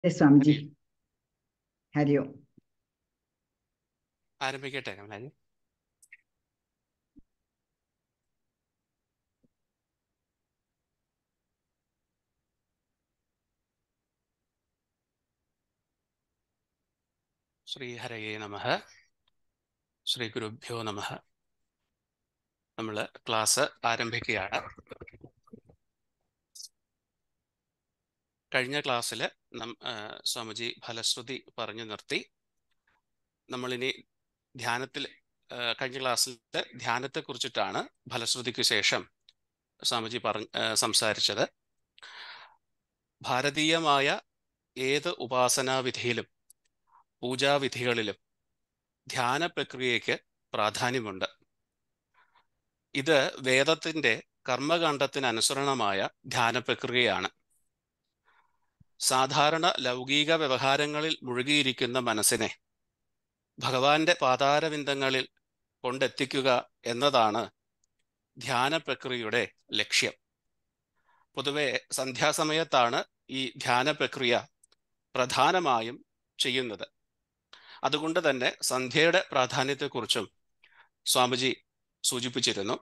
അതെ സ്വാമിജി ഹരി ഓം ആരംഭിക്കട്ടെ കമലാജി ശ്രീഹരയേ നമ ശ്രീ ഗുരുഭ്യോ നമ നമ്മൾ ക്ലാസ് ആരംഭിക്കുകയാണ് കഴിഞ്ഞ ക്ലാസ്സിൽ നം ആ, സ്വാമിജി ഫലശ്രുതി പറഞ്ഞു നിർത്തി നമ്മളിനി ധ്യാനത്തിൽ ആ, കഴിഞ്ഞ ക്ലാസ്സിൽ ധ്യാനത്തെ കുറിച്ചിട്ടാണ് ഫലശ്രുതിക്ക് ശേഷം സ്വാമിജി പറഞ്ഞ ആ, സംസാരിച്ചത് ഭാരതീയമായ ഏത് ഉപാസനാവിധിയിലും പൂജാവിധികളിലും ധ്യാന പ്രക്രിയയ്ക്ക് പ്രാധാന്യമുണ്ട് ഇത് വേദത്തിന്റെ കർമ്മകാണ്ഡത്തിന് അനുസരണമായ ധ്യാന പ്രക്രിയയാണ് സാധാരണ ലൗകിക വ്യവഹാരങ്ങളിൽ മുഴുകിയിരിക്കുന്ന മനസ്സിനെ ഭഗവാന്റെ പാതാരവിന്ദങ്ങളിൽ കൊണ്ടെത്തിക്കുക എന്നതാണ് ധ്യാന പ്രക്രിയയുടെ ലക്ഷ്യം പൊതുവെ സന്ധ്യാസമയത്താണ് ഈ ധ്യാന പ്രക്രിയ പ്രധാനമായും ചെയ്യുന്നത് അതുകൊണ്ട് തന്നെ സന്ധ്യയുടെ പ്രാധാന്യത്തെക്കുറിച്ചും സ്വാമിജി സൂചിപ്പിച്ചിരുന്നു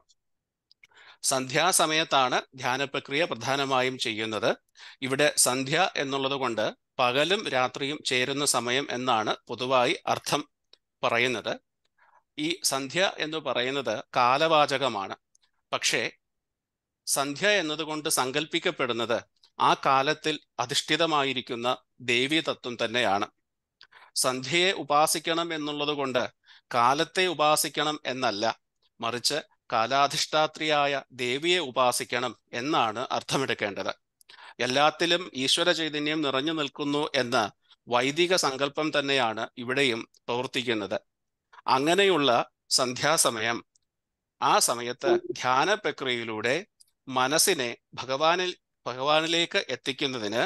സന്ധ്യാസമയത്താണ് ധ്യാന പ്രക്രിയ പ്രധാനമായും ചെയ്യുന്നത് ഇവിടെ സന്ധ്യ എന്നുള്ളത് കൊണ്ട് പകലും രാത്രിയും ചേരുന്ന സമയം എന്നാണ് പൊതുവായി അർത്ഥം പറയുന്നത് ഈ സന്ധ്യ എന്ന് പറയുന്നത് കാലവാചകമാണ് പക്ഷേ സന്ധ്യ എന്നതുകൊണ്ട് സങ്കല്പിക്കപ്പെടുന്നത് ആ കാലത്തിൽ അധിഷ്ഠിതമായിരിക്കുന്ന ദേവീ തത്വം തന്നെയാണ് സന്ധ്യയെ ഉപാസിക്കണം എന്നുള്ളത് കൊണ്ട് കാലത്തെ ഉപാസിക്കണം എന്നല്ല മറിച്ച് കാലാധിഷ്ഠാത്രിയായ ദേവിയെ ഉപാസിക്കണം എന്നാണ് അർത്ഥമെടുക്കേണ്ടത് എല്ലാത്തിലും ഈശ്വര ചൈതന്യം നിറഞ്ഞു നിൽക്കുന്നു എന്ന വൈദിക സങ്കല്പം തന്നെയാണ് ഇവിടെയും പ്രവർത്തിക്കുന്നത് അങ്ങനെയുള്ള സന്ധ്യാസമയം ആ സമയത്ത് ധ്യാന പ്രക്രിയയിലൂടെ മനസ്സിനെ ഭഗവാനിൽ ഭഗവാനിലേക്ക് എത്തിക്കുന്നതിന്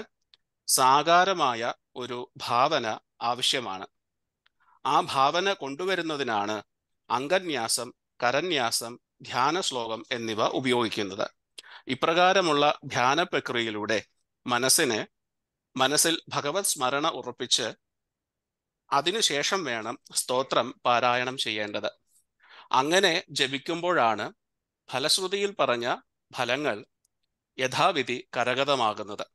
സാകാരമായ ഒരു ഭാവന ആവശ്യമാണ് ആ ഭാവന കൊണ്ടുവരുന്നതിനാണ് അംഗന്യാസം കരന്യാസം ധ്യാന ശ്ലോകം എന്നിവ ഉപയോഗിക്കുന്നത് ഇപ്രകാരമുള്ള ധ്യാന പ്രക്രിയയിലൂടെ മനസ്സിന് മനസ്സിൽ ഭഗവത് സ്മരണ ഉറപ്പിച്ച് അതിനുശേഷം വേണം സ്തോത്രം പാരായണം ചെയ്യേണ്ടത് അങ്ങനെ ജപിക്കുമ്പോഴാണ് ഫലശ്രുതിയിൽ പറഞ്ഞ ഫലങ്ങൾ യഥാവിധി കരഗതമാകുന്നത്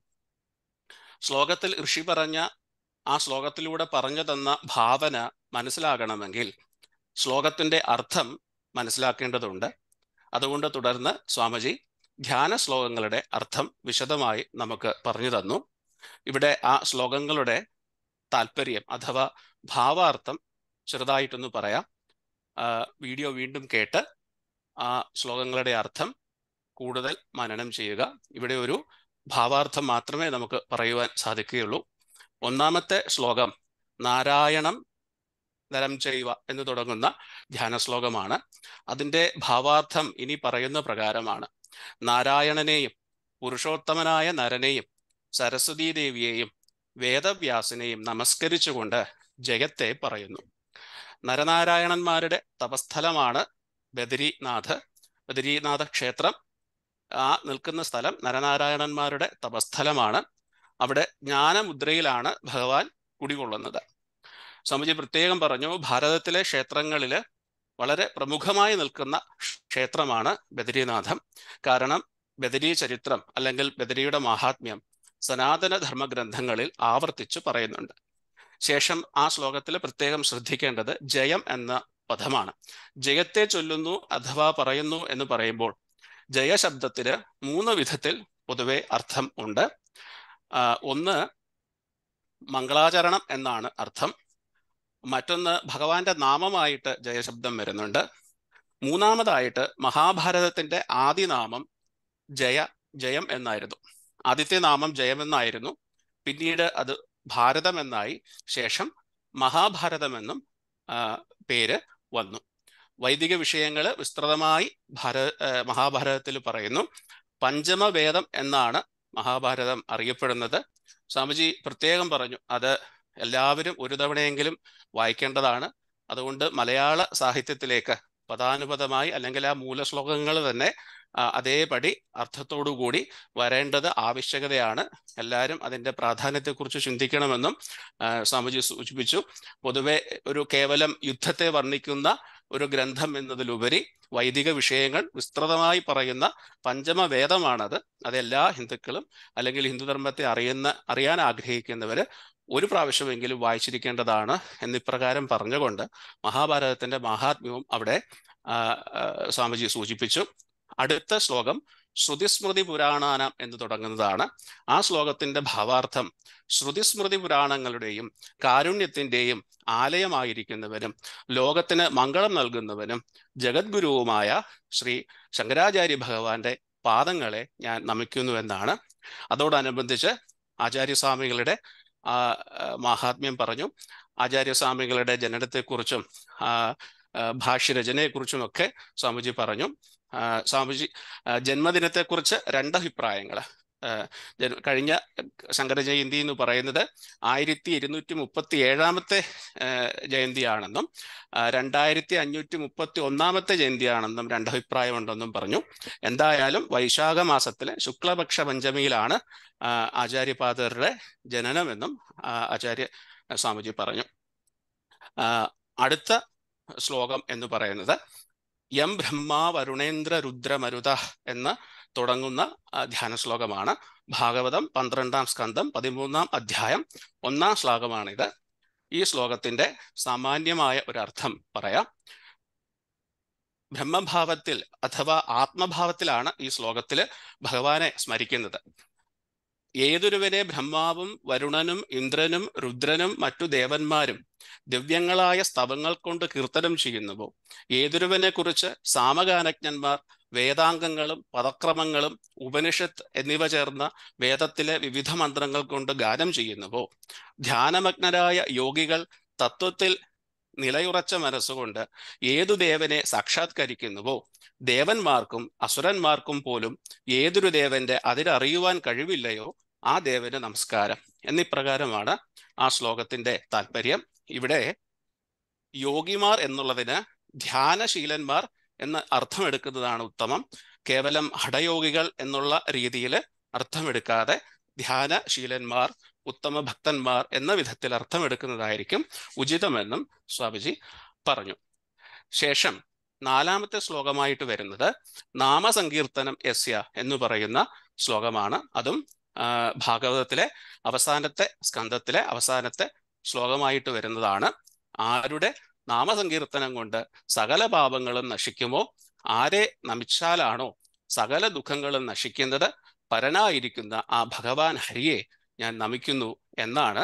ശ്ലോകത്തിൽ ഋഷി പറഞ്ഞ ആ ശ്ലോകത്തിലൂടെ പറഞ്ഞു തന്ന ഭാവന മനസ്സിലാകണമെങ്കിൽ ശ്ലോകത്തിന്റെ അർത്ഥം മനസ്സിലാക്കേണ്ടതുണ്ട് അതുകൊണ്ട് തുടർന്ന് സ്വാമിജി ധ്യാന ശ്ലോകങ്ങളുടെ അർത്ഥം വിശദമായി നമുക്ക് പറഞ്ഞു തന്നു ഇവിടെ ആ ശ്ലോകങ്ങളുടെ താല്പര്യം അഥവാ ഭാവാർത്ഥം ചെറുതായിട്ടൊന്ന് പറയാം ആ, വീഡിയോ വീണ്ടും കേട്ട് ആ ശ്ലോകങ്ങളുടെ അർത്ഥം കൂടുതൽ മനനം ചെയ്യുക ഇവിടെ ഒരു ഭാവാർത്ഥം മാത്രമേ നമുക്ക് പറയുവാൻ സാധിക്കുകയുള്ളൂ ഒന്നാമത്തെ ശ്ലോകം നാരായണം നരം ചെയ്വ എന്ന് തുടങ്ങുന്ന ധ്യാന ശ്ലോകമാണ് അതിൻ്റെ ഭാവാർത്ഥം ഇനി പറയുന്ന പ്രകാരമാണ് നാരായണനെയും പുരുഷോത്തമനായ നരനെയും സരസ്വതീ ദേവിയെയും വേദവ്യാസിനെയും നമസ്കരിച്ചുകൊണ്ട് ജയത്തെ പറയുന്നു നരനാരായണന്മാരുടെ തപസ്ഥലമാണ് ബദരീനാഥ് ബദരീനാഥ ക്ഷേത്രം ആ നിൽക്കുന്ന സ്ഥലം നരനാരായണന്മാരുടെ തപസ്ഥലമാണ് അവിടെ ജ്ഞാനമുദ്രയിലാണ് ഭഗവാൻ കുടികൊള്ളുന്നത് സ്വാമിജി പ്രത്യേകം പറഞ്ഞു ഭാരതത്തിലെ ക്ഷേത്രങ്ങളിൽ വളരെ പ്രമുഖമായി നിൽക്കുന്ന ക്ഷേത്രമാണ് ബദരീനാഥം കാരണം ബദരീ ചരിത്രം അല്ലെങ്കിൽ ബദരിയുടെ മഹാത്മ്യം സനാതന ധർമ്മഗ്രന്ഥങ്ങളിൽ ആവർത്തിച്ചു പറയുന്നുണ്ട് ശേഷം ആ ശ്ലോകത്തിൽ പ്രത്യേകം ശ്രദ്ധിക്കേണ്ടത് ജയം എന്ന പദമാണ് ജയത്തെ ചൊല്ലുന്നു അഥവാ പറയുന്നു എന്ന് പറയുമ്പോൾ ജയശബ്ദത്തിന് മൂന്ന് വിധത്തിൽ പൊതുവെ അർത്ഥം ഉണ്ട് ആ, ഒന്ന് മംഗളാചരണം എന്നാണ് അർത്ഥം മറ്റൊന്ന് ഭഗവാന്റെ നാമമായിട്ട് ജയശബ്ദം വരുന്നുണ്ട് മൂന്നാമതായിട്ട് മഹാഭാരതത്തിന്റെ ആദിനാമം ജയ ജയം എന്നായിരുന്നു ആദ്യത്തെ നാമം ജയമെന്നായിരുന്നു പിന്നീട് അത് ഭാരതം എന്നായി ശേഷം മഹാഭാരതമെന്നും ആ, പേര് വന്നു വൈദിക വിഷയങ്ങൾ വിസ്തൃതമായി ഭാര ആ, മഹാഭാരതത്തിൽ പറയുന്നു പഞ്ചമവേദം എന്നാണ് മഹാഭാരതം അറിയപ്പെടുന്നത് സ്വാമിജി പ്രത്യേകം പറഞ്ഞു അത് എല്ലാവരും ഒരു തവണയെങ്കിലും വായിക്കേണ്ടതാണ് അതുകൊണ്ട് മലയാള സാഹിത്യത്തിലേക്ക് പദാനുപദമായി അല്ലെങ്കിൽ ആ മൂലശ്ലോകങ്ങൾ തന്നെ ആ, അതേപടി അർത്ഥത്തോടുകൂടി വരേണ്ടത് ആവശ്യകതയാണ് എല്ലാവരും അതിൻ്റെ പ്രാധാന്യത്തെക്കുറിച്ച് ചിന്തിക്കണമെന്നും ആ, സ്വാമിജി സൂചിപ്പിച്ചു പൊതുവെ ഒരു കേവലം യുദ്ധത്തെ വർണ്ണിക്കുന്ന ഒരു ഗ്രന്ഥം എന്നതിലുപരി വൈദിക വിഷയങ്ങൾ വിസ്തൃതമായി പറയുന്ന പഞ്ചമവേദമാണത് അതെല്ലാ ഹിന്ദുക്കളും അല്ലെങ്കിൽ ഹിന്ദുധർമ്മത്തെ അറിയുന്ന അറിയാൻ ആഗ്രഹിക്കുന്നവർ ഒരു പ്രാവശ്യമെങ്കിലും വായിച്ചിരിക്കേണ്ടതാണ് എന്നിപ്രകാരം പറഞ്ഞുകൊണ്ട് മഹാഭാരതത്തിന്റെ മഹാത്മ്യവും അവിടെ ആ, ആ, സ്വാമിജി സൂചിപ്പിച്ചു അടുത്ത ശ്ലോകം ശ്രുതിസ്മൃതി പുരാണാനം എന്ന് തുടങ്ങുന്നതാണ് ആ ശ്ലോകത്തിന്റെ ഭാവാർത്ഥം ശ്രുതിസ്മൃതി പുരാണങ്ങളുടെയും കാരുണ്യത്തിന്റെയും ആലയമായിരിക്കുന്നവനും ലോകത്തിന് മംഗളം നൽകുന്നവനും ജഗദ്ഗുരുവുമായ ശ്രീ ശങ്കരാചാര്യ ഭഗവാന്റെ പാദങ്ങളെ ഞാൻ നമിക്കുന്നു എന്നാണ് അതോടനുബന്ധിച്ച് ആചാര്യസ്വാമികളുടെ ആ ആ, മാഹാത്മ്യം പറഞ്ഞു ആചാര്യസ്വാമികളുടെ ജനനത്തെക്കുറിച്ചും ആ, ആ, ഭാഷ്യരചനയെക്കുറിച്ചുമൊക്കെ സ്വാമിജി പറഞ്ഞു ആ, സ്വാമിജി ആ, ജന്മദിനത്തെക്കുറിച്ച് രണ്ടഭിപ്രായങ്ങൾ കഴിഞ്ഞ ശങ്കര ജയന്തി എന്ന് പറയുന്നത് ആയിരത്തി ഇരുന്നൂറ്റി മുപ്പത്തി ഏഴാമത്തെ ജയന്തിയാണെന്നും ആ, രണ്ടായിരത്തി അഞ്ഞൂറ്റി മുപ്പത്തി ഒന്നാമത്തെ ജയന്തിയാണെന്നും രണ്ടഭിപ്രായമുണ്ടെന്നും പറഞ്ഞു എന്തായാലും വൈശാഖ മാസത്തിലെ ശുക്ലപക്ഷ പഞ്ചമിയിലാണ് ആ, ആചാര്യപാദരുടെ ജനനമെന്നും ആ, ആചാര്യ സ്വാമിജി പറഞ്ഞു ആ, അടുത്ത ശ്ലോകം എന്ന് പറയുന്നത് യം ബ്രഹ്മ വരുണേന്ദ്ര രുദ്രമരുത എന്ന് തുടങ്ങുന്ന ആ, ധ്യാന ശ്ലോകമാണ് ഭാഗവതം പന്ത്രണ്ടാം സ്കന്ധം പതിമൂന്നാം അധ്യായം ഒന്നാം ശ്ലോകമാണിത് ഈ ശ്ലോകത്തിന്റെ സാമാന്യമായ ഒരു അർത്ഥം പറയാം ബ്രഹ്മഭാവത്തിൽ അഥവാ ആത്മഭാവത്തിലാണ് ഈ ശ്ലോകത്തിൽ ഭഗവാനെ സ്മരിക്കുന്നത് ഏതൊരുവനെ ബ്രഹ്മാവും വരുണനും ഇന്ദ്രനും രുദ്രനും മറ്റു ദേവന്മാരും ദിവ്യങ്ങളായ സ്തവങ്ങൾ കൊണ്ട് കീർത്തനം ചെയ്യുന്നുവോ ഏതൊരുവനെ കുറിച്ച് സാമഗാനജ്ഞന്മാർ വേദാംഗങ്ങളും പദക്രമങ്ങളും ഉപനിഷത്ത് എന്നിവ ചേർന്ന വേദത്തിലെ വിവിധ മന്ത്രങ്ങൾ കൊണ്ട് ഗാനം ചെയ്യുന്നുവോ ധ്യാനമഗ്നരായ യോഗികൾ തത്വത്തിൽ നിലയുറച്ച മനസ്സുകൊണ്ട് ഏതു ദേവനെ സാക്ഷാത്കരിക്കുന്നുവോ ദേവന്മാർക്കും അസുരന്മാർക്കും പോലും ഏതൊരു ദേവന്റെ അതിരറിയുവാൻ കഴിവില്ലയോ ആ ദേവന് നമസ്കാരം എന്നിപ്രകാരമാണ് ആ ശ്ലോകത്തിന്റെ താല്പര്യം ഇവിടെ യോഗിമാർ എന്നുള്ളതിന് ധ്യാനശീലന്മാർ എന്ന് അർത്ഥമെടുക്കുന്നതാണ് ഉത്തമം കേവലം ഹഠയോഗികൾ എന്നുള്ള രീതിയിൽ അർത്ഥമെടുക്കാതെ ധ്യാനശീലന്മാർ ഉത്തമ ഭക്തന്മാർ എന്ന വിധത്തിൽ അർത്ഥമെടുക്കുന്നതായിരിക്കും ഉചിതമെന്നും സ്വാമിജി പറഞ്ഞു ശേഷം നാലാമത്തെ ശ്ലോകമായിട്ട് വരുന്നത് നാമസങ്കീർത്തനം യസ്യ എന്ന് പറയുന്ന ശ്ലോകമാണ് അതും ആ, ഭാഗവതത്തിലെ അവസാനത്തെ സ്കന്ധത്തിലെ അവസാനത്തെ ശ്ലോകമായിട്ട് വരുന്നതാണ് ആരുടെ നാമസങ്കീർത്തനം കൊണ്ട് സകല പാപങ്ങളും നശിക്കുമോ ആരെ നമിച്ചാലാണോ സകല ദുഃഖങ്ങളും നശിക്കുന്നത് പരനായിരിക്കുന്ന ആ ഭഗവാൻ ഹരിയെ ഞാൻ നമിക്കുന്നു എന്നാണ്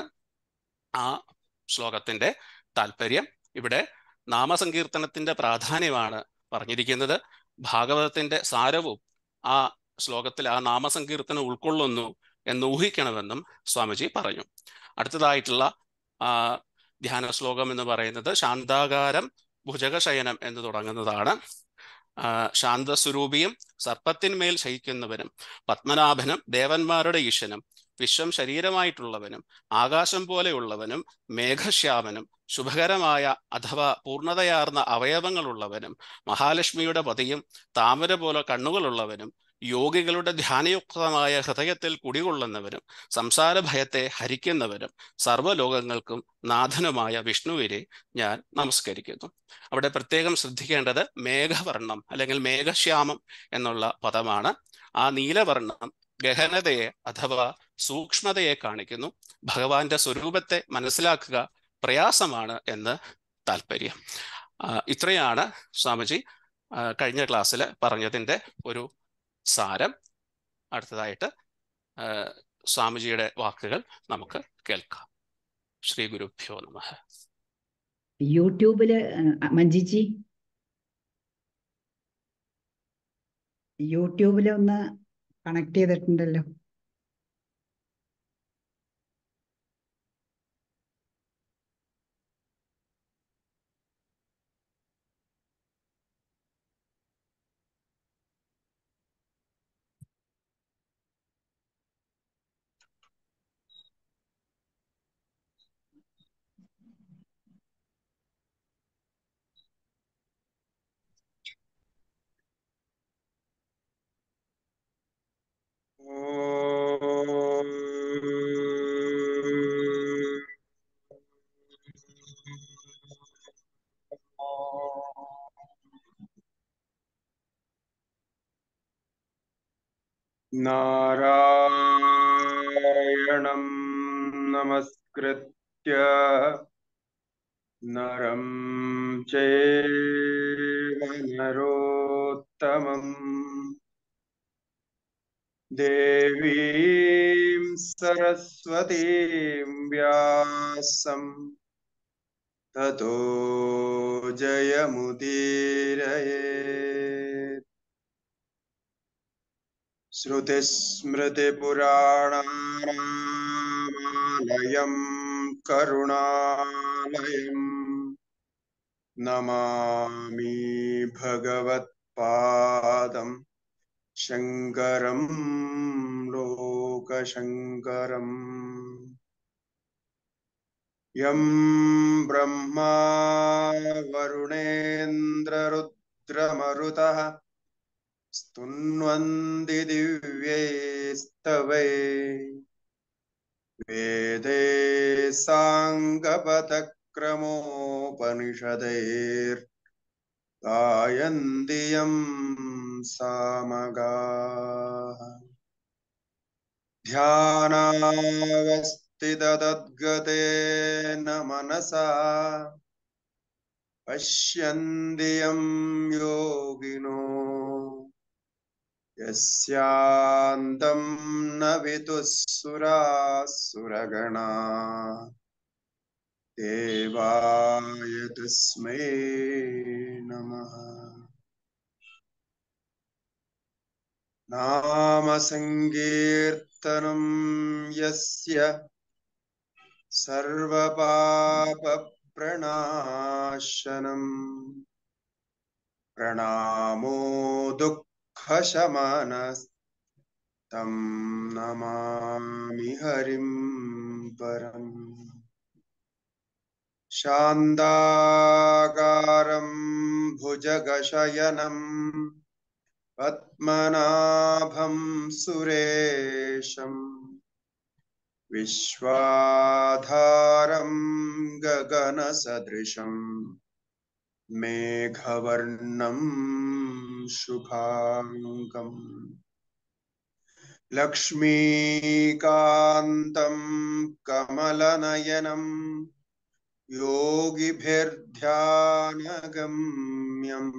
ആ ശ്ലോകത്തിന്റെ താല്പര്യം ഇവിടെ നാമസങ്കീർത്തനത്തിന്റെ പ്രാധാന്യമാണ് പറഞ്ഞിരിക്കുന്നത് ഭാഗവതത്തിന്റെ സാരവും ആ ശ്ലോകത്തിൽ ആ നാമസങ്കീർത്തനം ഉൾക്കൊള്ളുന്നു എന്ന് ഊഹിക്കണമെന്നും സ്വാമിജി പറഞ്ഞു അടുത്തതായിട്ടുള്ള ആ ധ്യാന ശ്ലോകം എന്ന് പറയുന്നത് ശാന്താകാരം ഭുജഗശയനം എന്ന് തുടങ്ങുന്നതാണ് ആ, ശാന്തസ്വരൂപിയും സർപ്പത്തിന്മേൽ ശയിക്കുന്നവനും പത്മനാഭനും ദേവന്മാരുടെ ഈശനും വിശ്വം ശരീരമായിട്ടുള്ളവനും ആകാശം പോലെയുള്ളവനും മേഘശ്യാമനും ശുഭകരമായ അഥവാ പൂർണ്ണതയാർന്ന അവയവങ്ങളുള്ളവനും മഹാലക്ഷ്മിയുടെ പതിയും താമര പോലെ കണ്ണുകളുള്ളവനും യോഗികളുടെ ധ്യാനയുക്തമായ ഹൃദയത്തിൽ കുടികൊള്ളുന്നവനും സംസാര ഭയത്തെ ഹരിക്കുന്നവനും സർവ്വലോകങ്ങൾക്കും നാഥനുമായ വിഷ്ണുവിനെ ഞാൻ നമസ്കരിക്കുന്നു അവിടെ പ്രത്യേകം ശ്രദ്ധിക്കേണ്ടത് മേഘവർണം അല്ലെങ്കിൽ മേഘശ്യാമം എന്നുള്ള പദമാണ് ആ നീലവർണം ഗഹനതയെ അഥവാ സൂക്ഷ്മതയെ കാണിക്കുന്നു ഭഗവാന്റെ സ്വരൂപത്തെ മനസ്സിലാക്കുക പ്രയാസമാണ് എന്ന് താല്പര്യം ആ, ഇത്രയാണ് സ്വാമിജി ആ, കഴിഞ്ഞ ക്ലാസ്സിൽ പറഞ്ഞതിൻ്റെ ഒരു സാരം അടുത്തതായിട്ട് ആ, സ്വാമിജിയുടെ വാക്കുകൾ നമുക്ക് കേൾക്കാം ശ്രീ ഗുരുഭ്യോ നമ യൂട്യൂബില് ആ, മഞ്ജിജി യൂട്യൂബിൽ ഒന്ന് കണക്ട് ചെയ്തിട്ടുണ്ടല്ലോ नारायणं नमस्कृत्य नरं चैव नरोत्तमम् देवीं सरस्वतीं व्यासं ततो जयमुदीरयेत् श्रुतिस्मृतिपुराणानामालयं करुणालयम् नमामि भगवत्पादम् शङ्करं लोकशङ्करम् यं ब्रह्मा वरुणेन्द्ररुद्रमरुतः स्तुन्वन्ति दिव्यैस्तवै वेदे साङ्गपदक्रमोपनिषदैर् गायन्ति यं सामगाः ध्यानावस्थिततद्गतेन मनसा पश्यन्ति यं योगिनो यस्यान्तं न विदुःसुरासुरगणा देवाय तस्मै नमः नामसङ्कीर्तनं यस्य सर्वपापप्रणाशनम् प्रणामो दुःखशमनस्तं नमामि हरिं परम् शान्ताकारं भुजगशयनं पद्मनाभं सुरेशम् विश्वाधारं गगनसदृशं मेघवर्णं शुभाङ्गम् लक्ष्मीकान्तं कमलनयनम् योगिभिर्ध्यानगम्यम्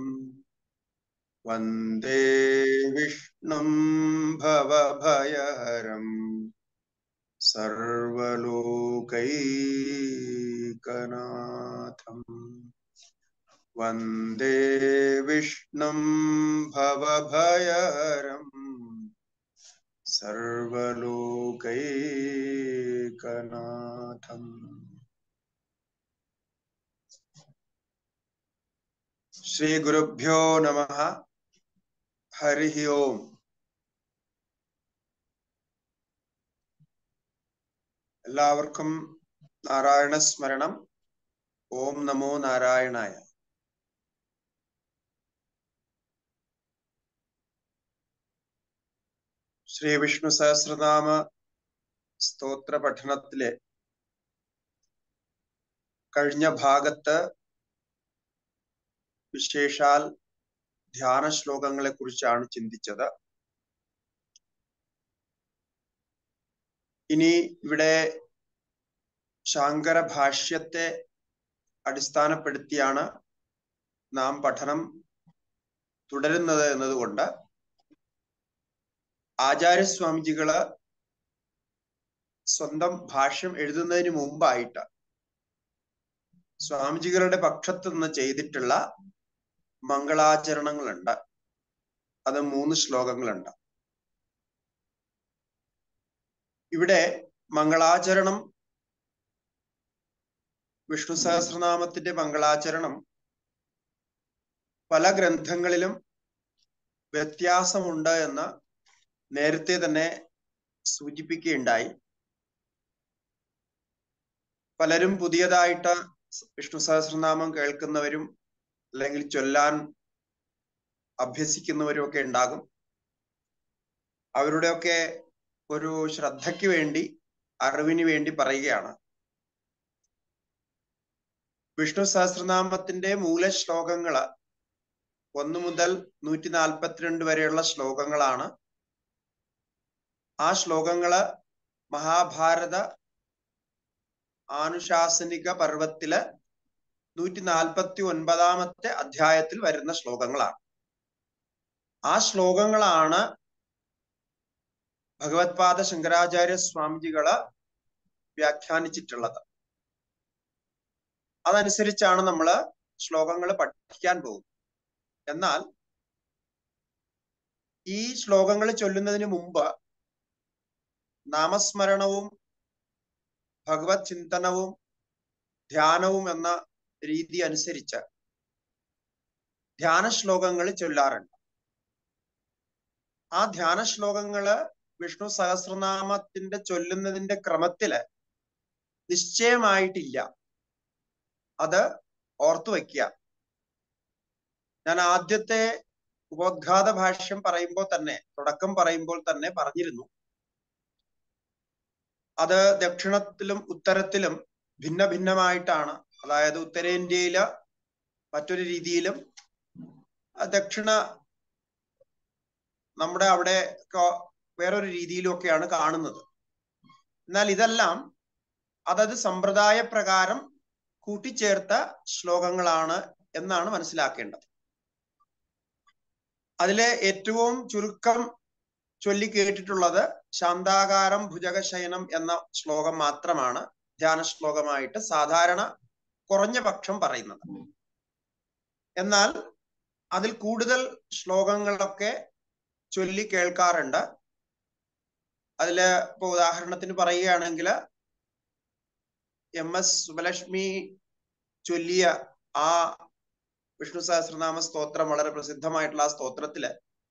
वन्दे विष्णुं भवभयहरम् सर्वलोकैकनाथम् वन्दे विष्णुं भवभयहरम् सर्वलोकैकनाथम् श्रीगुरुभ्यो नमः हरिः ओम् എല്ലാവർക്കും നാരായണ സ്മരണം ഓം നമോ നാരായണായ ശ്രീ വിഷ്ണു സഹസ്രനാമ സ്തോത്ര പഠനത്തിലെ കഴിഞ്ഞ ഭാഗത്ത് വിശേഷാൽ ധ്യാന ശ്ലോകങ്ങളെ കുറിച്ചാണ് ചിന്തിച്ചത് ഇനി ഇവിടെ ശാങ്കര ഭാഷ്യത്തെ അടിസ്ഥാനപ്പെടുത്തിയാണ് നാം പഠനം തുടരുന്നത് എന്നതുകൊണ്ട് ആചാര്യസ്വാമിജികള് സ്വന്തം ഭാഷ്യം എഴുതുന്നതിന് മുമ്പായിട്ട് സ്വാമിജികളുടെ പക്ഷത്തു നിന്ന് ചെയ്തിട്ടുള്ള മംഗളാചരണങ്ങളുണ്ട് അത് മൂന്ന് ശ്ലോകങ്ങളുണ്ട് ഇവിടെ മംഗളാചരണം വിഷ്ണു സഹസ്രനാമത്തിന്റെ മംഗളാചരണം പല ഗ്രന്ഥങ്ങളിലും വ്യത്യാസമുണ്ട് എന്ന് നേരത്തെ തന്നെ സൂചിപ്പിക്കുകയുണ്ടായി പലരും പുതിയതായിട്ട് വിഷ്ണു സഹസ്രനാമം കേൾക്കുന്നവരും അല്ലെങ്കിൽ ചൊല്ലാൻ അഭ്യസിക്കുന്നവരും ഒക്കെ ഉണ്ടാകും അവരുടെയൊക്കെ ഒരു ശ്രദ്ധയ്ക്ക് വേണ്ടി അറിവിന് വേണ്ടി പറയുകയാണ് വിഷ്ണു സഹസ്രനാമത്തിന്റെ മൂലശ്ലോകങ്ങള് ഒന്ന് മുതൽ നൂറ്റി നാൽപ്പത്തിരണ്ട് വരെയുള്ള ശ്ലോകങ്ങളാണ് ആ ശ്ലോകങ്ങള് മഹാഭാരത ആനുശാസനിക പർവത്തില് നൂറ്റി നാൽപ്പത്തി ഒൻപതാമത്തെ അധ്യായത്തിൽ വരുന്ന ശ്ലോകങ്ങളാണ് ആ ശ്ലോകങ്ങളാണ് ഭഗവത്പാദ ശങ്കരാചാര്യ സ്വാമിജികള് വ്യാഖ്യാനിച്ചിട്ടുള്ളത് അതനുസരിച്ചാണ് നമ്മൾ ശ്ലോകങ്ങൾ പഠിക്കാൻ പോകുന്നത് എന്നാൽ ഈ ശ്ലോകങ്ങൾ ചൊല്ലുന്നതിന് മുമ്പ് നാമസ്മരണവും ഭഗവത് ചിന്തനവും ധ്യാനവും എന്ന രീതി അനുസരിച്ച് ധ്യാന ശ്ലോകങ്ങൾ ചൊല്ലാറുണ്ട് ആ ധ്യാന ശ്ലോകങ്ങള് വിഷ്ണു സഹസ്രനാമത്തിന്റെ ചൊല്ലുന്നതിന്റെ ക്രമത്തില് നിശ്ചയമായിട്ടില്ല അത് ഓർത്തു വയ്ക്കുക ഞാൻ ആദ്യത്തെ ഉപോദ്ഘാത ഭാഷ്യം പറയുമ്പോൾ തന്നെ തുടക്കം പറയുമ്പോൾ തന്നെ പറഞ്ഞിരുന്നു അത് ദക്ഷിണത്തിലും ഉത്തരത്തിലും ഭിന്ന ഭിന്നമായിട്ടാണ് അതായത് ഉത്തരേന്ത്യയില് മറ്റൊരു രീതിയിലും ദക്ഷിണ നമ്മുടെ അവിടെ വേറൊരു രീതിയിലും ഒക്കെയാണ് കാണുന്നത് എന്നാൽ ഇതെല്ലാം അതത് സമ്പ്രദായ പ്രകാരം കൂട്ടിച്ചേർത്ത ശ്ലോകങ്ങളാണ് എന്നാണ് മനസ്സിലാക്കേണ്ടത് അതിലെ ഏറ്റവും ചുരുക്കം ചൊല്ലി കേട്ടിട്ടുള്ളത് ശാന്താകാരം ഭുജഗശയനം എന്ന ശ്ലോകം മാത്രമാണ് ധ്യാന ശ്ലോകമായിട്ട് സാധാരണ കുറഞ്ഞ പക്ഷം പറയുന്നത് എന്നാൽ അതിൽ കൂടുതൽ ശ്ലോകങ്ങളൊക്കെ ചൊല്ലി കേൾക്കാറുണ്ട് അതില് ഇപ്പൊ ഉദാഹരണത്തിന് പറയുകയാണെങ്കിൽ എം എസ് സുബലക്ഷ്മി ചൊല്ലിയ ആ വിഷ്ണു സഹസ്രനാമ സ്തോത്രം വളരെ പ്രസിദ്ധമായിട്ടുള്ള ആ സ്തോത്രത്തില്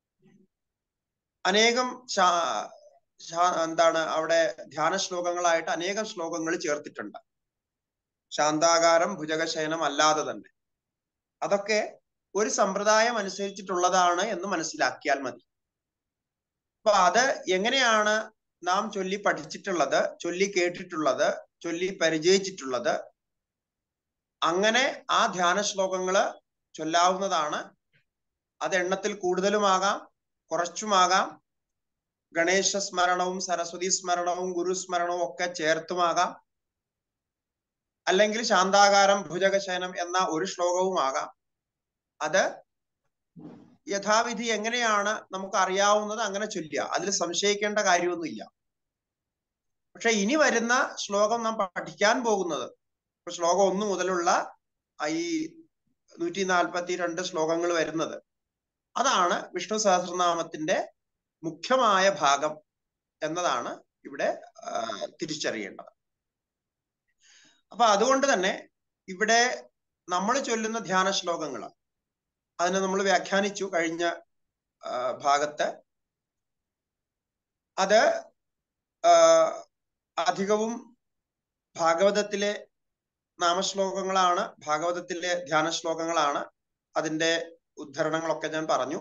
അനേകം എന്താണ് അവിടെ ധ്യാന ശ്ലോകങ്ങളായിട്ട് അനേകം ശ്ലോകങ്ങൾ ചേർത്തിട്ടുണ്ട് ശാന്താകാരം ഭുജഗശയനം അല്ലാതെ തന്നെ അതൊക്കെ ഒരു സമ്പ്രദായം അനുസരിച്ചിട്ടുള്ളതാണ് എന്ന് മനസ്സിലാക്കിയാൽ മതി അപ്പൊ അത് എങ്ങനെയാണ് നാം ചൊല്ലി പഠിച്ചിട്ടുള്ളത് ചൊല്ലി കേട്ടിട്ടുള്ളത് ചൊല്ലി പരിചയിച്ചിട്ടുള്ളത് അങ്ങനെ ആ ധ്യാന ശ്ലോകങ്ങള് ചൊല്ലാവുന്നതാണ് അത് എണ്ണത്തിൽ കൂടുതലുമാകാം കുറച്ചുമാകാം ഗണേശ സ്മരണവും സരസ്വതി സ്മരണവും ഗുരുസ്മരണവും ഒക്കെ ചേർത്തുമാകാം അല്ലെങ്കിൽ ശാന്താകാരം ഭുജഗശയനം എന്ന ഒരു ശ്ലോകവുമാകാം അത് യഥാവിധി എങ്ങനെയാണ് നമുക്ക് അറിയാവുന്നത് അങ്ങനെ ചൊല്ലുക അതിൽ സംശയിക്കേണ്ട കാര്യമൊന്നുമില്ല പക്ഷെ ഇനി വരുന്ന ശ്ലോകം നാം പഠിക്കാൻ പോകുന്നത് ഇപ്പൊ ശ്ലോകം ഒന്ന് മുതലുള്ള ഈ നൂറ്റി നാൽപ്പത്തി രണ്ട് ശ്ലോകങ്ങൾ വരുന്നത് അതാണ് വിഷ്ണു സഹസ്രനാമത്തിന്റെ മുഖ്യമായ ഭാഗം എന്നതാണ് ഇവിടെ തിരിച്ചറിയേണ്ടത് അപ്പൊ അതുകൊണ്ട് തന്നെ ഇവിടെ നമ്മൾ ചൊല്ലുന്ന ധ്യാന ശ്ലോകങ്ങൾ അതിനെ നമ്മൾ വ്യാഖ്യാനിച്ചു കഴിഞ്ഞ ഭാഗത്ത് അത് അധികവും ഭാഗവതത്തിലെ നാമശ്ലോകങ്ങളാണ് ഭാഗവതത്തിലെ ധ്യാന ശ്ലോകങ്ങളാണ് അതിന്റെ ഉദ്ധരണങ്ങളൊക്കെ ഞാൻ പറഞ്ഞു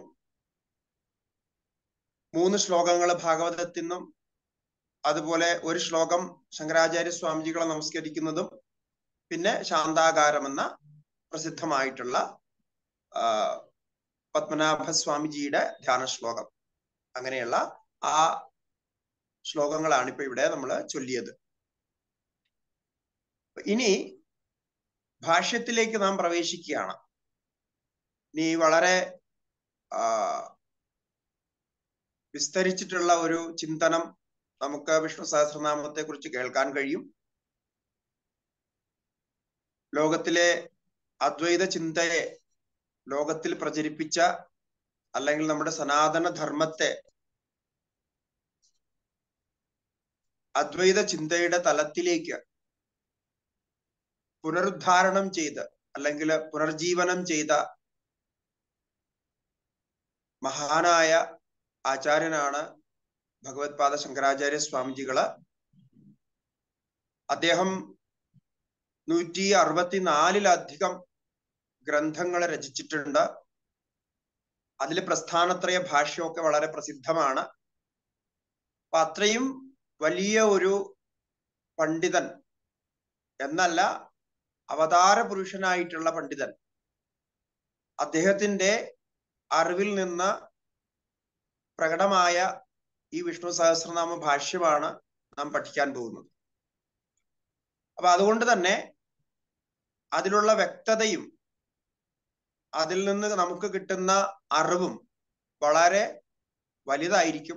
മൂന്ന് ശ്ലോകങ്ങൾ ഭാഗവതത്തിൽ നിന്നും അതുപോലെ ഒരു ശ്ലോകം ശങ്കരാചാര്യ സ്വാമിജികളെ നമസ്കരിക്കുന്നതും പിന്നെ ശാന്താകാരം എന്ന പ്രസിദ്ധമായിട്ടുള്ള പത്മനാഭ സ്വാമിജിയുടെ ധ്യാന ശ്ലോകം അങ്ങനെയുള്ള ആ ശ്ലോകങ്ങളാണ് ഇപ്പൊ ഇവിടെ നമ്മൾ ചൊല്ലിയത് ഇനി ഭാഷ്യത്തിലേക്ക് നാം പ്രവേശിക്കുകയാണ് ഇനി വളരെ വിസ്തരിച്ചിട്ടുള്ള ഒരു ചിന്തനം നമുക്ക് വിഷ്ണു സഹസ്രനാമത്തെ കുറിച്ച് കേൾക്കാൻ കഴിയും ലോകത്തിലെ അദ്വൈത ചിന്തയെ ലോകത്തിൽ പ്രചരിപ്പിച്ച അല്ലെങ്കിൽ നമ്മുടെ സനാതന ധർമ്മത്തെ അദ്വൈത ചിന്തയുടെ തലത്തിലേക്ക് പുനരുദ്ധാരണം ചെയ്ത് അല്ലെങ്കിൽ പുനർജീവനം ചെയ്ത മഹാനായ ആചാര്യനാണ് ഭഗവത്പാദ ശങ്കരാചാര്യ സ്വാമിജികള് അദ്ദേഹം നൂറ്റി അറുപത്തിനാലിലധികം ഗ്രന്ഥങ്ങൾ രചിച്ചിട്ടുണ്ട് അതിൽ പ്രസ്ഥാനത്രയ ഭാഷ്യമൊക്കെ വളരെ പ്രസിദ്ധമാണ് അപ്പൊ അത്രയും വലിയ ഒരു പണ്ഡിതൻ എന്നല്ല അവതാര പുരുഷനായിട്ടുള്ള പണ്ഡിതൻ അദ്ദേഹത്തിന്റെ അറിവിൽ നിന്ന് പ്രകടമായ ഈ വിഷ്ണു സഹസ്രനാമ ഭാഷ്യമാണ് നാം പഠിക്കാൻ പോകുന്നത് അപ്പൊ അതുകൊണ്ട് തന്നെ അതിലുള്ള വ്യക്തതയും അതിൽ നിന്ന് നമുക്ക് കിട്ടുന്ന അറിവും വളരെ വലുതായിരിക്കും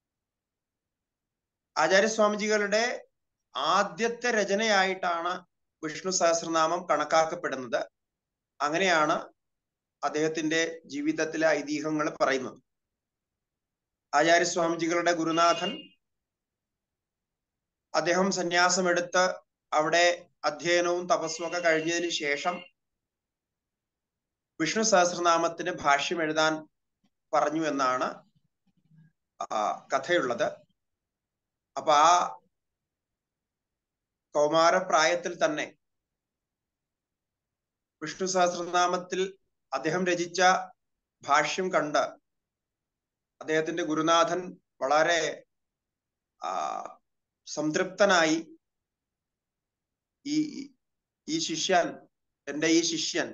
ആചാര്യസ്വാമിജികളുടെ ആദ്യത്തെ രചനയായിട്ടാണ് വിഷ്ണു സഹസ്രനാമം കണക്കാക്കപ്പെടുന്നത് അങ്ങനെയാണ് അദ്ദേഹത്തിന്റെ ജീവിതത്തിലെ ഐതിഹ്യങ്ങൾ പറയുന്നത് ആചാര്യസ്വാമിജികളുടെ ഗുരുനാഥൻ അദ്ദേഹം സന്യാസമെടുത്ത് അവിടെ അധ്യയനവും തപസ്സും ഒക്കെ കഴിഞ്ഞതിന് ശേഷം വിഷ്ണു സഹസ്രനാമത്തിന് ഭാഷ്യം എഴുതാൻ പറഞ്ഞു എന്നാണ് കഥയുള്ളത് അപ്പൊ ആ കൗമാരപ്രായത്തിൽ തന്നെ വിഷ്ണു സഹസ്രനാമത്തിൽ അദ്ദേഹം രചിച്ച ഭാഷ്യം കണ്ട് അദ്ദേഹത്തിന്റെ ഗുരുനാഥൻ വളരെ ആ സംതൃപ്തനായി ഈ ഈ ശിഷ്യൻ എൻ്റെ ഈ ശിഷ്യൻ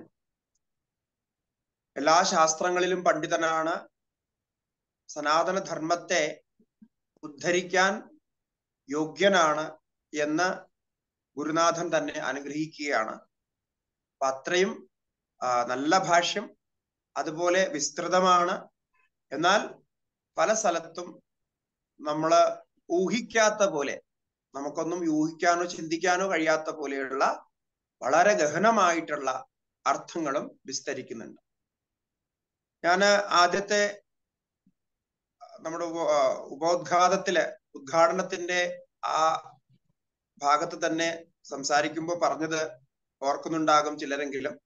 എല്ലാ ശാസ്ത്രങ്ങളിലും പണ്ഡിതനാണ് സനാതന ധർമ്മത്തെ ഉദ്ധരിക്കാൻ യോഗ്യനാണ് എന്ന് ഗുരുനാഥൻ തന്നെ അനുഗ്രഹിക്കുകയാണ് അപ്പൊ അത്രയും നല്ല ഭാഷ്യം അതുപോലെ വിസ്തൃതമാണ് എന്നാൽ പല സ്ഥലത്തും നമ്മൾ ഊഹിക്കാത്ത പോലെ നമുക്കൊന്നും ഊഹിക്കാനോ ചിന്തിക്കാനോ കഴിയാത്ത പോലെയുള്ള വളരെ ഗഹനമായിട്ടുള്ള അർത്ഥങ്ങളും വിസ്തരിക്കുന്നുണ്ട് ഞാൻ ആദ്യത്തെ നമ്മുടെ ഉപോദ്ഘാതത്തില് ഉദ്ഘാടനത്തിന്റെ ആ ഭാഗത്ത് തന്നെ സംസാരിക്കുമ്പോൾ പറഞ്ഞത് ഓർക്കുന്നുണ്ടാകും ചിലരെങ്കിലും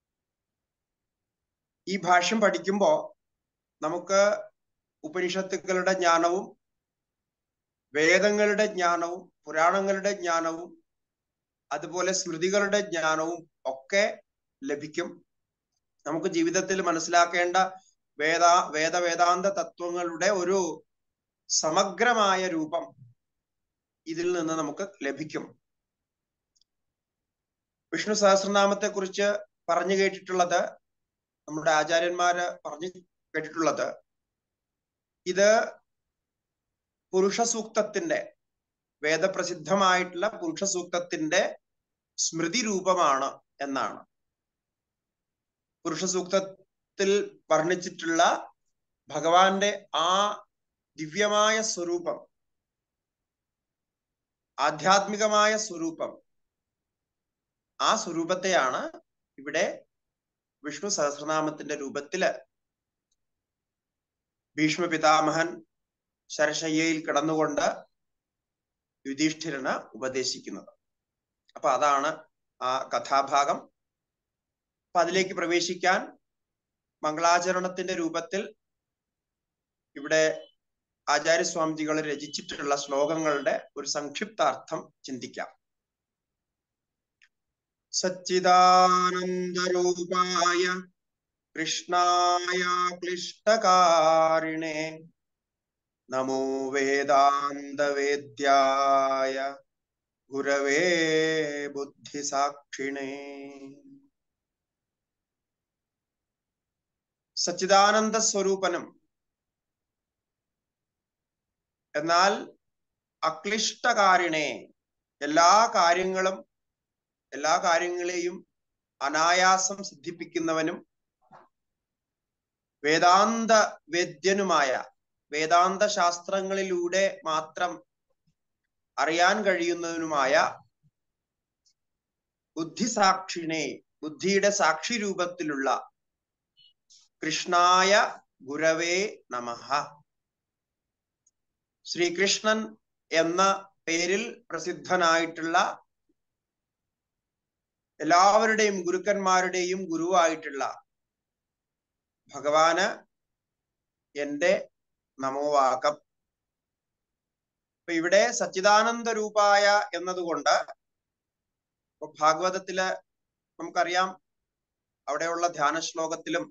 ഈ ഭാഷ്യം പഠിക്കുമ്പോൾ നമുക്ക് ഉപനിഷത്തുക്കളുടെ ജ്ഞാനവും വേദങ്ങളുടെ ജ്ഞാനവും പുരാണങ്ങളുടെ ജ്ഞാനവും അതുപോലെ സ്മൃതികളുടെ ജ്ഞാനവും ഒക്കെ ലഭിക്കും നമുക്ക് ജീവിതത്തിൽ മനസ്സിലാക്കേണ്ട വേദ വേദവേദാന്ത തത്വങ്ങളുടെ ഒരു സമഗ്രമായ രൂപം ഇതിൽ നിന്ന് നമുക്ക് ലഭിക്കും വിഷ്ണു സഹസ്രനാമത്തെ കുറിച്ച് പറഞ്ഞു കേട്ടിട്ടുള്ളത് നമ്മുടെ ആചാര്യന്മാര് പറഞ്ഞു കേട്ടിട്ടുള്ളത് ഇത് പുരുഷ സൂക്തത്തിന്റെ വേദപ്രസിദ്ധമായിട്ടുള്ള പുരുഷ സൂക്തത്തിന്റെ സ്മൃതി രൂപമാണ് എന്നാണ് പുരുഷ സൂക്തത്തിൽ വർണ്ണിച്ചിട്ടുള്ള ഭഗവാന്റെ ആ ദിവ്യമായ സ്വരൂപം ആധ്യാത്മികമായ സ്വരൂപം ആ സ്വരൂപത്തെയാണ് ഇവിടെ വിഷ്ണു സഹസ്രനാമത്തിന്റെ രൂപത്തില് ഭീഷ്മ പിതാമഹൻ ശരശയ്യയിൽ കിടന്നുകൊണ്ട് യുധിഷ്ഠിരന് ഉപദേശിക്കുന്നത് അപ്പൊ അതാണ് ആ കഥാഭാഗം അപ്പൊ അതിലേക്ക് പ്രവേശിക്കാൻ മംഗളാചരണത്തിന്റെ രൂപത്തിൽ ഇവിടെ ആചാര്യസ്വാമിജികൾ രചിച്ചിട്ടുള്ള ശ്ലോകങ്ങളുടെ ഒരു സംക്ഷിപ്താർത്ഥം ചിന്തിക്കാം സച്ചിദാനന്ദരൂപായ കൃഷ്ണായ ക്ലിഷ്ടകാരിണേ നമോ വേദാന്തവേദ്യായ ഗുരവേ ബുദ്ധിസാക്ഷിണേ സച്ചിദാനന്ദ സ്വരൂപനും എന്നാൽ അക്ലിഷ്ടകാരിണേ എല്ലാ കാര്യങ്ങളും എല്ലാ കാര്യങ്ങളെയും അനായാസം സിദ്ധിപ്പിക്കുന്നവനും വേദാന്ത വേദ്യനുമായ വേദാന്ത ശാസ്ത്രങ്ങളിലൂടെ മാത്രം അറിയാൻ കഴിയുന്നതിനുമായ ബുദ്ധിസാക്ഷിനെ ബുദ്ധിയുടെ സാക്ഷി രൂപത്തിലുള്ള കൃഷ്ണായ ഗുരവേ നമഃ ശ്രീകൃഷ്ണൻ എന്ന പേരിൽ പ്രസിദ്ധനായിട്ടുള്ള എല്ലാവരുടെയും ഗുരുക്കന്മാരുടെയും ഗുരുവായിട്ടുള്ള ഭഗവാന് എന്റെ നമോവാകം അപ്പൊ ഇവിടെ സച്ചിദാനന്ദ രൂപായ എന്നതുകൊണ്ട് ഭാഗവതത്തില് നമുക്കറിയാം അവിടെയുള്ള ധ്യാന ശ്ലോകത്തിലും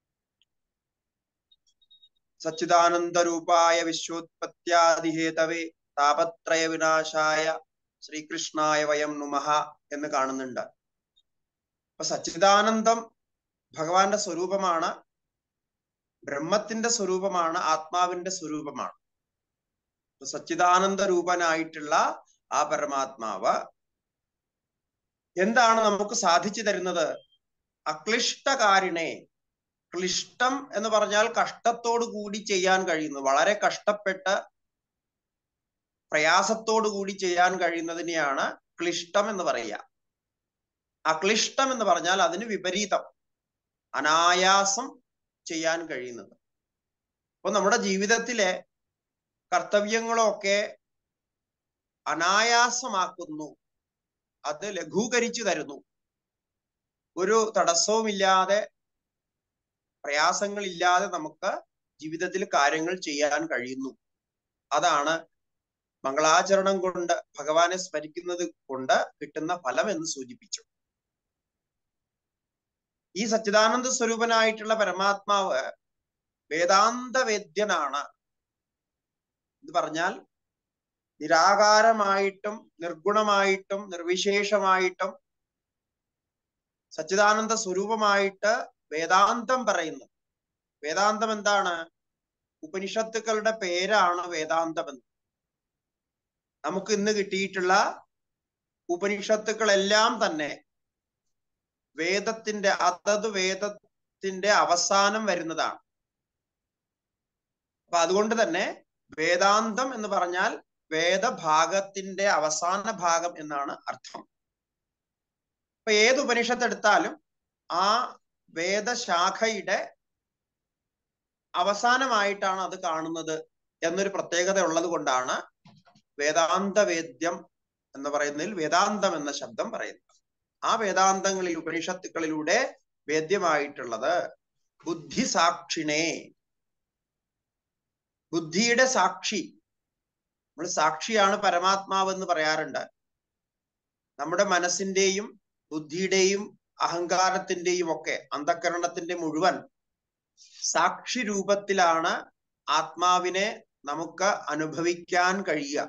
സച്ചിദാനന്ദ രൂപായ വിശ്വോത്പത്യാദിഹേതവേ താപത്രയ വിനാശായ ശ്രീകൃഷ്ണായ വയം നുമഹ എന്ന് കാണുന്നുണ്ട് അപ്പൊ സച്ചിദാനന്ദം ഭഗവാന്റെ സ്വരൂപമാണ് ബ്രഹ്മത്തിന്റെ സ്വരൂപമാണ് ആത്മാവിന്റെ സ്വരൂപമാണ് സച്ചിദാനന്ദ രൂപനായിട്ടുള്ള ആ പരമാത്മാവ് എന്താണ് നമുക്ക് സാധിച്ചു തരുന്നത് അക്ലിഷ്ടകാരിണെ ക്ലിഷ്ടം എന്ന് പറഞ്ഞാൽ കഷ്ടത്തോടു കൂടി ചെയ്യാൻ കഴിയുന്നു വളരെ കഷ്ടപ്പെട്ട് പ്രയാസത്തോടു കൂടി ചെയ്യാൻ കഴിയുന്നതിനെയാണ് ക്ലിഷ്ടം എന്ന് പറയുക അക്ലിഷ്ടം എന്ന് പറഞ്ഞാൽ അതിന് വിപരീതം അനായാസം ചെയ്യാൻ കഴിയുന്നത് അപ്പൊ നമ്മുടെ ജീവിതത്തിലെ കർത്തവ്യങ്ങളൊക്കെ അനായാസമാക്കുന്നു അത് ലഘൂകരിച്ചു തരുന്നു ഒരു തടസ്സവുമില്ലാതെ പ്രയാസങ്ങളില്ലാതെ നമുക്ക് ജീവിതത്തിൽ കാര്യങ്ങൾ ചെയ്യാൻ കഴിയുന്നു അതാണ് മംഗളാചരണം കൊണ്ട് ഭഗവാനെ സ്മരിക്കുന്നത് കൊണ്ട് കിട്ടുന്ന ഫലം എന്ന് സൂചിപ്പിച്ചു ഈ സച്ചിദാനന്ദ സ്വരൂപനായിട്ടുള്ള പരമാത്മാവ് വേദാന്ത വേദ്യനാണ് എന്ന് പറഞ്ഞാൽ നിരാകാരമായിട്ടും നിർഗുണമായിട്ടും നിർവിശേഷമായിട്ടും സച്ചിദാനന്ദ സ്വരൂപമായിട്ട് വേദാന്തം പറയുന്നു വേദാന്തം എന്താണ് ഉപനിഷത്തുക്കളുടെ പേരാണ് വേദാന്തം എന്ന് നമുക്ക് ഇന്ന് കിട്ടിയിട്ടുള്ള ഉപനിഷത്തുക്കളെല്ലാം തന്നെ വേദത്തിന്റെ അതത് വേദത്തിന്റെ അവസാനം വരുന്നതാണ് അപ്പൊ അതുകൊണ്ട് തന്നെ വേദാന്തം എന്ന് പറഞ്ഞാൽ വേദഭാഗത്തിന്റെ അവസാന ഭാഗം എന്നാണ് അർത്ഥം അപ്പൊ ഏത് ഉപനിഷത്ത് എടുത്താലും ആ വേദശാഖയുടെ അവസാനമായിട്ടാണ് അത് കാണുന്നത് എന്നൊരു പ്രത്യേകത ഉള്ളത് കൊണ്ടാണ് വേദാന്ത വേദ്യം എന്ന് പറയുന്നതിൽ വേദാന്തം എന്ന ശബ്ദം പറയുന്നത് ആ വേദാന്തങ്ങളിൽ ഉപനിഷത്തുക്കളിലൂടെ വേദ്യമായിട്ടുള്ളത് ബുദ്ധി സാക്ഷിണേ ബുദ്ധിയുടെ സാക്ഷി നമ്മൾ സാക്ഷിയാണ് പരമാത്മാവ് എന്ന് പറയാറുണ്ട് നമ്മുടെ മനസ്സിന്റെയും ബുദ്ധിയുടെയും അഹങ്കാരത്തിന്റെയും ഒക്കെ അന്ധകരണത്തിന്റെ മുഴുവൻ സാക്ഷി രൂപത്തിലാണ് ആത്മാവിനെ നമുക്ക് അനുഭവിക്കാൻ കഴിയുക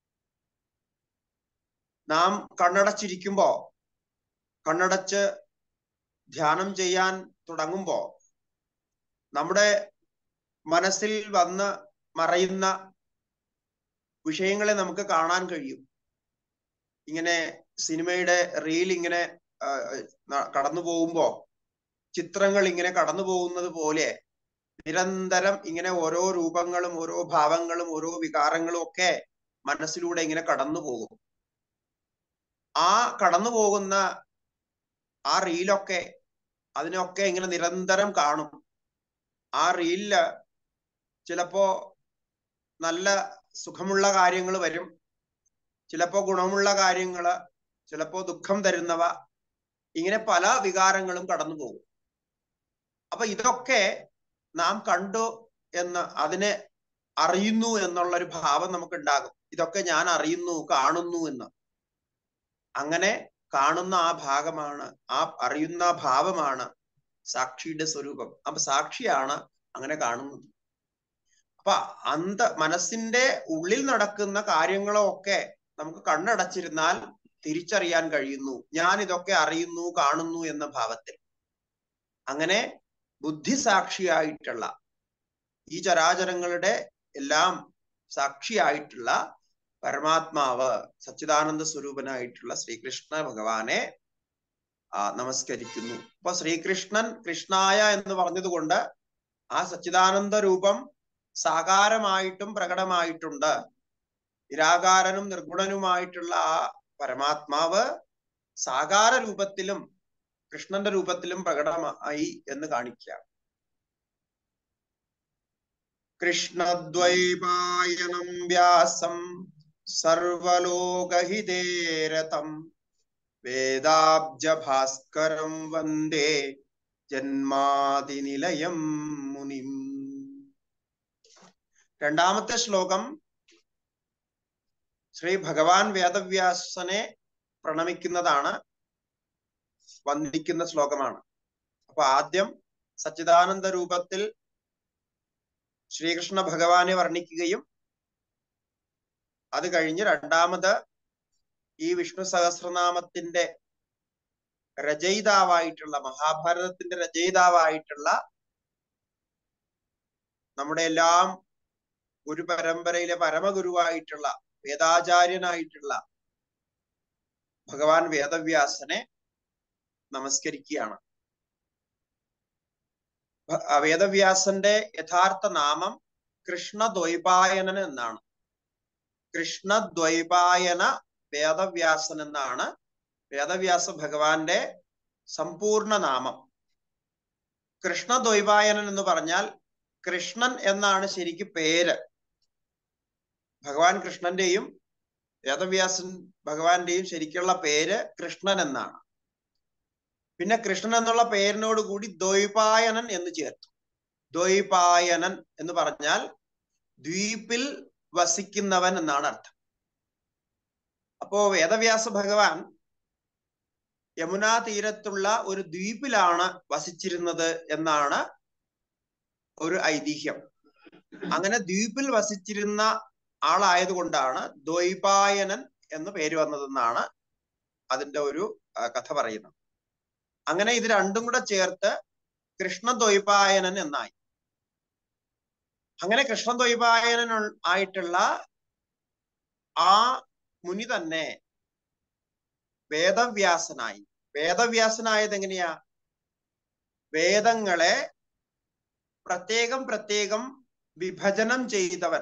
നാം കണ്ണടച്ചിരിക്കുമ്പോ കണ്ണടച്ച് ധ്യാനം ചെയ്യാൻ തുടങ്ങുമ്പോ നമ്മുടെ മനസ്സിൽ വന്ന് മറയുന്ന വിഷയങ്ങളെ നമുക്ക് കാണാൻ കഴിയും ഇങ്ങനെ സിനിമയുടെ റീൽ ഇങ്ങനെ കടന്നു പോകുമ്പോ ചിത്രങ്ങൾ ഇങ്ങനെ കടന്നു പോകുന്നത് പോലെ നിരന്തരം ഇങ്ങനെ ഓരോ രൂപങ്ങളും ഓരോ ഭാവങ്ങളും ഓരോ വികാരങ്ങളും ഒക്കെ മനസ്സിലൂടെ ഇങ്ങനെ കടന്നു പോകും ആ കടന്നു പോകുന്ന ആ റീലൊക്കെ അതിനൊക്കെ ഇങ്ങനെ നിരന്തരം കാണും ആ റീലില് ചിലപ്പോ നല്ല സുഖമുള്ള കാര്യങ്ങൾ വരും ചിലപ്പോ ഗുണമുള്ള കാര്യങ്ങള് ചിലപ്പോ ദുഃഖം തരുന്നവ ഇങ്ങനെ പല വികാരങ്ങളും കടന്നു പോകും അപ്പൊ ഇതൊക്കെ നാം കണ്ടു എന്ന് അതിനെ അറിയുന്നു എന്നുള്ള ഒരു ഭാവം നമുക്ക് ഉണ്ടാകും ഇതൊക്കെ ഞാൻ അറിയുന്നു കാണുന്നു എന്ന് അങ്ങനെ കാണുന്ന ആ ഭാഗമാണ് ആ അറിയുന്ന ഭാവമാണ് സാക്ഷിയുടെ സ്വരൂപം അപ്പൊ സാക്ഷിയാണ് അങ്ങനെ കാണുന്നത് അപ്പൊ അന്ത മനസ്സിന്റെ ഉള്ളിൽ നടക്കുന്ന കാര്യങ്ങളൊക്കെ നമുക്ക് കണ്ണടച്ചിരുന്നാൽ തിരിച്ചറിയാൻ കഴിയുന്നു ഞാൻ ഇതൊക്കെ അറിയുന്നു കാണുന്നു എന്ന ഭാവത്തിൽ അങ്ങനെ ബുദ്ധിസാക്ഷിയായിട്ടുള്ള ഈ ചരാചരങ്ങളുടെ എല്ലാം സാക്ഷിയായിട്ടുള്ള പരമാത്മാവ് സച്ചിദാനന്ദ സ്വരൂപനായിട്ടുള്ള ശ്രീകൃഷ്ണ ഭഗവാനെ ആ നമസ്കരിക്കുന്നു അപ്പൊ ശ്രീകൃഷ്ണൻ കൃഷ്ണായ എന്ന് പറഞ്ഞതുകൊണ്ട് ആ സച്ചിദാനന്ദ രൂപം സാകാരമായിട്ടും പ്രകടമായിട്ടുണ്ട് നിരാകാരനും നിർഗുണനുമായിട്ടുള്ള ആ പരമാത്മാവ് സാകാര രൂപത്തിലും കൃഷ്ണന്റെ രൂപത്തിലും പ്രകടമായി എന്ന് കാണിക്കുക കൃഷ്ണദ്വൈപായനം വ്യാസം സർവലോകഹിതേരഥം വേദാബ്ജഭാസ്കരം വന്ദേ ജന്മാതിനിലയം മുനിം രണ്ടാമത്തെ ശ്ലോകം ശ്രീ ഭഗവാൻ വേദവ്യാസനെ പ്രണമിക്കുന്നതാണ് വന്ദിക്കുന്ന ശ്ലോകമാണ് അപ്പൊ ആദ്യം സച്ചിദാനന്ദ രൂപത്തിൽ ശ്രീകൃഷ്ണ ഭഗവാനെ വർണ്ണിക്കുകയും അത് കഴിഞ്ഞ് രണ്ടാമത് ഈ വിഷ്ണു സഹസ്രനാമത്തിന്റെ രചയിതാവായിട്ടുള്ള മഹാഭാരതത്തിന്റെ രചയിതാവായിട്ടുള്ള നമ്മുടെ എല്ലാം ഗുരു പരമ്പരയിലെ പരമഗുരുവായിട്ടുള്ള വേദാചാര്യനായിട്ടുള്ള ഭഗവാൻ വേദവ്യാസനെ നമസ്കരിക്കുകയാണ് ഭ- ആ വേദവ്യാസന്റെ യഥാർത്ഥ നാമം കൃഷ്ണദ്വൈപായനൻ എന്നാണ് കൃഷ്ണദ്വൈപായന വേദവ്യാസൻ എന്നാണ് വേദവ്യാസ ഭഗവാന്റെ സമ്പൂർണ്ണ നാമം കൃഷ്ണദ്വൈപായനൻ എന്ന് പറഞ്ഞാൽ കൃഷ്ണൻ എന്നാണ് ശരിക്ക് പേര് ഭഗവാൻ കൃഷ്ണന്റെയും വേദവ്യാസൻ ഭഗവാന്റെയും ശരിക്കുള്ള പേര് കൃഷ്ണൻ എന്നാണ് പിന്നെ കൃഷ്ണൻ എന്നുള്ള പേരിനോട് കൂടി ദ്വൈപായനൻ എന്ന് ചേർത്തു ദ്വൈപായനൻ എന്ന് പറഞ്ഞാൽ ദ്വീപിൽ വസിക്കുന്നവൻ എന്നാണ് അർത്ഥം അപ്പോ വേദവ്യാസ ഭഗവാൻ യമുനാ തീരത്തുള്ള ഒരു ദ്വീപിലാണ് വസിച്ചിരുന്നത് എന്നാണ് ഒരു ഐതിഹ്യം അങ്ങനെ ദ്വീപിൽ വസിച്ചിരുന്ന ആളായതുകൊണ്ടാണ് ദ്വൈപായനൻ എന്ന് പേര് വന്നതെന്നാണ് അതിന്റെ ഒരു ആ, കഥ പറയുന്നത് അങ്ങനെ ഇത് രണ്ടും കൂടെ ചേർത്ത് കൃഷ്ണദ്വൈപായനൻ എന്നായി അങ്ങനെ കൃഷ്ണദ്വൈപായനൻ ഉൾ- ആയിട്ടുള്ള ആ മുനി തന്നെ വേദവ്യാസനായി വേദവ്യാസനായത് എങ്ങനെയാ വേദങ്ങളെ പ്രത്യേകം പ്രത്യേകം വിഭജനം ചെയ്തവൻ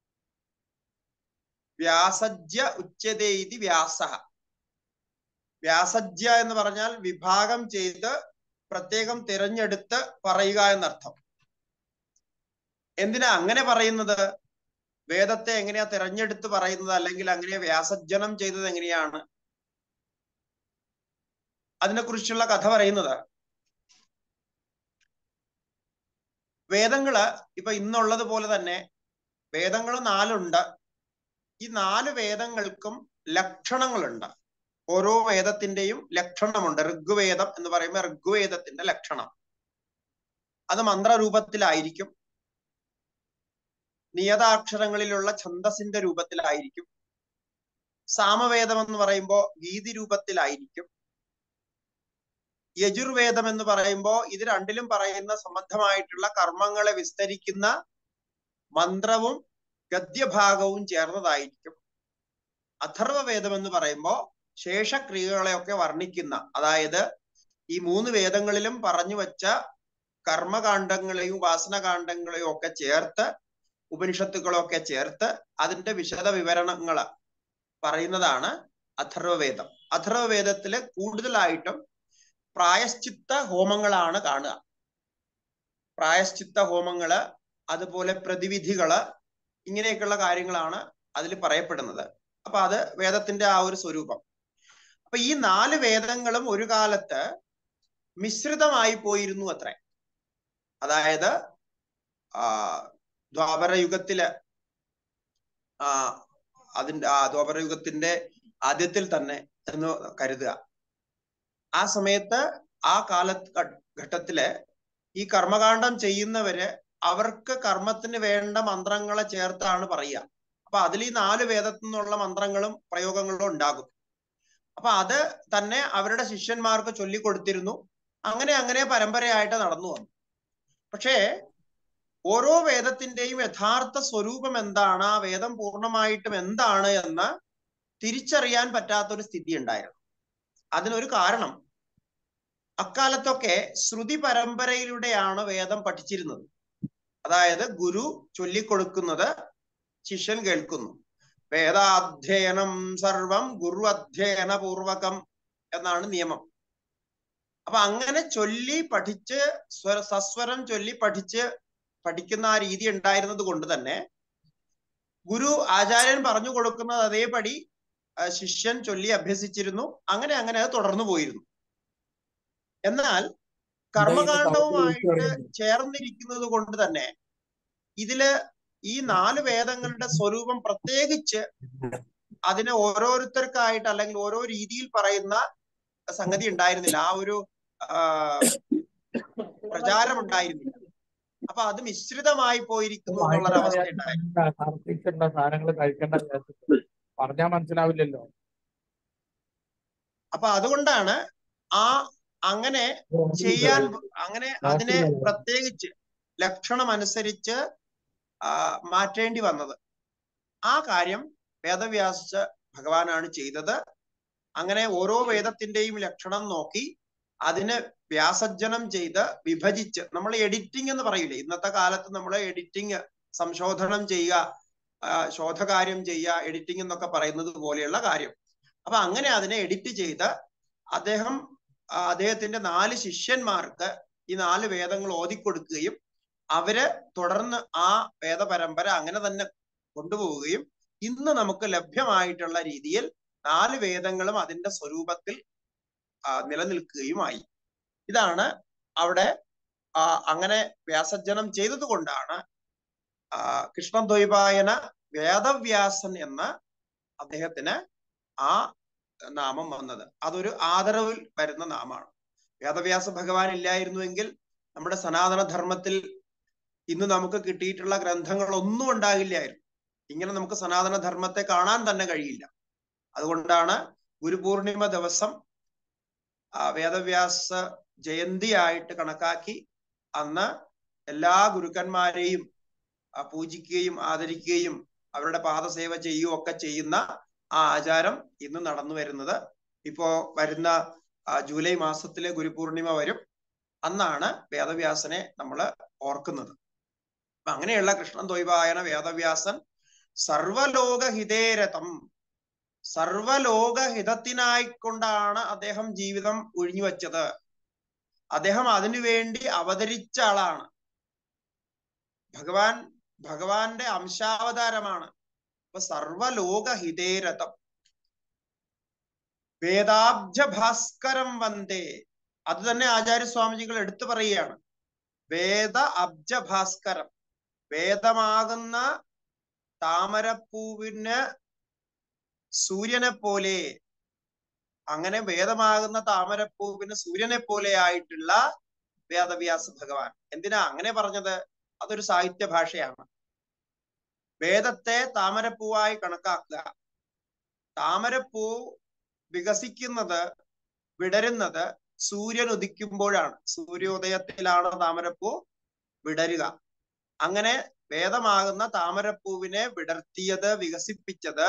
വ്യാസജ്യ ഉച്ചതേതി വ്യാസ വ്യാസജ്യ എന്ന് പറഞ്ഞാൽ വിഭാഗം ചെയ്ത് പ്രത്യേകം തിരഞ്ഞെടുത്ത് പറയുക എന്നർത്ഥം എന്തിനാ അങ്ങനെ പറയുന്നത് വേദത്തെ എങ്ങനെയാ തിരഞ്ഞെടുത്ത് പറയുന്നത് അല്ലെങ്കിൽ അങ്ങനെ വ്യാസജ്ജനം ചെയ്തത് എങ്ങനെയാണ് അതിനെക്കുറിച്ചുള്ള കഥ പറയുന്നത് വേദങ്ങള് ഇപ്പൊ ഇന്നുള്ളത് പോലെ തന്നെ വേദങ്ങൾ നാലുണ്ട് ഈ നാല് വേദങ്ങൾക്കും ലക്ഷണങ്ങളുണ്ട് ഓരോ വേദത്തിന്റെയും ലക്ഷണമുണ്ട് ഋഗ്വേദം എന്ന് പറയുമ്പോൾ ഋഗ്വേദത്തിന്റെ ലക്ഷണം അത് മന്ത്രരൂപത്തിലായിരിക്കും നിയതാക്ഷരങ്ങളിലുള്ള ഛന്ദസിന്റെ രൂപത്തിലായിരിക്കും സാമവേദം എന്ന് പറയുമ്പോൾ ഗീതി രൂപത്തിലായിരിക്കും യജുർവേദം എന്ന് പറയുമ്പോൾ ഇത് രണ്ടിലും പറയുന്ന സംബന്ധമായിട്ടുള്ള കർമ്മങ്ങളെ വിസ്തരിക്കുന്ന മന്ത്രവും ഗദ്യഭാഗവും ചേർന്നതായിരിക്കും അഥർവവേദം എന്ന് പറയുമ്പോൾ ശേഷക്രിയകളെയൊക്കെ വർണ്ണിക്കുന്ന അതായത് ഈ മൂന്ന് വേദങ്ങളിലും പറഞ്ഞു വെച്ച കർമ്മകാന്ഡങ്ങളെയും ഉപാസനകാന്ഡങ്ങളെയും ഒക്കെ ചേർത്ത് ഉപനിഷത്തുകളൊക്കെ ചേർത്ത് അതിന്റെ വിശദ വിവരണങ്ങൾ പറയുന്നതാണ് അഥർവവേദം അഥർവവേദത്തില് കൂടുതലായിട്ടും പ്രായശ്ചിത്ത ഹോമങ്ങളാണ് കാണുക പ്രായശ്ചിത്ത ഹോമങ്ങള് അതുപോലെ പ്രതിവിധികള് ഇങ്ങനെയൊക്കെയുള്ള കാര്യങ്ങളാണ് അതിൽ പറയപ്പെടുന്നത് അപ്പൊ അത് വേദത്തിന്റെ ആ ഒരു സ്വരൂപം അപ്പൊ ഈ നാല് വേദങ്ങളും ഒരു കാലത്ത് മിശ്രിതമായി പോയിരുന്നു അത്രേ അതായത് ആ ദ്വാപര യുഗത്തില് ആ അതിന്റെ ആ ദ്വാപര യുഗത്തിന്റെ ആദ്യത്തിൽ തന്നെ എന്ന് കരുതുക ആ സമയത്ത് ആ കാല ഘട്ടത്തില് ഈ കർമ്മകാന്ഡം ചെയ്യുന്നവര് അവർക്ക് കർമ്മത്തിന് വേണ്ട മന്ത്രങ്ങളെ ചേർത്താണ് പറയുക അപ്പൊ അതിൽ ഈ നാല് വേദത്തിൽ നിന്നുള്ള മന്ത്രങ്ങളും പ്രയോഗങ്ങളും ഉണ്ടാകും അപ്പൊ അത് തന്നെ അവരുടെ ശിഷ്യന്മാർക്ക് ചൊല്ലിക്കൊടുത്തിരുന്നു അങ്ങനെ അങ്ങനെ പരമ്പരയായിട്ട് നടന്നു വന്നു പക്ഷേ ഓരോ വേദത്തിന്റെയും യഥാർത്ഥ സ്വരൂപം എന്താണ് ആ വേദം പൂർണ്ണമായിട്ടും എന്താണ് എന്ന് തിരിച്ചറിയാൻ പറ്റാത്തൊരു സ്ഥിതി ഉണ്ടായിരുന്നു അതിനൊരു കാരണം അക്കാലത്തൊക്കെ ശ്രുതി പരമ്പരയിലൂടെയാണ് വേദം പഠിച്ചിരുന്നത് അതായത് ഗുരു ചൊല്ലിക്കൊടുക്കുന്നത് ശിഷ്യൻ കേൾക്കുന്നു വേദാധ്യയനം സർവം ഗുരു അധ്യയന പൂർവകം എന്നാണ് നിയമം അപ്പൊ അങ്ങനെ ചൊല്ലി പഠിച്ച് സ്വര സസ്വരം ചൊല്ലി പഠിച്ച് പഠിക്കുന്ന ആ രീതി ഉണ്ടായിരുന്നത് കൊണ്ട് തന്നെ ഗുരു ആചാര്യൻ പറഞ്ഞു കൊടുക്കുന്നത് അതേപടി ശിഷ്യൻ ചൊല്ലി അഭ്യസിച്ചിരുന്നു അങ്ങനെ അങ്ങനെ അത് തുടർന്നു പോയിരുന്നു എന്നാൽ കർമ്മകാണ്ഡവുമായിട്ട് ചേർന്നിരിക്കുന്നത് കൊണ്ട് തന്നെ ഇതില് ഈ നാല് വേദങ്ങളുടെ സ്വരൂപം പ്രത്യേകിച്ച് അതിനെ ഓരോരുത്തർക്കായിട്ട് അല്ലെങ്കിൽ ഓരോ രീതിയിൽ പറയുന്ന സംഗതി ഉണ്ടായിരുന്നില്ല ആ ഒരു പ്രചാരം ഉണ്ടായിരുന്നില്ല അപ്പൊ അത് മിശ്രിതമായി പോയിരിക്കുന്നു എന്നുള്ളൊരു അവസ്ഥ ഉണ്ടായിരുന്നു സാധനങ്ങൾ കഴിക്കേണ്ട പറഞ്ഞാൽ മനസ്സിലാവില്ലല്ലോ അപ്പൊ അതുകൊണ്ടാണ് ആ അങ്ങനെ ചെയ്യാൻ അങ്ങനെ അതിനെ പ്രത്യേകിച്ച് ലക്ഷണം അനുസരിച്ച് ആ, മാറ്റേണ്ടി വന്നത് ആ കാര്യം വേദവ്യാസ ഭഗവാനാണ് ചെയ്തത് അങ്ങനെ ഓരോ വേദത്തിന്റെയും ലക്ഷണം നോക്കി അതിന് വ്യാസജ്ജനം ചെയ്ത് വിഭജിച്ച് നമ്മൾ എഡിറ്റിംഗ് എന്ന് പറയില്ലേ ഇന്നത്തെ കാലത്ത് നമ്മൾ എഡിറ്റിംഗ് സംശോധനം ചെയ്യുക ആ, ശോധകാര്യം ചെയ്യുക എഡിറ്റിംഗ് എന്നൊക്കെ പറയുന്നത് പോലെയുള്ള കാര്യം അപ്പൊ അങ്ങനെ അതിനെ എഡിറ്റ് ചെയ്ത് അദ്ദേഹം ആ, അദ്ദേഹത്തിന്റെ നാല് ശിഷ്യന്മാർക്ക് ഈ നാല് വേദങ്ങൾ ഓതിക്കൊടുക്കുകയും അവര് തുടർന്ന് ആ വേദപരമ്പര അങ്ങനെ തന്നെ കൊണ്ടുപോവുകയും ഇന്ന് നമുക്ക് ലഭ്യമായിട്ടുള്ള രീതിയിൽ നാല് വേദങ്ങളും അതിന്റെ സ്വരൂപത്തിൽ ആ, നിലനിൽക്കുകയുമായി ഇതാണ് അവിടെ ആ, അങ്ങനെ വ്യാസജ്ജനം ചെയ്തത് കൊണ്ടാണ് ആ, കൃഷ്ണദ്വൈപായന വേദവ്യാസൻ എന്ന അദ്ദേഹത്തിന് ആ നാമം വന്നത് അതൊരു ആദരവിൽ വരുന്ന നാമാണ് വേദവ്യാസ ഭഗവാൻ ഇല്ലായിരുന്നുവെങ്കിൽ നമ്മുടെ സനാതന ധർമ്മത്തിൽ ഇന്ന് നമുക്ക് കിട്ടിയിട്ടുള്ള ഗ്രന്ഥങ്ങൾ ഒന്നും ഉണ്ടാകില്ലായിരുന്നു ഇങ്ങനെ നമുക്ക് സനാതന ധർമ്മത്തെ കാണാൻ തന്നെ കഴിയില്ല അതുകൊണ്ടാണ് ഗുരുപൂർണിമ ദിവസം ആ വേദവ്യാസ ജയന്തിയായിട്ട് കണക്കാക്കി അന്ന് എല്ലാ ഗുരുക്കന്മാരെയും ആ, പൂജിക്കുകയും ആദരിക്കുകയും അവരുടെ പാദസേവ ചെയ്യുകയും ഒക്കെ ചെയ്യുന്ന ആ ആചാരം ഇന്ന് നടന്നു വരുന്നത് ഇപ്പോ വരുന്ന ആ, ജൂലൈ മാസത്തിലെ ഗുരുപൂർണിമ വരും അന്നാണ് വേദവ്യാസനെ നമ്മൾ ഓർക്കുന്നത് അപ്പൊ അങ്ങനെയുള്ള കൃഷ്ണൻ ദ്വൈപായന വേദവ്യാസൻ സർവലോകഹിതേരഥം സർവലോകഹിതത്തിനായിക്കൊണ്ടാണ് അദ്ദേഹം ജീവിതം ഒഴിഞ്ഞു വച്ചത് അദ്ദേഹം അതിനുവേണ്ടി അവതരിച്ച ആളാണ് ഭഗവാൻ ഭഗവാന്റെ അംശാവതാരമാണ് അപ്പൊ സർവലോകഹിതേരഥം വേദാബ്ജ ഭാസ്കരം വന്ദേ അത് തന്നെ ആചാര്യസ്വാമിജികൾ എടുത്തു പറയുകയാണ് വേദ അബ്ജ ഭാസ്കരം വേദമാകുന്ന താമരപ്പൂവിന് സൂര്യനെ പോലെ അങ്ങനെ വേദമാകുന്ന താമരപ്പൂവിന് സൂര്യനെ പോലെ ആയിട്ടുള്ള വേദവ്യാസ ഭഗവാൻ എന്തിനാ അങ്ങനെ പറഞ്ഞത് അതൊരു സാഹിത്യ ഭാഷയാണ് വേദത്തെ താമരപ്പൂവായി കണക്കാക്കുക താമരപ്പൂ വികസിക്കുന്നത് വിടരുന്നത് സൂര്യൻ ഉദിക്കുമ്പോഴാണ് സൂര്യോദയത്തിലാണ് താമരപ്പൂ വിടരുക അങ്ങനെ വേദമാകുന്ന താമരപ്പൂവിനെ വിടർത്തിയത് വികസിപ്പിച്ചത്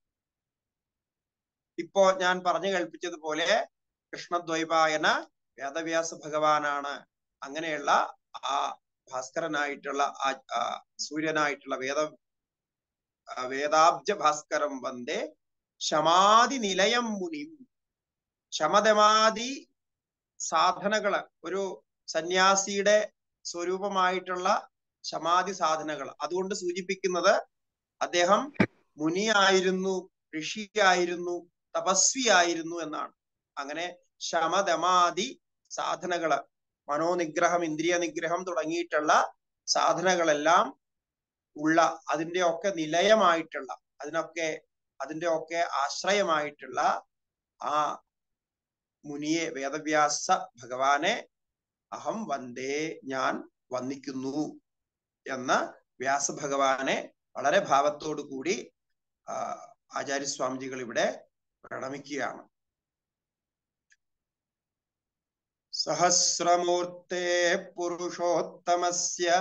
ഇപ്പോ ഞാൻ പറഞ്ഞു കേൾപ്പിച്ചതുപോലെ കൃഷ്ണദ്വൈപായന വേദവ്യാസ ഭഗവാനാണ് അങ്ങനെയുള്ള ആ ഭാസ്കരനായിട്ടുള്ള ആ ആ സൂര്യനായിട്ടുള്ള വേദ ആ വേദാബ്ജ ഭാസ്കരം വന്ദേ ശമാതി നിലയം മുനിം ശമതമാതി സാധനകള് ഒരു സന്യാസിയുടെ സ്വരൂപമായിട്ടുള്ള ശമാധി സാധനകൾ അതുകൊണ്ട് സൂചിപ്പിക്കുന്നത് അദ്ദേഹം മുനിയായിരുന്നു ഋഷിയായിരുന്നു തപസ്വിയായിരുന്നു എന്നാണ് അങ്ങനെ ശമതമാതി സാധനകള് മനോനിഗ്രഹം ഇന്ദ്രിയ നിഗ്രഹം തുടങ്ങിയിട്ടുള്ള സാധനകളെല്ലാം ഉള്ള അതിന്റെ ഒക്കെ നിലയമായിട്ടുള്ള അതിനൊക്കെ അതിന്റെ ഒക്കെ ആശ്രയമായിട്ടുള്ള ആ മുനിയെ വേദവ്യാസ ഭഗവാനെ അഹം വന്ദേ ഞാൻ വന്ദിക്കുന്നു എന്ന് വ്യാസഭഗവാനെ വളരെ ഭാവത്തോടു കൂടി ആ, ആചാര്യസ്വാമിജികൾ ഇവിടെ പ്രണമിക്കുകയാണ് സഹസ്രമൂർത്തേ പുരുഷോത്തമസ്യ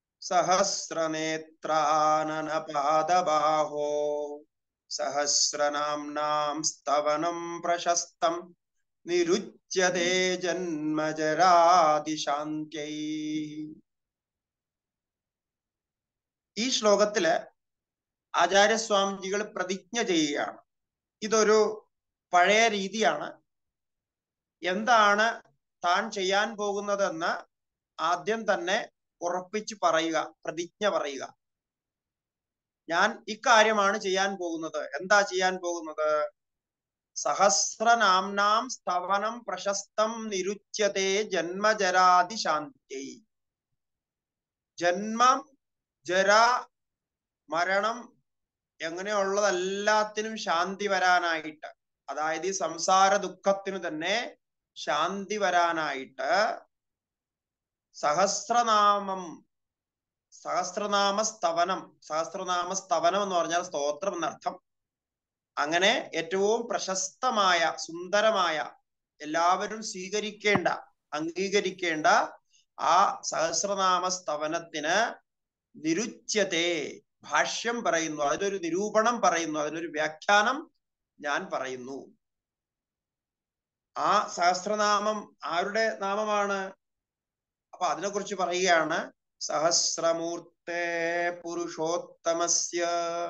സഹസ്രനേത്രാനനപാദബാഹോ സഹസ്രനാംനാം സ്തവനം പ്രശസ്തം നിരുച്യത്തെ ജന്മജരാതിശാന്ത്യൈ ഈ ശ്ലോകത്തില് ആചാര്യസ്വാമിജികൾ പ്രതിജ്ഞ ചെയ്യുകയാണ് ഇതൊരു പഴയ രീതിയാണ് എന്താണ് താൻ ചെയ്യാൻ പോകുന്നതെന്ന് ആദ്യം തന്നെ ഉറപ്പിച്ചു പറയുക പ്രതിജ്ഞ പറയുക ഞാൻ ഇക്കാര്യമാണ് ചെയ്യാൻ പോകുന്നത് എന്താ ചെയ്യാൻ പോകുന്നത് സഹസ്രനാംനാം സ്തവനം പ്രശസ്തം നിരുച്യത്തെ ജന്മജരാതി ശാന്തി ജന്മം ജര മരണം എങ്ങനെയുള്ളതെല്ലാത്തിനും ശാന്തി വരാനായിട്ട് അതായത് ഈ സംസാര ദുഃഖത്തിനു തന്നെ ശാന്തി വരാനായിട്ട് സഹസ്രനാമം സഹസ്രനാമ സ്തവനം സഹസ്രനാമ സ്തവനം എന്ന് പറഞ്ഞാൽ സ്തോത്രം എന്നർത്ഥം അങ്ങനെ ഏറ്റവും പ്രശസ്തമായ സുന്ദരമായ എല്ലാവരും സ്വീകരിക്കേണ്ട അംഗീകരിക്കേണ്ട ആ സഹസ്രനാമ സ്തവനത്തിന് നിരുച്യത്തെ ഭാഷ്യം പറയുന്നു അതിനൊരു നിരൂപണം പറയുന്നു അതിനൊരു വ്യാഖ്യാനം ഞാൻ പറയുന്നു ആ സഹസ്രനാമം ആരുടെ നാമമാണ് അപ്പൊ അതിനെക്കുറിച്ച് പറയുകയാണ് സഹസ്രമൂർത്തേ പുരുഷോത്തമസ്യ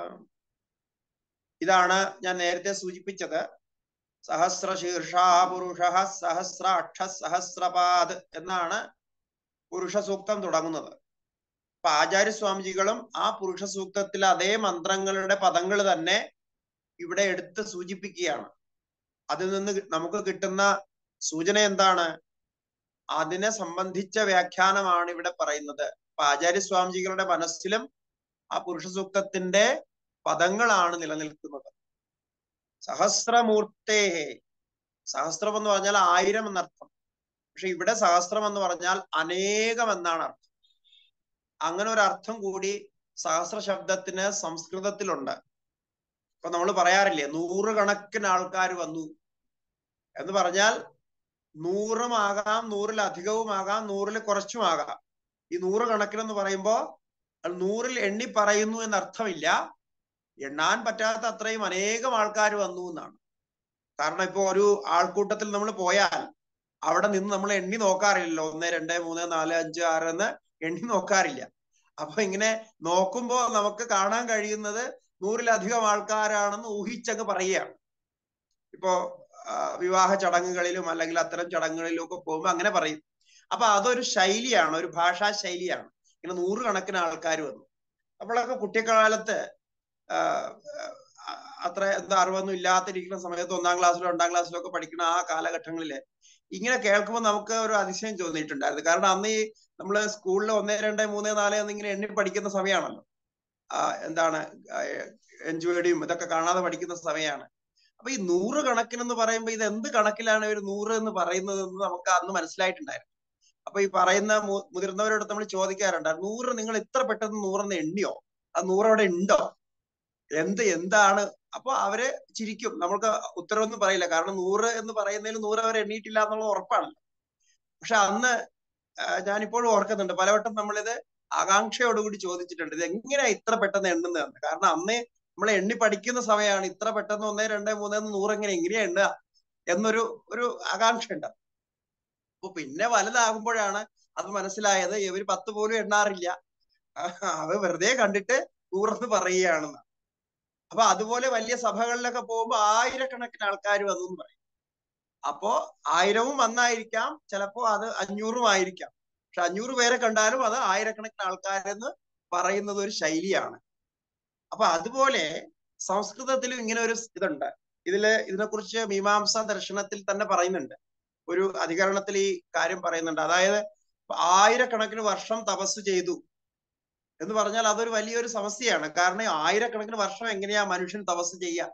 ഇതാണ് ഞാൻ നേരത്തെ സൂചിപ്പിച്ചത് സഹസ്രശീർഷാ പുരുഷ സഹസ്ര അക്ഷ സഹസ്രപാദ് എന്നാണ് പുരുഷ സൂക്തം തുടങ്ങുന്നത് അപ്പൊ ആചാര്യസ്വാമിജികളും ആ പുരുഷ സൂക്തത്തിലെ അതേ മന്ത്രങ്ങളുടെ പദങ്ങൾ തന്നെ ഇവിടെ എടുത്ത് സൂചിപ്പിക്കുകയാണ് അതിൽ നിന്ന് നമുക്ക് കിട്ടുന്ന സൂചന എന്താണ് അതിനെ സംബന്ധിച്ച വ്യാഖ്യാനമാണ് ഇവിടെ പറയുന്നത് അപ്പൊ ആചാര്യസ്വാമിജികളുടെ മനസ്സിലും ആ പുരുഷ സൂക്തത്തിന്റെ പദങ്ങളാണ് നിലനിൽക്കുന്നത് സഹസ്രമൂർത്തേ സഹസ്രം എന്ന് പറഞ്ഞാൽ ആയിരം എന്നർത്ഥം പക്ഷെ ഇവിടെ സഹസ്രം എന്ന് പറഞ്ഞാൽ അനേകം എന്നാണ് അർത്ഥം അങ്ങനെ ഒരു അർത്ഥം കൂടി സഹസ്ര ശബ്ദത്തിന് സംസ്കൃതത്തിലുണ്ട് ഇപ്പൊ നമ്മൾ പറയാറില്ലേ നൂറുകണക്കിന് ആൾക്കാർ വന്നു എന്ന് പറഞ്ഞാൽ നൂറുമാകാം നൂറിലധികവുമാകാം നൂറിൽ കുറച്ചുമാകാം ഈ നൂറ് കണക്കിനെന്ന് പറയുമ്പോ അത് നൂറിൽ എണ്ണി പറയുന്നു എന്നർത്ഥമില്ല എണ്ണാൻ പറ്റാത്ത അത്രയും അനേകം ആൾക്കാർ വന്നു എന്നാണ് കാരണം ഇപ്പൊ ഒരു ആൾക്കൂട്ടത്തിൽ നമ്മൾ പോയാൽ അവിടെ നിന്ന് നമ്മൾ എണ്ണി നോക്കാറില്ലല്ലോ ഒന്ന് രണ്ട് മൂന്ന് നാല് അഞ്ച് ആറ് എന്ന് എണ്ണി നോക്കാറില്ല അപ്പൊ ഇങ്ങനെ നോക്കുമ്പോ നമുക്ക് കാണാൻ കഴിയുന്നത് നൂറിലധികം ആൾക്കാരാണെന്ന് ഊഹിച്ചങ്ങ് പറയുകയാണ് ഇപ്പോ വിവാഹ ചടങ്ങുകളിലും അല്ലെങ്കിൽ അത്തരം ചടങ്ങുകളിലും ഒക്കെ പോകുമ്പോൾ അങ്ങനെ പറയും അപ്പൊ അതൊരു ശൈലിയാണ് ഒരു ഭാഷാ ശൈലിയാണ് ഇങ്ങനെ നൂറുകണക്കിന് ആൾക്കാർ വന്നു നമ്മളൊക്കെ കുട്ടിക്കാലത്ത് അത്ര എന്താ അറിവൊന്നും ഇല്ലാത്തിരിക്കുന്ന സമയത്ത് ഒന്നാം ക്ലാസ്സിലോ രണ്ടാം ക്ലാസ്സിലോ ഒക്കെ പഠിക്കുന്ന ആ കാലഘട്ടങ്ങളില് ഇങ്ങനെ കേൾക്കുമ്പോൾ നമുക്ക് ഒരു അതിശയം തോന്നിയിട്ടുണ്ടായിരുന്നു കാരണം അന്ന് ഈ നമ്മള് സ്കൂളിൽ ഒന്ന് രണ്ട് മൂന്ന് നാല് എന്നിങ്ങനെ എണ്ണി പഠിക്കുന്ന സമയമാണല്ലോ എന്താണ് എൻജോയ്ഡിയും ഇതൊക്കെ കാണാതെ പഠിക്കുന്ന സമയമാണ് അപ്പൊ ഈ നൂറ് കണക്കിനെന്ന് പറയുമ്പോൾ ഇത് എന്ത് കണക്കിലാണ് ഒരു നൂറ് എന്ന് പറയുന്നത് എന്ന് നമുക്ക് അന്ന് മനസ്സിലായിട്ടുണ്ടായിരുന്നു അപ്പൊ ഈ പറയുന്ന മുതിർന്നവരോട് നമ്മൾ ചോദിക്കാറുണ്ട് നൂറ് നിങ്ങൾ ഇത്ര പെട്ടെന്ന് നൂറെന്ന് എണ്ണിയോ ആ നൂറ് അവിടെ ഉണ്ടോ എന്ത് എന്താണ് അപ്പൊ അവര് ചിരിക്കും നമ്മൾക്ക് ഉത്തരവൊന്നും പറയില്ല കാരണം നൂറ് എന്ന് പറയുന്നതിൽ നൂറ് അവർ എണ്ണിയിട്ടില്ല എന്നുള്ളത് ഉറപ്പാണല്ലോ പക്ഷെ അന്ന് ഞാനിപ്പോഴും ഓർക്കുന്നുണ്ട് പലവട്ടം നമ്മളിത് ആകാംക്ഷയോടുകൂടി ചോദിച്ചിട്ടുണ്ട് ഇത് എങ്ങനെയാ ഇത്ര പെട്ടെന്ന് എണ്ണുന്നതെന്ന് കാരണം അന്ന് നമ്മൾ എണ്ണി പഠിക്കുന്ന സമയമാണ് ഇത്ര പെട്ടെന്ന് ഒന്നേ രണ്ട് മൂന്ന് നൂറ് എങ്ങനെ എങ്ങനെയാ എണ്ണുക എന്നൊരു ഒരു ആകാംക്ഷ ഉണ്ട് അപ്പൊ പിന്നെ വലുതാകുമ്പോഴാണ് അത് മനസ്സിലായത് ഇവർ പത്ത് പോലും എണ്ണാറില്ല അത് വെറുതെ കണ്ടിട്ട് നൂറെന്ന് പറയുകയാണെന്ന് അപ്പൊ അതുപോലെ വലിയ സഭകളിലൊക്കെ പോകുമ്പോൾ ആയിരക്കണക്കിന് ആൾക്കാർ വന്നു എന്ന് പറയും അപ്പോ ആയിരവും വന്നായിരിക്കാം ചിലപ്പോ അത് അഞ്ഞൂറും ആയിരിക്കാം പക്ഷെ അഞ്ഞൂറ് പേരെ കണ്ടാലും അത് ആയിരക്കണക്കിന് ആൾക്കാരെന്ന് പറയുന്നത് ഒരു ശൈലിയാണ് അപ്പൊ അതുപോലെ സംസ്കൃതത്തിലും ഇങ്ങനെ ഒരു ഇതുണ്ട് ഇതില് ഇതിനെക്കുറിച്ച് മീമാംസ ദർശനത്തിൽ തന്നെ പറയുന്നുണ്ട് ഒരു അധികരണത്തിൽ ഈ കാര്യം പറയുന്നുണ്ട് അതായത് ആയിരക്കണക്കിന് വർഷം തപസ് ചെയ്തു എന്ന് പറഞ്ഞാൽ അതൊരു വലിയൊരു സമസ്യയാണ് കാരണം ആയിരക്കണക്കിന് വർഷം എങ്ങനെയാ മനുഷ്യൻ തപസ് ചെയ്യുക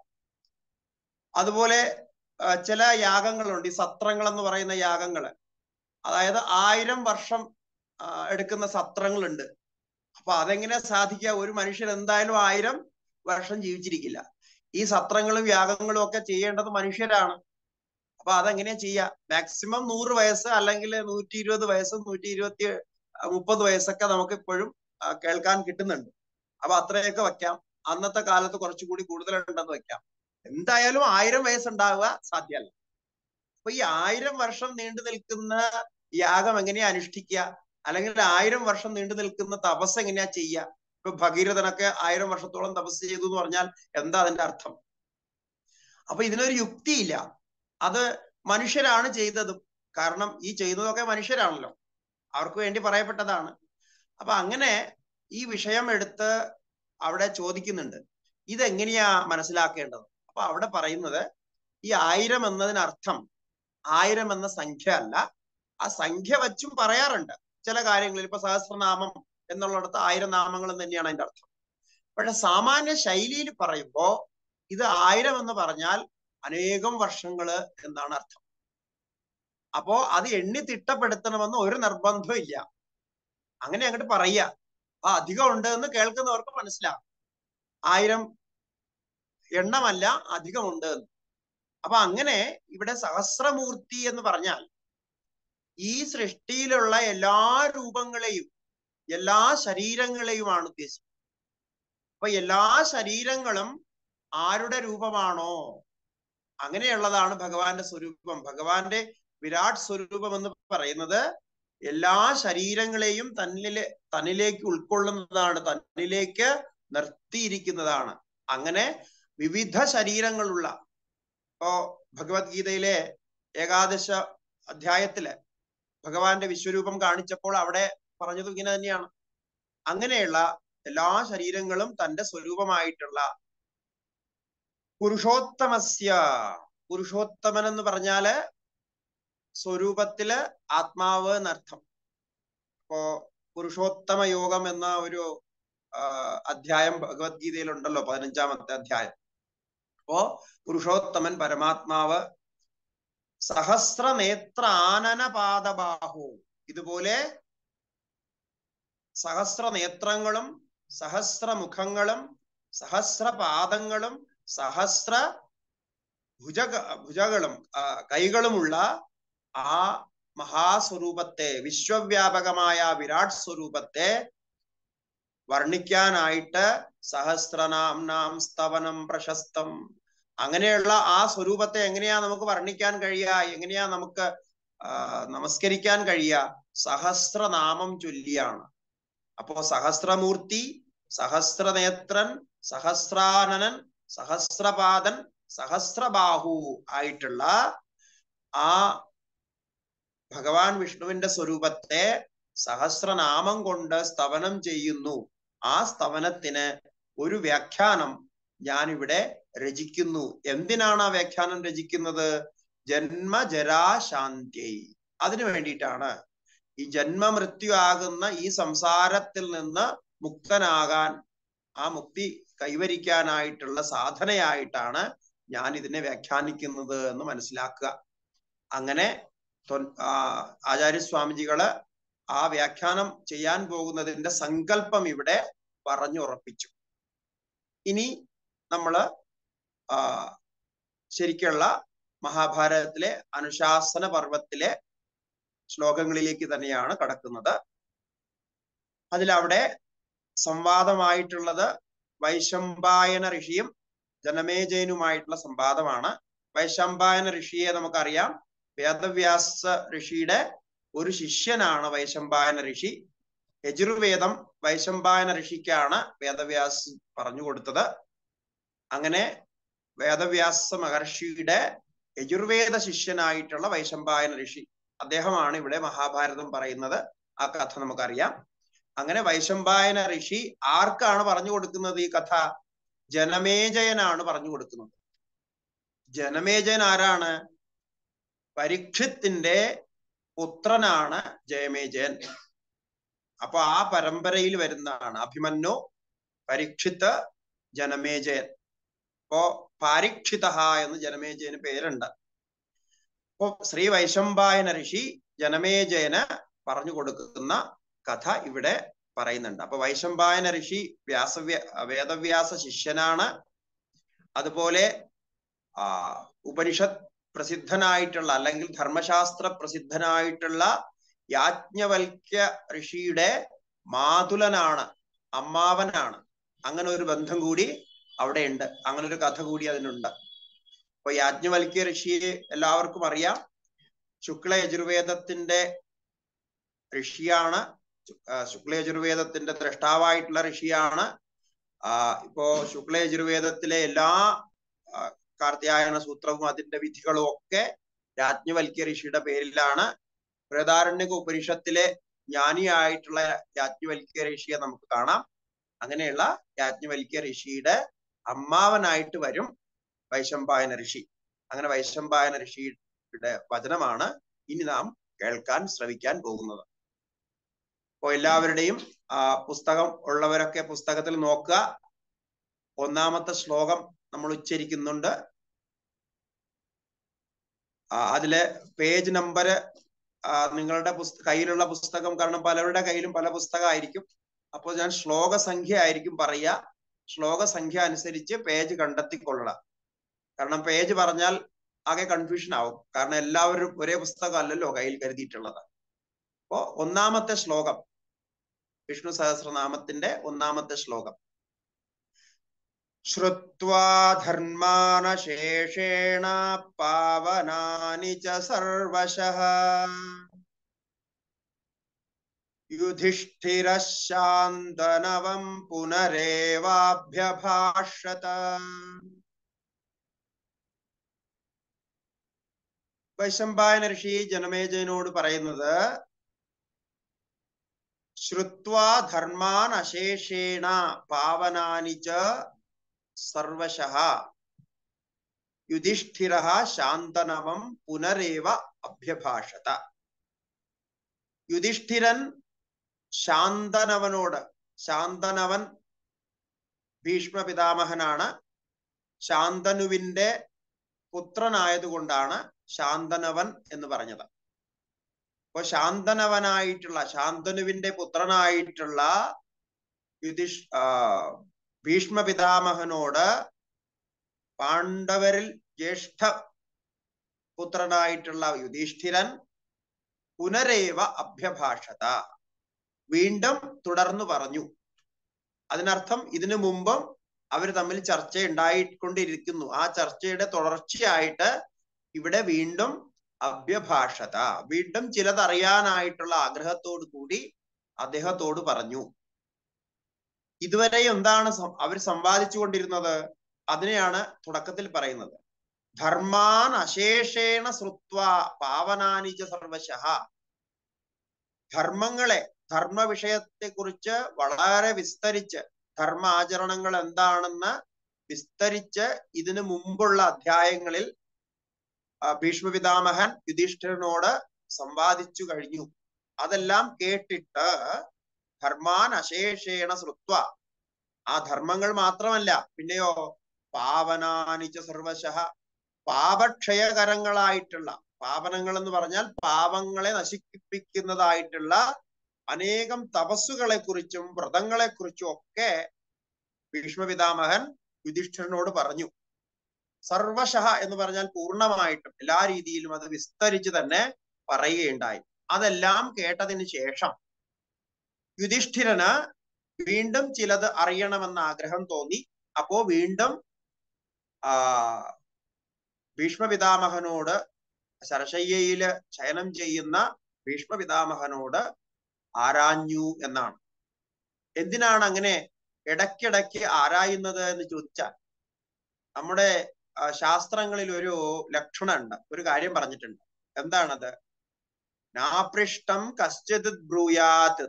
അതുപോലെ ചില യാഗങ്ങളുണ്ട് ഈ സത്രങ്ങൾ എന്ന് പറയുന്ന യാഗങ്ങള് അതായത് ആയിരം വർഷം എടുക്കുന്ന സത്രങ്ങളുണ്ട് അപ്പൊ അതെങ്ങനെ സാധിക്കുക ഒരു മനുഷ്യൻ എന്തായാലും ആയിരം വർഷം ജീവിച്ചിരിക്കില്ല ഈ സത്രങ്ങളും യാഗങ്ങളും ഒക്കെ ചെയ്യേണ്ടത് മനുഷ്യരാണ് അപ്പൊ അതെങ്ങനെയാ ചെയ്യാ മാക്സിമം നൂറ് വയസ്സ് അല്ലെങ്കിൽ നൂറ്റി ഇരുപത് വയസ്സ് നൂറ്റി ഇരുപത്തി മുപ്പത് വയസ്സൊക്കെ നമുക്ക് ഇപ്പോഴും കേൾക്കാൻ കിട്ടുന്നുണ്ട് അപ്പൊ അത്രയൊക്കെ വെക്കാം അന്നത്തെ കാലത്ത് കുറച്ചുകൂടി കൂടുതലുണ്ടെന്ന് വെക്കാം എന്തായാലും ആയിരം വയസ്സുണ്ടാവുക സാധ്യമല്ല അപ്പൊ ഈ ആയിരം വർഷം നീണ്ടു നിൽക്കുന്ന യാഗം എങ്ങനെയാ അനുഷ്ഠിക്കുക അല്ലെങ്കിൽ ആയിരം വർഷം നീണ്ടു നിൽക്കുന്ന തപസ് എങ്ങനെയാ ചെയ്യുക ഇപ്പൊ ഭഗീരഥനൊക്കെ ആയിരം വർഷത്തോളം തപസ് ചെയ്തു എന്ന് പറഞ്ഞാൽ എന്താ അതിന്റെ അർത്ഥം അപ്പൊ ഇതിനൊരു യുക്തിയില്ല അത് മനുഷ്യരാണ് ചെയ്തതും കാരണം ഈ ചെയ്യുന്നതൊക്കെ മനുഷ്യരാണല്ലോ അവർക്ക് വേണ്ടി പറയപ്പെട്ടതാണ് അപ്പൊ അങ്ങനെ ഈ വിഷയം എടുത്ത് അവിടെ ചോദിക്കുന്നുണ്ട് ഇതെങ്ങനെയാ മനസ്സിലാക്കേണ്ടത് അപ്പൊ അവിടെ പറയുന്നത് ഈ ആയിരം എന്നതിനർത്ഥം ആയിരം എന്ന സംഖ്യ അല്ല ആ സംഖ്യ വച്ചും പറയാറുണ്ട് ചില കാര്യങ്ങളിൽ ഇപ്പൊ സഹസ്രനാമം എന്നുള്ളിടത്ത് ആയിരം നാമങ്ങൾ തന്നെയാണ് അതിന്റെ അർത്ഥം പക്ഷെ സാമാന്യ ശൈലിയിൽ പറയുമ്പോ ഇത് ആയിരം എന്ന് പറഞ്ഞാൽ അനേകം വർഷങ്ങള് എന്നാണ് അർത്ഥം അപ്പോ അത് എണ്ണി തിട്ടപ്പെടുത്തണമെന്ന് ഒരു നിർബന്ധവും ഇല്ല അങ്ങനെ അങ്ങോട്ട് പറയുക ആ അധികം ഉണ്ട് എന്ന് കേൾക്കുന്നവർക്ക് മനസ്സിലാവും ആയിരം എണ്ണമല്ല അധികമുണ്ട് എന്ന് അപ്പൊ അങ്ങനെ ഇവിടെ സഹസ്രമൂർത്തി എന്ന് പറഞ്ഞാൽ ഈ സൃഷ്ടിയിലുള്ള എല്ലാ രൂപങ്ങളെയും എല്ലാ ശരീരങ്ങളെയുമാണ് ഉദ്ദേശിക്കുന്നത് അപ്പൊ എല്ലാ ശരീരങ്ങളും ആരുടെ രൂപമാണോ അങ്ങനെയുള്ളതാണ് ഭഗവാന്റെ സ്വരൂപം ഭഗവാന്റെ വിരാട് സ്വരൂപം എന്ന് പറയുന്നത് എല്ലാ ശരീരങ്ങളെയും തന്നിലെ തന്നിലേക്ക് ഉൾക്കൊള്ളുന്നതാണ് തന്നിലേക്ക് നിർത്തിയിരിക്കുന്നതാണ് അങ്ങനെ വിവിധ ശരീരങ്ങളുള്ള ഇപ്പോ ഭഗവത്ഗീതയിലെ ഏകാദശ അധ്യായത്തില് ഭഗവാന്റെ വിശ്വരൂപം കാണിച്ചപ്പോൾ അവിടെ പറഞ്ഞത് ഇങ്ങനെ തന്നെയാണ് അങ്ങനെയുള്ള എല്ലാ ശരീരങ്ങളും തന്റെ സ്വരൂപമായിട്ടുള്ള പുരുഷോത്തമസ്യ പുരുഷോത്തമൻ എന്ന് പറഞ്ഞാല് സ്വരൂപത്തില് ആത്മാവ് എന്നർത്ഥം ഇപ്പോ പുരുഷോത്തമ യോഗം എന്ന ഒരു അധ്യായം ഭഗവത്ഗീതയിലുണ്ടല്ലോ പതിനഞ്ചാമത്തെ അധ്യായം അപ്പോ പുരുഷോത്തമൻ പരമാത്മാവ് സഹസ്ര നേത്രാനന പാദബാഹു ഇതുപോലെ സഹസ്ര നേത്രങ്ങളും സഹസ്ര മുഖങ്ങളും സഹസ്ര പാദങ്ങളും സഹസ്ര ഭുജ ഭുജകളും കൈകളുമുള്ള ആ മഹാസ്വരൂപത്തെ വിശ്വവ്യാപകമായ വിരാട് സ്വരൂപത്തെ വർണ്ണിക്കാനായിട്ട് സഹസ്രനാം സ്തവനം പ്രശസ്തം അങ്ങനെയുള്ള ആ സ്വരൂപത്തെ എങ്ങനെയാ നമുക്ക് വർണ്ണിക്കാൻ കഴിയുക എങ്ങനെയാ നമുക്ക് നമസ്കരിക്കാൻ കഴിയുക സഹസ്രനാമം ചൊല്ലിയാണ് അപ്പോ സഹസ്രമൂർത്തി സഹസ്രനേത്രൻ സഹസ്രാനനൻ സഹസ്രപാദൻ സഹസ്രബാഹു ആയിട്ടുള്ള ആ ഭഗവാൻ വിഷ്ണുവിന്റെ സ്വരൂപത്തെ സഹസ്രനാമം കൊണ്ട് സ്തവനം ചെയ്യുന്നു ആ സ്തവനത്തിന് ഒരു വ്യാഖ്യാനം ഞാനിവിടെ രചിക്കുന്നു എന്തിനാണ് ആ വ്യാഖ്യാനം രചിക്കുന്നത് ജന്മജരാശാന്തി അതിനു വേണ്ടിയിട്ടാണ് ഈ ജന്മമൃത്യു ആകുന്ന ഈ സംസാരത്തിൽ നിന്ന് മുക്തനാകാൻ ആ മുക്തി കൈവരിക്കാനായിട്ടുള്ള സാധനയായിട്ടാണ് ഞാൻ ഇതിനെ വ്യാഖ്യാനിക്കുന്നത് എന്ന് മനസ്സിലാക്കുക അങ്ങനെ ആചാര്യസ്വാമിജികള് ആ വ്യാഖ്യാനം ചെയ്യാൻ പോകുന്നതിന്റെ സങ്കല്പം ഇവിടെ പറഞ്ഞുറപ്പിച്ചു ഇനി നമ്മള് ആ ശരിക്കുള്ള മഹാഭാരതത്തിലെ അനുശാസന പർവത്തിലെ ശ്ലോകങ്ങളിലേക്ക് തന്നെയാണ് കടക്കുന്നത് അതിലവിടെ സംവാദമായിട്ടുള്ളത് വൈശമ്പായന ഋഷിയും ജനമേജയനുമായിട്ടുള്ള സംവാദമാണ് വൈശമ്പായന ഋഷിയെ നമുക്കറിയാം വേദവ്യാസ ഋഷിയുടെ ഒരു ശിഷ്യനാണ് വൈശമ്പായന ഋഷി യജുർവേദം വൈശമ്പായന ഋഷിക്കാണ് വേദവ്യാസ് പറഞ്ഞു കൊടുത്തത് അങ്ങനെ വേദവ്യാസ മഹർഷിയുടെ യജുർവേദ ശിഷ്യനായിട്ടുള്ള വൈശമ്പായന ഋഷി അദ്ദേഹമാണ് ഇവിടെ മഹാഭാരതം പറയുന്നത് ആ കഥ നമുക്കറിയാം അങ്ങനെ വൈശമ്പായന ഋഷി ആർക്കാണ് പറഞ്ഞു കൊടുക്കുന്നത് ഈ കഥ ജനമേജയനാണ് പറഞ്ഞു കൊടുക്കുന്നത് ജനമേജയൻ ആരാണ് പരീക്ഷത്തിന്റെ പുത്രനാണ് ജയമേജയൻ അപ്പൊ ആ പരമ്പരയിൽ വരുന്നതാണ് അഭിമന്യു പരീക്ഷിത്ത് ജനമേജയൻ അപ്പോ പാരീക്ഷിത എന്ന് ജനമേജയന് പേരുണ്ട് അപ്പോ ശ്രീ വൈശമ്പായന ഋഷി ജനമേജയന് പറഞ്ഞു കൊടുക്കുന്ന കഥ ഇവിടെ പറയുന്നുണ്ട് അപ്പൊ വൈശമ്പായന ഋഷി വ്യാസവ്യ വേദവ്യാസ ശിഷ്യനാണ് അതുപോലെ ആ ഉപനിഷത്ത് പ്രസിദ്ധനായിട്ടുള്ള അല്ലെങ്കിൽ ധർമ്മശാസ്ത്ര പ്രസിദ്ധനായിട്ടുള്ള യാജ്ഞവൽക്യ ഋഷിയുടെ മാതുലനാണ് അമ്മാവനാണ് അങ്ങനെ ഒരു ബന്ധം കൂടി അവിടെ ഉണ്ട് അങ്ങനെ ഒരു കഥ കൂടി അതിനുണ്ട് അപ്പൊ യാജ്ഞവൽക്യ ഋഷിയെ എല്ലാവർക്കും അറിയാം ശുക്ല യജുർവേദത്തിന്റെ ഋഷിയാണ് ശുക്ല യജുർവേദത്തിന്റെ ദ്രഷ്ടാവായിട്ടുള്ള ഋഷിയാണ് ആ ഇപ്പോ ശുക്ല യജുർവേദത്തിലെ എല്ലാ കാർത്തിയായന സൂത്രവും അതിന്റെ വിധികളും ഒക്കെ യാജ്ഞവൽക്യ ഋഷിയുടെ പേരിലാണ് ബൃഹദാരണ്യക ഉപനിഷത്തിലെ ജ്ഞാനിയായിട്ടുള്ള യാജ്ഞവൽക്യ ഋഷിയെ നമുക്ക് കാണാം അങ്ങനെയുള്ള യാജ്ഞവൽക്യ ഋഷിയുടെ അമ്മാവനായിട്ട് വരും വൈശമ്പായന ഋഷി അങ്ങനെ വൈശമ്പായന ഋഷിയുടെ വചനമാണ് ഇനി നാം കേൾക്കാൻ ശ്രവിക്കാൻ പോകുന്നത് അപ്പോ എല്ലാവരുടെയും ആ പുസ്തകം ഉള്ളവരൊക്കെ പുസ്തകത്തിൽ നോക്കുക ഒന്നാമത്തെ ശ്ലോകം നമ്മൾ ഉച്ചരിക്കുന്നുണ്ട് അതിലെ പേജ് നമ്പർ നിങ്ങളുടെ പുസ്ത കയ്യിലുള്ള പുസ്തകം കാരണം പലരുടെ കയ്യിലും പല പുസ്തകമായിരിക്കും അപ്പോൾ ഞാൻ ശ്ലോക സംഖ്യ ആയിരിക്കും പറയുക ശ്ലോക സംഖ്യ അനുസരിച്ച് പേജ് കണ്ടെത്തിക്കൊള്ളണം കാരണം പേജ് പറഞ്ഞാൽ ആകെ കൺഫ്യൂഷൻ ആവും കാരണം എല്ലാവരും ഒരേ പുസ്തകം അല്ലല്ലോ കയ്യിൽ കരുതിയിട്ടുള്ളത് അപ്പോ ഒന്നാമത്തെ ശ്ലോകം വിഷ്ണു സഹസ്രനാമത്തിന്റെ ഒന്നാമത്തെ ശ്ലോകം ശ്രുത്വാ ധർമാനശേഷേണ പാവനാനി ച സർവശഃ യുധിഷ്ഠിരശാന്തനവം പുനരേവാഭ്യഭാഷത വൈശമ്പായന ഋഷി ജനമേജയനോട് പറയുന്നത് ശ്രുത്വാ ധർമാൻ അശേഷേണ പാവനാനി ച സർവശഃ യുധിഷ്ഠിര ശാന്തനവം പുനരേവ അഭ്യഭാഷത യുധിഷ്ഠിരൻ ശാന്തനവനോട് ശാന്തനവൻ ഭീഷ്മ പിതാമഹനാണ് ശാന്തനുവിന്റെ പുത്രനായതുകൊണ്ടാണ് ശാന്തനവൻ എന്ന് പറഞ്ഞത് അപ്പൊ ശാന്തനവനായിട്ടുള്ള ശാന്തനുവിന്റെ പുത്രനായിട്ടുള്ള യുധിഷ് ആ ഭീഷ്മ പിതാമഹനോട് പാണ്ഡവരിൽ ജ്യേഷ്ഠ പുത്രനായിട്ടുള്ള യുധിഷ്ഠിരൻ പുനരേവ അഭ്യഭാഷത വീണ്ടും തുടർന്നു പറഞ്ഞു അതിനർത്ഥം ഇതിനു മുമ്പും അവർ തമ്മിൽ ചർച്ച ഉണ്ടായിക്കൊണ്ടിരിക്കുന്നു ആ ചർച്ചയുടെ തുടർച്ചയായിട്ട് ഇവിടെ വീണ്ടും അഭ്യഭാഷത വീണ്ടും ചിലതറിയാനായിട്ടുള്ള ആഗ്രഹത്തോടു കൂടി അദ്ദേഹത്തോട് പറഞ്ഞു ഇതുവരെ എന്താണ് അവർ സംവാദിച്ചു കൊണ്ടിരുന്നത് അതിനെയാണ് തുടക്കത്തിൽ പറയുന്നത് ധർമാൻ അശേഷേണ ശ്രുത്വ പാവനാനിജ സർവശഃ ധർമ്മങ്ങളെ ധർമ്മ വിഷയത്തെ കുറിച്ച് വളരെ വിസ്തരിച്ച് ധർമ്മ ആചരണങ്ങൾ എന്താണെന്ന് വിസ്തരിച്ച് ഇതിനു മുമ്പുള്ള അധ്യായങ്ങളിൽ ഭീഷ്മ പിതാമഹൻ യുധിഷ്ഠിരനോട് സംവാദിച്ചു കഴിഞ്ഞു അതെല്ലാം കേട്ടിട്ട് ധർമാൻ അശേഷേണ ശ്രുത്വ ആ ധർമ്മങ്ങൾ മാത്രമല്ല പിന്നെയോ പാവനാനിച്ച സർവശഃ പാപക്ഷയകരങ്ങളായിട്ടുള്ള പാപനങ്ങൾ എന്ന് പറഞ്ഞാൽ പാപങ്ങളെ നശിപ്പിക്കുന്നതായിട്ടുള്ള അനേകം തപസ്സുകളെ കുറിച്ചും വ്രതങ്ങളെ കുറിച്ചും ഒക്കെ ഭീഷ്മ പിതാമഹൻ യുധിഷ്ഠിരനോട് പറഞ്ഞു സർവശഃ എന്ന് പറഞ്ഞാൽ പൂർണ്ണമായിട്ടും എല്ലാ രീതിയിലും അത് വിസ്തരിച്ച് തന്നെ പറയുകയുണ്ടായി അതെല്ലാം കേട്ടതിന് ശേഷം യുധിഷ്ഠിരന് വീണ്ടും ചിലത് അറിയണമെന്ന ആഗ്രഹം തോന്നി അപ്പോ വീണ്ടും ആ ഭീഷ്മ പിതാമഹനോട് ശരശയ്യയില് ശയനം ചെയ്യുന്ന ഭീഷ്മ പിതാമഹനോട് ആരാഞ്ഞു എന്നാണ് എന്തിനാണ് അങ്ങനെ ഇടയ്ക്കിടയ്ക്ക് ആരായുന്നത് എന്ന് ചോദിച്ചാൽ നമ്മുടെ ശാസ്ത്രങ്ങളിൽ ഒരു ലക്ഷണമുണ്ട് ഒരു കാര്യം പറഞ്ഞിട്ടുണ്ട് എന്താണത് നാപൃഷ്ടം കശ്ചിത് ബ്രൂയാത്ത്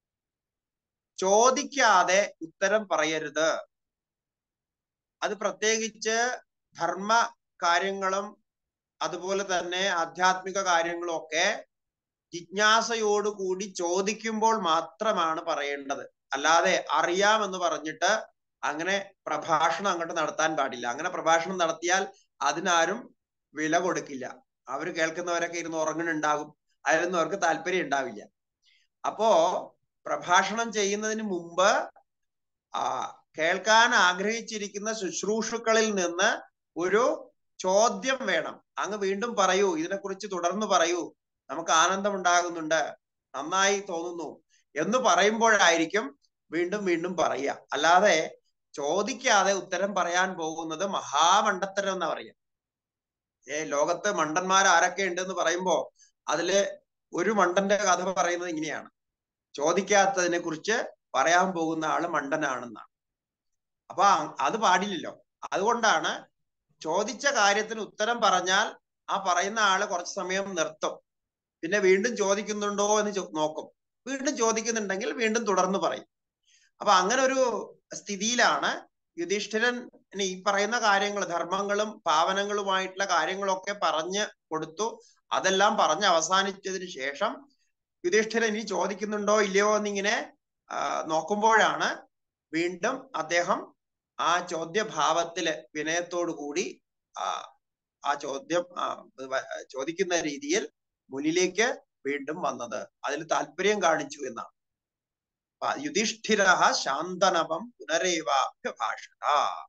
ചോദിക്കാതെ ഉത്തരം പറയരുത് അത് പ്രത്യേകിച്ച് ധർമ്മ കാര്യങ്ങളും അതുപോലെ തന്നെ ആധ്യാത്മിക കാര്യങ്ങളും ഒക്കെ ജിജ്ഞാസയോടുകൂടി ചോദിക്കുമ്പോൾ മാത്രമാണ് പറയേണ്ടത് അല്ലാതെ അറിയാമെന്ന് പറഞ്ഞിട്ട് അങ്ങനെ പ്രഭാഷണം അങ്ങോട്ട് നടത്താൻ പാടില്ല അങ്ങനെ പ്രഭാഷണം നടത്തിയാൽ അതിനാരും വില കൊടുക്കില്ല അവർ കേൾക്കുന്നവരൊക്കെ ഇരുന്ന് ഉറങ്ങുന്നുണ്ടാകും അതിലൊന്നും അവർക്ക് താല്പര്യം ഉണ്ടാവില്ല അപ്പോ പ്രഭാഷണം ചെയ്യുന്നതിന് മുമ്പ് ആ കേൾക്കാൻ ആഗ്രഹിച്ചിരിക്കുന്ന ശുശ്രൂഷുക്കളിൽ നിന്ന് ഒരു ചോദ്യം വേണം അങ്ങ് വീണ്ടും പറയൂ ഇതിനെക്കുറിച്ച് തുടർന്ന് പറയൂ നമുക്ക് ആനന്ദം ഉണ്ടാകുന്നുണ്ട് നന്നായി തോന്നുന്നു എന്ന് പറയുമ്പോഴായിരിക്കും വീണ്ടും വീണ്ടും പറയുക അല്ലാതെ ചോദിക്കാതെ ഉത്തരം പറയാൻ പോകുന്നത് മഹാമണ്ടത്തരം എന്നാ പറയുക ഏ ലോകത്ത് മണ്ടന്മാർ ആരൊക്കെ ഉണ്ടെന്ന് പറയുമ്പോ അതില് ഒരു മണ്ടന്റെ കഥ പറയുന്നത് ഇങ്ങനെയാണ് ചോദിക്കാത്തതിനെ കുറിച്ച് പറയാൻ പോകുന്ന ആള് മണ്ടനാണെന്നാണ് അപ്പൊ അത് പാടില്ലല്ലോ അതുകൊണ്ടാണ് ചോദിച്ച കാര്യത്തിന് ഉത്തരം പറഞ്ഞാൽ ആ പറയുന്ന ആള് കുറച്ച് സമയം നിർത്തും പിന്നെ വീണ്ടും ചോദിക്കുന്നുണ്ടോ എന്ന് നോക്കും വീണ്ടും ചോദിക്കുന്നുണ്ടെങ്കിൽ വീണ്ടും തുടർന്ന് പറയും അപ്പൊ അങ്ങനെ ഒരു സ്ഥിതിയിലാണ് യുധിഷ്ഠിരൻ ഈ പറയുന്ന കാര്യങ്ങൾ ധർമ്മങ്ങളും പാവനങ്ങളുമായിട്ടുള്ള കാര്യങ്ങളൊക്കെ പറഞ്ഞ് കൊടുത്തു അതെല്ലാം പറഞ്ഞ് അവസാനിച്ചതിന് ശേഷം യുധിഷ്ഠിരൻ ഇനി ചോദിക്കുന്നുണ്ടോ ഇല്ലയോ എന്നിങ്ങനെ നോക്കുമ്പോഴാണ് വീണ്ടും അദ്ദേഹം ആ ചോദ്യഭാവത്തില് വിനയത്തോടു കൂടി ആ ചോദ്യം ചോദിക്കുന്ന രീതിയിൽ മുന്നിലേക്ക് വീണ്ടും വന്നത് അതിൽ താല്പര്യം കാണിച്ചു എന്നാണ് യുധിഷ്ഠിര ശാന്തനവം പുനരേവാഭ്യഭാഷണ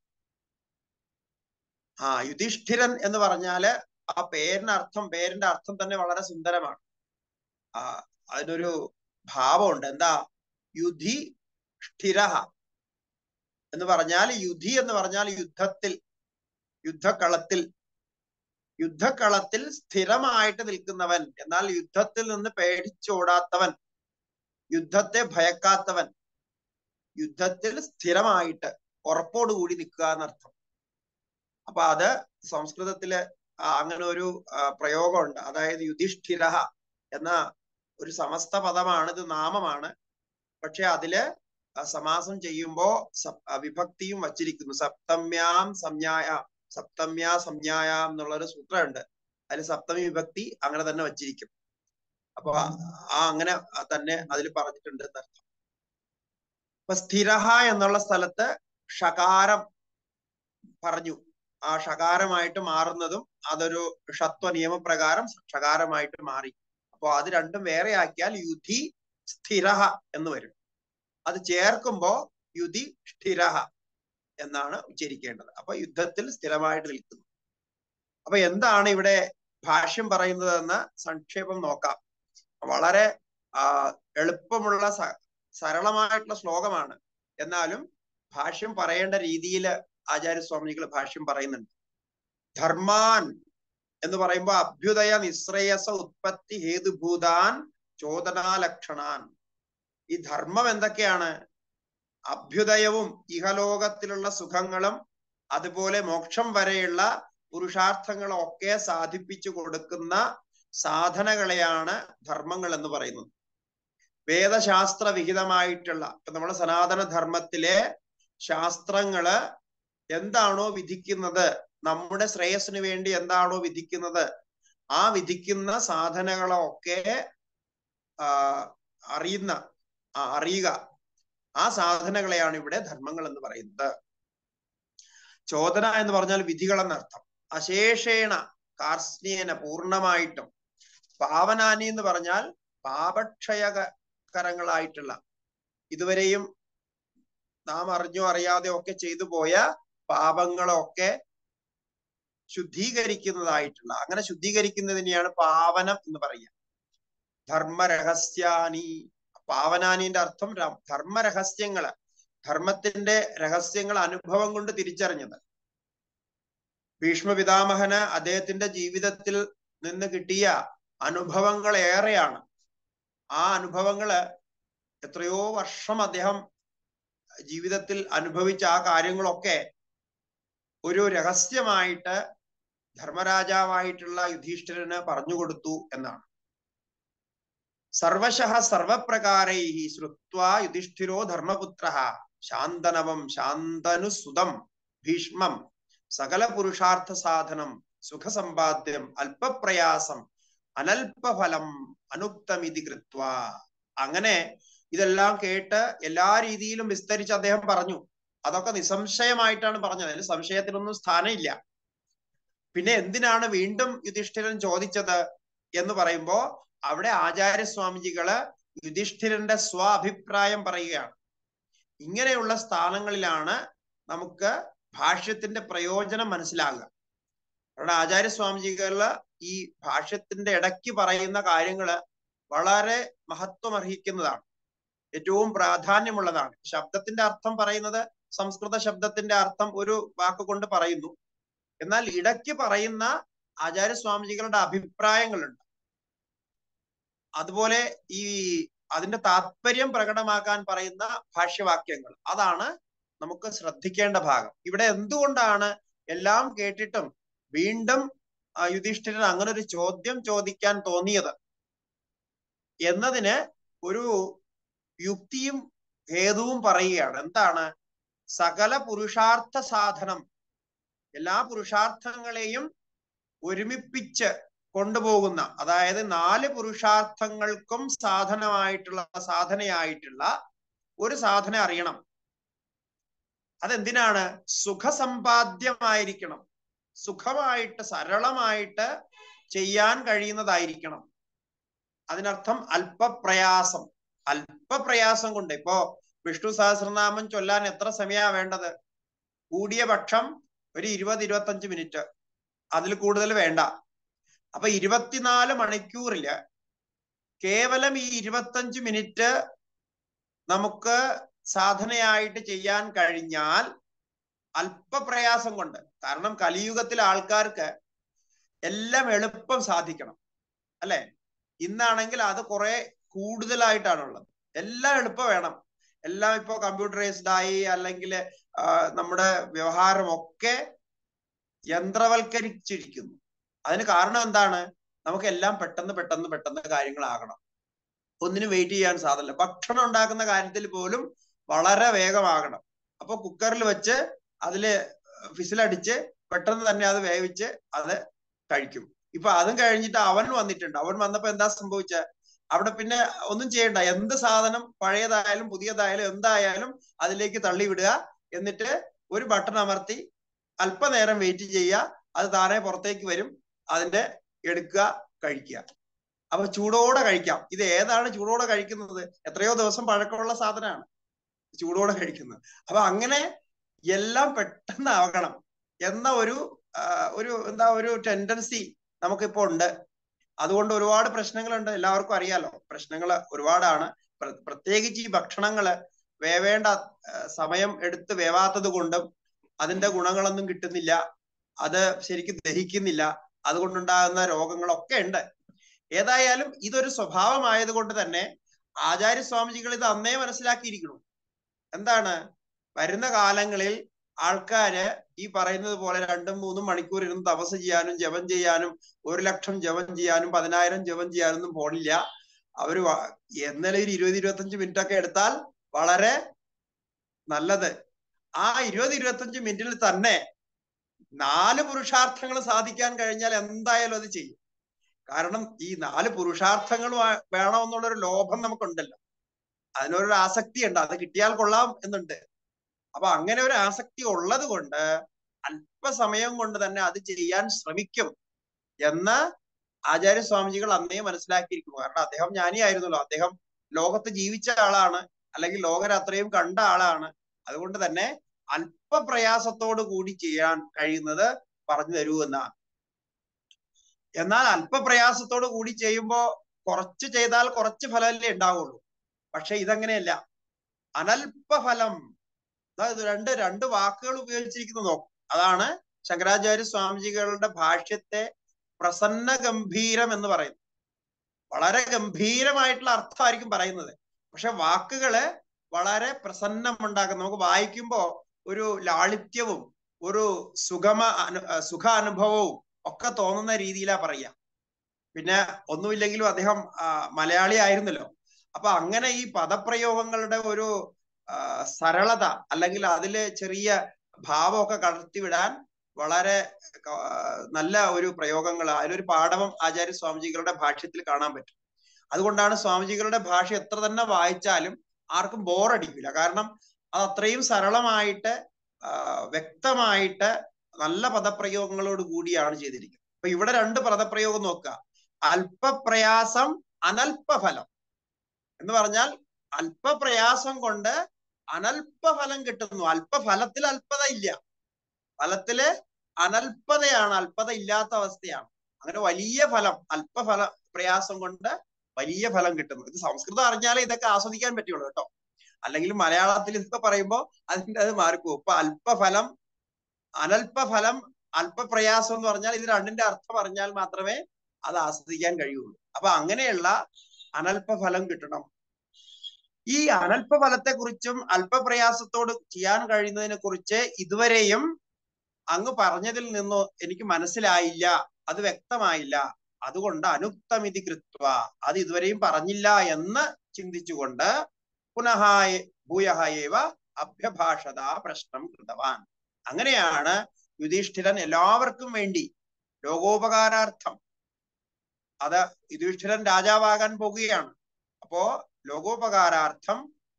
ആ യുധിഷ്ഠിരൻ എന്ന് പറഞ്ഞാല് ആ പേരിന്റെ അർത്ഥം പേരിന്റെ അർത്ഥം തന്നെ വളരെ സുന്ദരമാണ് ആ അതിനൊരു ഭാവമുണ്ട് എന്താ യുധി സ്ഥിര എന്ന് പറഞ്ഞാൽ യുധി എന്ന് പറഞ്ഞാൽ യുദ്ധത്തിൽ യുദ്ധക്കളത്തിൽ യുദ്ധക്കളത്തിൽ സ്ഥിരമായിട്ട് നിൽക്കുന്നവൻ എന്നാൽ യുദ്ധത്തിൽ നിന്ന് പേടിച്ചോടാത്തവൻ യുദ്ധത്തെ ഭയക്കാത്തവൻ യുദ്ധത്തിൽ സ്ഥിരമായിട്ട് ഉറപ്പോടുകൂടി നിൽക്കുക എന്നർത്ഥം അപ്പൊ അത് സംസ്കൃതത്തില് ആ അങ്ങനെ ഒരു ആ, പ്രയോഗമുണ്ട് അതായത് യുധിഷ്ഠിര എന്ന ഒരു സമസ്ത പദമാണ് ഇത് നാമമാണ് പക്ഷെ അതില് ആ സമാസം ചെയ്യുമ്പോ സപ്- ആ വിഭക്തിയും വച്ചിരിക്കുന്നു സപ്തമ്യാം സംജ്ഞായ സപ്തമ്യ സംജ്ഞായാം എന്നുള്ള ഒരു സൂത്രമുണ്ട് അതിൽ സപ്തമി വിഭക്തി അങ്ങനെ തന്നെ വച്ചിരിക്കും അപ്പൊ ആ ആ അങ്ങനെ തന്നെ അതിൽ പറഞ്ഞിട്ടുണ്ട് എന്നർത്ഥം അപ്പൊ സ്ഥിരഹ എന്നുള്ള സ്ഥലത്ത് ഷകാരം പറഞ്ഞു ആ ഷകാരമായിട്ട് മാറുന്നതും അതൊരു ഷത്വ നിയമപ്രകാരം ഷകാരമായിട്ട് മാറി അപ്പൊ അത് രണ്ടും വേറെ ആക്കിയാൽ യുധി സ്ഥിരഹ എന്ന് വരും അത് ചേർക്കുമ്പോ യുധി സ്ഥിരഹ എന്നാണ് ഉച്ചരിക്കേണ്ടത് അപ്പൊ യുദ്ധത്തിൽ സ്ഥിരമായിട്ട് നിൽക്കുന്നു അപ്പൊ എന്താണ് ഇവിടെ ഭാഷ്യം പറയുന്നതെന്ന് സംക്ഷേപം നോക്കാം വളരെ ആ എളുപ്പമുള്ള സ- സരളമായിട്ടുള്ള ശ്ലോകമാണ് എന്നാലും ഭാഷ്യം പറയേണ്ട രീതിയിൽ ആചാര്യസ്വാമികൾ ഭാഷ്യം പറയുന്നുണ്ട് ധർമാൻ എന്ന് പറയുമ്പോൾ അഭ്യുദയ നിശ്രേയസ ഉത്പത്തി ഹേതുഭൂതാൻ ചോദനാലക്ഷണാൻ ഈ ധർമ്മം എന്തൊക്കെയാണ് അഭ്യുദയവും ഇഹലോകത്തിലുള്ള സുഖങ്ങളും അതുപോലെ മോക്ഷം വരെയുള്ള പുരുഷാർത്ഥങ്ങളും ഒക്കെ സാധിപ്പിച്ചു കൊടുക്കുന്ന സാധനകളെയാണ് ധർമ്മങ്ങൾ എന്ന് പറയുന്നത് വേദശാസ്ത്ര വിഹിതമായിട്ടുള്ള ഇപ്പൊ നമ്മുടെ സനാതന ധർമ്മത്തിലെ ശാസ്ത്രങ്ങള് എന്താണോ വിധിക്കുന്നത് നമ്മുടെ ശ്രേയസ്സിന് വേണ്ടി എന്താണോ വിധിക്കുന്നത് ആ വിധിക്കുന്ന സാധനങ്ങളൊക്കെ ആ, അറിയുന്ന ആ, അറിയുക ആ സാധനങ്ങളെയാണ് ഇവിടെ ധർമ്മങ്ങൾ എന്ന് പറയുന്നത് ചോദന എന്ന് പറഞ്ഞാൽ വിധികൾ എന്നർത്ഥം അശേഷേണ കാർസ്നേന പൂർണ്ണമായിട്ടും പാവനാനി എന്ന് പറഞ്ഞാൽ പാപക്ഷയകരങ്ങളായിട്ടുള്ള ഇതുവരെയും നാം അറിഞ്ഞോ അറിയാതെയോ ഒക്കെ ചെയ്തു പോയ പാപങ്ങളൊക്കെ ശുദ്ധീകരിക്കുന്നതായിട്ടുള്ള അങ്ങനെ ശുദ്ധീകരിക്കുന്നതിനെയാണ് പാവനം എന്ന് പറയുക ധർമ്മരഹസ്യാനി പാവനാനിന്റെ അർത്ഥം ര- ധർമ്മരഹസ്യങ്ങള് ധർമ്മത്തിന്റെ രഹസ്യങ്ങൾ അനുഭവം കൊണ്ട് തിരിച്ചറിഞ്ഞത് ഭീഷ്മ പിതാമഹന് അദ്ദേഹത്തിന്റെ ജീവിതത്തിൽ നിന്ന് കിട്ടിയ അനുഭവങ്ങൾ ഏറെയാണ് ആ അനുഭവങ്ങള് എത്രയോ വർഷം അദ്ദേഹം ജീവിതത്തിൽ അനുഭവിച്ച ആ കാര്യങ്ങളൊക്കെ ഒരു രഹസ്യമായിട്ട് ധർമ്മരാജാവായിട്ടുള്ള യുധിഷ്ഠിരന് പറഞ്ഞു കൊടുത്തു എന്നാണ് സർവശഃ സർവപ്രകാരൈ ശ്രുത്വാ യുധിഷ്ഠിരോ ധർമ്മപുത്ര ശാന്തനവം ശാന്തനുസുതം ഭീഷ്മം സകല പുരുഷാർത്ഥ സാധനം സുഖസമ്പാദ്യം അല്പപ്രയാസം അനൽപഫലം അനുക്തമിതി കൃത്വ അങ്ങനെ ഇതെല്ലാം കേട്ട് എല്ലാ രീതിയിലും വിസ്തരിച്ച് അദ്ദേഹം പറഞ്ഞു അതൊക്കെ നിസ്സംശയമായിട്ടാണ് പറഞ്ഞത് അതിൽ സംശയത്തിനൊന്നും സ്ഥാനമില്ല പിന്നെ എന്തിനാണ് വീണ്ടും യുധിഷ്ഠിരൻ ചോദിച്ചത് എന്ന് പറയുമ്പോ അവിടെ ആചാര്യസ്വാമിജികള് യുധിഷ്ഠിരന്റെ സ്വാഭിപ്രായം പറയുകയാണ് ഇങ്ങനെയുള്ള സ്ഥാനങ്ങളിലാണ് നമുക്ക് ഭാഷ്യത്തിന്റെ പ്രയോജനം മനസ്സിലാകുക കാരണം ആചാര്യസ്വാമിജികള് ഈ ഭാഷ്യത്തിന്റെ ഇടയ്ക്ക് പറയുന്ന കാര്യങ്ങള് വളരെ മഹത്വം അർഹിക്കുന്നതാണ് ഏറ്റവും പ്രാധാന്യമുള്ളതാണ് ശബ്ദത്തിന്റെ അർത്ഥം പറയുന്നത് സംസ്കൃത ശബ്ദത്തിന്റെ അർത്ഥം ഒരു വാക്കുകൊണ്ട് പറയുന്നു എന്നാൽ ഇടയ്ക്ക് പറയുന്ന ആചാര്യസ്വാമിജികളുടെ അഭിപ്രായങ്ങളുണ്ട് അതുപോലെ ഈ അതിന്റെ താല്പര്യം പ്രകടമാക്കാൻ പറയുന്ന ഭാഷ്യവാക്യങ്ങൾ അതാണ് നമുക്ക് ശ്രദ്ധിക്കേണ്ട ഭാഗം ഇവിടെ എന്തുകൊണ്ടാണ് എല്ലാം കേട്ടിട്ടും വീണ്ടും ആ, യുധിഷ്ഠിരൻ അങ്ങനെ ഒരു ചോദ്യം ചോദിക്കാൻ തോന്നിയത് എന്നതിന് ഒരു യുക്തിയും ഹേതുവും പറയുകയാണ് എന്താണ് സകല പുരുഷാർത്ഥ സാധനം എല്ലാ പുരുഷാർത്ഥങ്ങളെയും ഒരുമിപ്പിച്ച് കൊണ്ടുപോകുന്ന അതായത് നാല് പുരുഷാർത്ഥങ്ങൾക്കും സാധനമായിട്ടുള്ള സാധനയായിട്ടുള്ള ഒരു സാധന അറിയണം അതെന്തിനാണ് സുഖസമ്പാദ്യമായിരിക്കണം സുഖമായിട്ട് സരളമായിട്ട് ചെയ്യാൻ കഴിയുന്നതായിരിക്കണം അതിനർത്ഥം അല്പപ്രയാസം അല്പപ്രയാസം കൊണ്ട് ഇപ്പോ വിഷ്ണു സഹസ്രനാമം ചൊല്ലാൻ എത്ര സമയാ വേണ്ടത് കൂടിയ പക്ഷം ഒരു ഇരുപത് ഇരുപത്തഞ്ച് മിനിറ്റ് അതിൽ കൂടുതൽ വേണ്ട അപ്പൊ ഇരുപത്തിനാല് മണിക്കൂറില് കേവലം ഈ ഇരുപത്തഞ്ച് മിനിറ്റ് നമുക്ക് സാധനയായിട്ട് ചെയ്യാൻ കഴിഞ്ഞാൽ അല്പപ്രയാസം കൊണ്ട് കാരണം കലിയുഗത്തിലെ ആൾക്കാർക്ക് എല്ലാം എളുപ്പം സാധിക്കണം അല്ലെ ഇന്നാണെങ്കിൽ അത് കുറെ കൂടുതലായിട്ടാണുള്ളത് എല്ലാം എളുപ്പം വേണം എല്ലാം ഇപ്പോ കമ്പ്യൂട്ടറൈസ്ഡ് ആയി അല്ലെങ്കിൽ നമ്മുടെ വ്യവഹാരമൊക്കെ യന്ത്രവൽക്കരിച്ചിരിക്കുന്നു അതിന് കാരണം എന്താണ് നമുക്ക് എല്ലാം പെട്ടെന്ന് പെട്ടെന്ന് പെട്ടെന്ന് കാര്യങ്ങളാകണം ഒന്നിനും വെയിറ്റ് ചെയ്യാൻ സാധനമില്ല ഭക്ഷണം ഉണ്ടാക്കുന്ന കാര്യത്തിൽ പോലും വളരെ വേഗമാകണം അപ്പൊ കുക്കറിൽ വെച്ച് അതില് ഫിസിലടിച്ച് പെട്ടെന്ന് തന്നെ അത് വേവിച്ച് അത് കഴിക്കും ഇപ്പൊ അതും കഴിഞ്ഞിട്ട് അവൻ വന്നിട്ടുണ്ട് അവൻ വന്നപ്പോ എന്താ സംഭവിച്ച അവിടെ പിന്നെ ഒന്നും ചെയ്യണ്ട എന്ത് സാധനം പഴയതായാലും പുതിയതായാലും എന്തായാലും അതിലേക്ക് തള്ളി വിടുക എന്നിട്ട് ഒരു ബട്ടൺ അമർത്തി അല്പനേരം വെയിറ്റ് ചെയ്യുക അത് താനെ പുറത്തേക്ക് വരും അതിന്റെ എടുക്കുക കഴിക്കുക അപ്പൊ ചൂടോടെ കഴിക്കാം ഇത് ഏതാണ് ചൂടോടെ കഴിക്കുന്നത് എത്രയോ ദിവസം പഴക്കമുള്ള സാധനമാണ് ചൂടോടെ കഴിക്കുന്നത് അപ്പൊ അങ്ങനെ എല്ലാം പെട്ടെന്ന് ആകണം എന്ന ഒരു ഒരു എന്താ ഒരു ടെൻഡൻസി നമുക്കിപ്പോ ഉണ്ട് അതുകൊണ്ട് ഒരുപാട് പ്രശ്നങ്ങളുണ്ട് എല്ലാവർക്കും അറിയാലോ പ്രശ്നങ്ങൾ ഒരുപാടാണ് പ്രത്യേകിച്ച് ഈ ഭക്ഷണങ്ങള് വേവേണ്ട സമയം എടുത്ത് വേവാത്തത് കൊണ്ടും അതിന്റെ ഗുണങ്ങളൊന്നും കിട്ടുന്നില്ല അത് ശരിക്കും ദഹിക്കുന്നില്ല അതുകൊണ്ടുണ്ടാകുന്ന രോഗങ്ങളൊക്കെ ഉണ്ട് ഏതായാലും ഇതൊരു സ്വഭാവമായത് കൊണ്ട് തന്നെ ആചാര്യസ്വാമിജികൾ ഇത് അന്നേ മനസ്സിലാക്കിയിരിക്കണം എന്താണ് വരുന്ന കാലങ്ങളിൽ ആൾക്കാര് ഈ പറയുന്നത് പോലെ രണ്ടും മൂന്നും മണിക്കൂർ ഇരുന്ന് തപസ് ചെയ്യാനും ജപം ചെയ്യാനും ഒരു ലക്ഷം ജപം ചെയ്യാനും പതിനായിരം ജപം ചെയ്യാനൊന്നും പോണില്ല അവര് എന്നാലും ഒരു ഇരുപത് ഇരുപത്തഞ്ച് മിനിറ്റ് ഒക്കെ എടുത്താൽ വളരെ നല്ലത് ആ ഇരുപത് ഇരുപത്തഞ്ച് മിനിറ്റിൽ തന്നെ നാല് പുരുഷാർത്ഥങ്ങൾ സാധിക്കാൻ കഴിഞ്ഞാൽ എന്തായാലും അത് ചെയ്യും കാരണം ഈ നാല് പുരുഷാർത്ഥങ്ങൾ വേണമെന്നുള്ളൊരു ലോഭം നമുക്കുണ്ടല്ലോ അതിനൊരു ആസക്തി ഉണ്ട് അത് കിട്ടിയാൽ കൊള്ളാം എന്നുണ്ട് അപ്പൊ അങ്ങനെ ഒരു ആസക്തി ഉള്ളത് കൊണ്ട് അല്പസമയം കൊണ്ട് തന്നെ അത് ചെയ്യാൻ ശ്രമിക്കും എന്ന് ആചാര്യസ്വാമിജികൾ അന്നേ മനസ്സിലാക്കിയിരിക്കുന്നു കാരണം അദ്ദേഹം ജ്ഞാനിയായിരുന്നല്ലോ അദ്ദേഹം ലോകത്ത് ജീവിച്ച ആളാണ് അല്ലെങ്കിൽ ലോകരെ അത്രയും കണ്ട ആളാണ് അതുകൊണ്ട് തന്നെ അല്പപ്രയാസത്തോടു കൂടി ചെയ്യാൻ കഴിയുന്നത് പറഞ്ഞു തരൂ എന്നാണ് എന്നാൽ അല്പപ്രയാസത്തോടു കൂടി ചെയ്യുമ്പോ കുറച്ച് ചെയ്താൽ കുറച്ച് ഫലമല്ലേ ഉണ്ടാവുള്ളൂ പക്ഷെ ഇതങ്ങനെയല്ല അനൽപഫലം അതായത് രണ്ട് രണ്ട് വാക്കുകൾ ഉപയോഗിച്ചിരിക്കുന്നത് നോക്കും അതാണ് ശങ്കരാചാര്യ സ്വാമിജികളുടെ ഭാഷ്യത്തെ പ്രസന്ന ഗംഭീരം എന്ന് പറയുന്നത് വളരെ ഗംഭീരമായിട്ടുള്ള അർത്ഥമായിരിക്കും പറയുന്നത് പക്ഷെ വാക്കുകള് വളരെ പ്രസന്നം ഉണ്ടാക്കും നമുക്ക് വായിക്കുമ്പോ ഒരു ലാളിത്യവും ഒരു സുഗമ അനു സുഖ അനുഭവവും ഒക്കെ തോന്നുന്ന രീതിയിലാ പറയാ പിന്നെ ഒന്നുമില്ലെങ്കിലും അദ്ദേഹം മലയാളി ആയിരുന്നല്ലോ അപ്പൊ അങ്ങനെ ഈ പദപ്രയോഗങ്ങളുടെ ഒരു സരളത അല്ലെങ്കിൽ അതില് ചെറിയ ഭാവമൊക്കെ കടത്തിവിടാൻ വളരെ നല്ല ഒരു പ്രയോഗങ്ങൾ അതിലൊരു പാഠവം ആചാര്യ സ്വാമിജികളുടെ ഭാഷ്യത്തിൽ കാണാൻ പറ്റും അതുകൊണ്ടാണ് സ്വാമിജികളുടെ ഭാഷ എത്ര തന്നെ വായിച്ചാലും ആർക്കും ബോറടിക്കില്ല കാരണം അത് അത്രയും സരളമായിട്ട് വ്യക്തമായിട്ട് നല്ല പദപ്രയോഗങ്ങളോട് കൂടിയാണ് ചെയ്തിരിക്കുന്നത് അപ്പൊ ഇവിടെ രണ്ട് പദപ്രയോഗം നോക്കുക അല്പപ്രയാസം അനൽപഫലം എന്ന് പറഞ്ഞാൽ അല്പപ്രയാസം കൊണ്ട് അനൽപഫലം കിട്ടുന്നു അല്പഫലത്തിൽ അല്പത ഇല്ല ഫലത്തില് അനൽപതയാണ് അല്പത ഇല്ലാത്ത അവസ്ഥയാണ് അങ്ങനെ വലിയ ഫലം അല്പഫല പ്രയാസം കൊണ്ട് വലിയ ഫലം കിട്ടുന്നു ഇത് സംസ്കൃതം അറിഞ്ഞാലേ ഇതൊക്കെ ആസ്വദിക്കാൻ പറ്റുള്ളൂ കേട്ടോ അല്ലെങ്കിൽ മലയാളത്തിൽ ഇതൊക്കെ പറയുമ്പോൾ അതിന്റെ അത് മാറിപ്പോകും ഇപ്പൊ അല്പഫലം അനൽപഫലം അല്പപ്രയാസം എന്ന് പറഞ്ഞാൽ ഇത് രണ്ടിന്റെ അർത്ഥം അറിഞ്ഞാൽ മാത്രമേ അത് ആസ്വദിക്കാൻ കഴിയുള്ളൂ അപ്പൊ അങ്ങനെയുള്ള അനൽപഫലം കിട്ടണം ഈ അനൽപഫലത്തെ കുറിച്ചും അല്പപ്രയാസത്തോട് ചെയ്യാൻ കഴിയുന്നതിനെ കുറിച്ച് ഇതുവരെയും അങ്ങ് പറഞ്ഞതിൽ നിന്നോ എനിക്ക് മനസ്സിലായില്ല അത് വ്യക്തമായില്ല അതുകൊണ്ട് അനുക്തമിതി കൃത്വ അത് ഇതുവരെയും പറഞ്ഞില്ല എന്ന് ചിന്തിച്ചുകൊണ്ട് പുനഃ ഭൂയഹേവ അഭ്യഭാഷത പ്രശ്നം കൃതവാൻ അങ്ങനെയാണ് യുധിഷ്ഠിരൻ എല്ലാവർക്കും വേണ്ടി ലോകോപകാരാർത്ഥം അത് യുധിഷ്ഠിരൻ രാജാവാകാൻ പോകുകയാണ് അപ്പോ ലോകോപകാരാർത്ഥം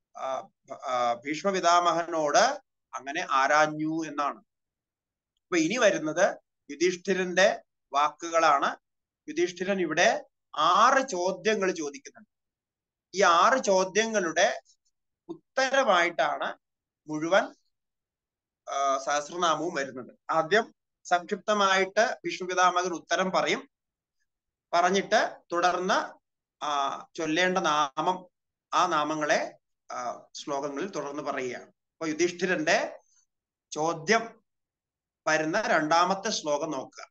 ഭീഷ്മപിതാമഹനോട് അങ്ങനെ ആരാഞ്ഞു എന്നാണ് അപ്പൊ ഇനി വരുന്നത് യുധിഷ്ഠിരന്റെ വാക്കുകളാണ് യുധിഷ്ഠിരൻ ഇവിടെ ആറ് ചോദ്യങ്ങൾ ചോദിക്കുന്നുണ്ട് ഈ ആറ് ചോദ്യങ്ങളുടെ ഉത്തരമായിട്ടാണ് മുഴുവൻ സഹസ്രനാമവും വരുന്നത് ആദ്യം സംക്ഷിപ്തമായിട്ട് വിഷ്ണുപിതാമകൻ ഉത്തരം പറയും പറഞ്ഞിട്ട് തുടർന്ന് ആ ചൊല്ലേണ്ട നാമം ആ നാമങ്ങളെ ആ, ശ്ലോകങ്ങളിൽ തുടർന്ന് പറയുകയാണ് അപ്പൊ യുധിഷ്ഠിരന്റെ ചോദ്യം വരുന്ന രണ്ടാമത്തെ ശ്ലോകം നോക്കുക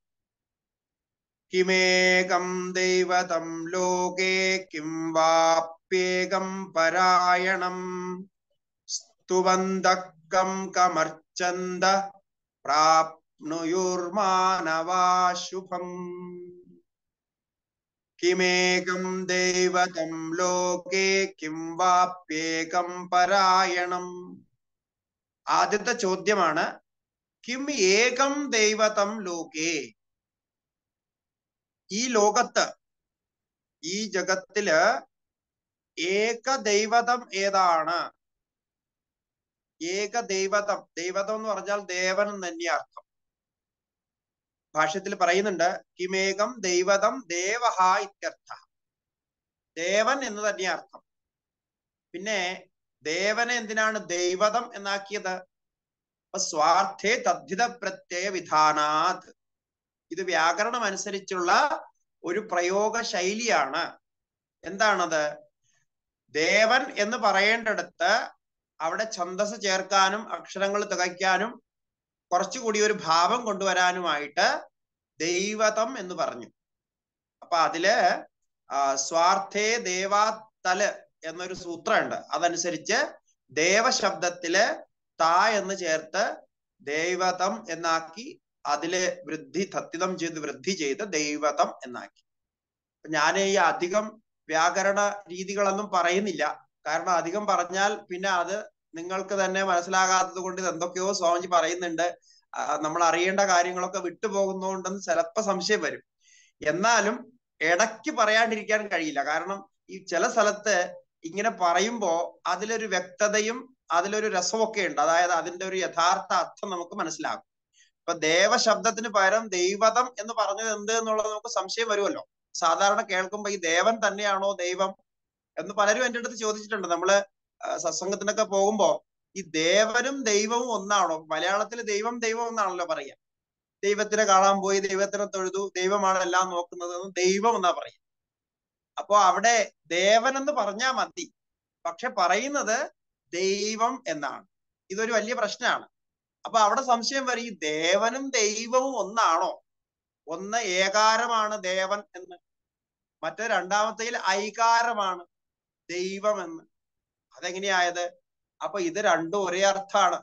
കിമേകം ദൈവതം ലോകേ കിം വാപ്യേകം പരായണം സ്തുവന്തക്കം കമർച്ചന്ത പ്രാപ്നുയുർമാനവാ ശുഭം കിമേകം ദൈവതം ലോകേ കിം വാപ്യേകം പരായണം ആദ്യത്തെ ചോദ്യമാണ് കിം ഏകം ദൈവതം ലോകേ ഈ ലോകത്ത് ഈ ജഗത്തില് ഏക ദൈവതം ഏതാണ് ഏക ദൈവതം ദൈവതം എന്ന് പറഞ്ഞാൽ ദേവൻ എന്ന് തന്നെയാ അർത്ഥം ഭാഷ്യത്തിൽ പറയുന്നുണ്ട് കിമേകം ദൈവതം ദേവഹ ഇത്യർത്ഥ ദേവൻ എന്ന് തന്നെയാ അർത്ഥം പിന്നെ ദേവനെ എന്തിനാണ് ദൈവതം എന്നാക്കിയത് അപ്പൊ സ്വാർത്ഥേ തദ്ധിത പ്രത്യയ വിധാനാത് ഇത് വ്യാകരണം അനുസരിച്ചുള്ള ഒരു പ്രയോഗ ശൈലിയാണ് എന്താണത് ദേവൻ എന്ന് പറയേണ്ടടുത്ത് അവിടെ ഛന്ദസ് ചേർക്കാനും അക്ഷരങ്ങൾ തികയ്ക്കാനും കുറച്ചുകൂടി ഒരു ഭാവം കൊണ്ടുവരാനുമായിട്ട് ദൈവതം എന്ന് പറഞ്ഞു അപ്പൊ അതില് ആ, സ്വാർത്ഥേ ദേവാത്തല് എന്നൊരു സൂത്രമുണ്ട് അതനുസരിച്ച് ദേവശബ്ദത്തില് താ എന്ന് ചേർത്ത് ദൈവതം എന്നാക്കി അതില് വൃദ്ധി തത്തിതം ചെയ്ത് വൃദ്ധി ചെയ്ത് ദൈവതം എന്നാക്കി ഞാൻ ഈ അധികം വ്യാകരണ രീതികളൊന്നും പറയുന്നില്ല കാരണം അധികം പറഞ്ഞാൽ പിന്നെ അത് നിങ്ങൾക്ക് തന്നെ മനസ്സിലാകാത്തത് കൊണ്ട് ഇത് എന്തൊക്കെയോ സ്വാമിജി പറയുന്നുണ്ട് ആ, നമ്മൾ അറിയേണ്ട കാര്യങ്ങളൊക്കെ വിട്ടുപോകുന്നതുകൊണ്ടെന്ന് ചിലപ്പോ സംശയം വരും എന്നാലും ഇടയ്ക്ക് പറയാണ്ടിരിക്കാൻ കഴിയില്ല കാരണം ഈ ചില സ്ഥലത്ത് ഇങ്ങനെ പറയുമ്പോ അതിലൊരു വ്യക്തതയും അതിലൊരു രസമൊക്കെ ഉണ്ട് അതായത് അതിന്റെ ഒരു യഥാർത്ഥ അർത്ഥം നമുക്ക് മനസ്സിലാകും ഇപ്പൊ ദേവശബ്ദത്തിന് പകരം ദൈവതം എന്ന് പറഞ്ഞത് എന്ത് എന്നുള്ളത് നമുക്ക് സംശയം വരുമല്ലോ സാധാരണ കേൾക്കുമ്പോ ഈ ദേവൻ തന്നെയാണോ ദൈവം എന്ന് പലരും എൻ്റെ അടുത്ത് ചോദിച്ചിട്ടുണ്ട് നമ്മള് ആ, സത്സംഗത്തിനൊക്കെ പോകുമ്പോ ഈ ദേവനും ദൈവവും ഒന്നാണോ മലയാളത്തിൽ ദൈവം ദൈവം എന്നാണല്ലോ പറയുക ദൈവത്തിനെ കാണാൻ പോയി ദൈവത്തിനെ തൊഴുതു ദൈവമാണ് എല്ലാം നോക്കുന്നത് എന്ന് ദൈവം എന്നാ പറയുക അപ്പോ അവിടെ ദേവൻ എന്ന് പറഞ്ഞാ മതി പക്ഷെ പറയുന്നത് ദൈവം എന്നാണ് ഇതൊരു വലിയ പ്രശ്നമാണ് അപ്പൊ അവിടെ സംശയം വരും ഈ ദേവനും ദൈവവും ഒന്നാണോ ഒന്ന് ഏകാരമാണ് ദേവൻ എന്ന് മറ്റേ രണ്ടാമത്തേൽ ഐകാരമാണ് ദൈവം എന്ന് അതെങ്ങനെയായത് അപ്പൊ ഇത് രണ്ടും ഒരേ അർത്ഥാണ്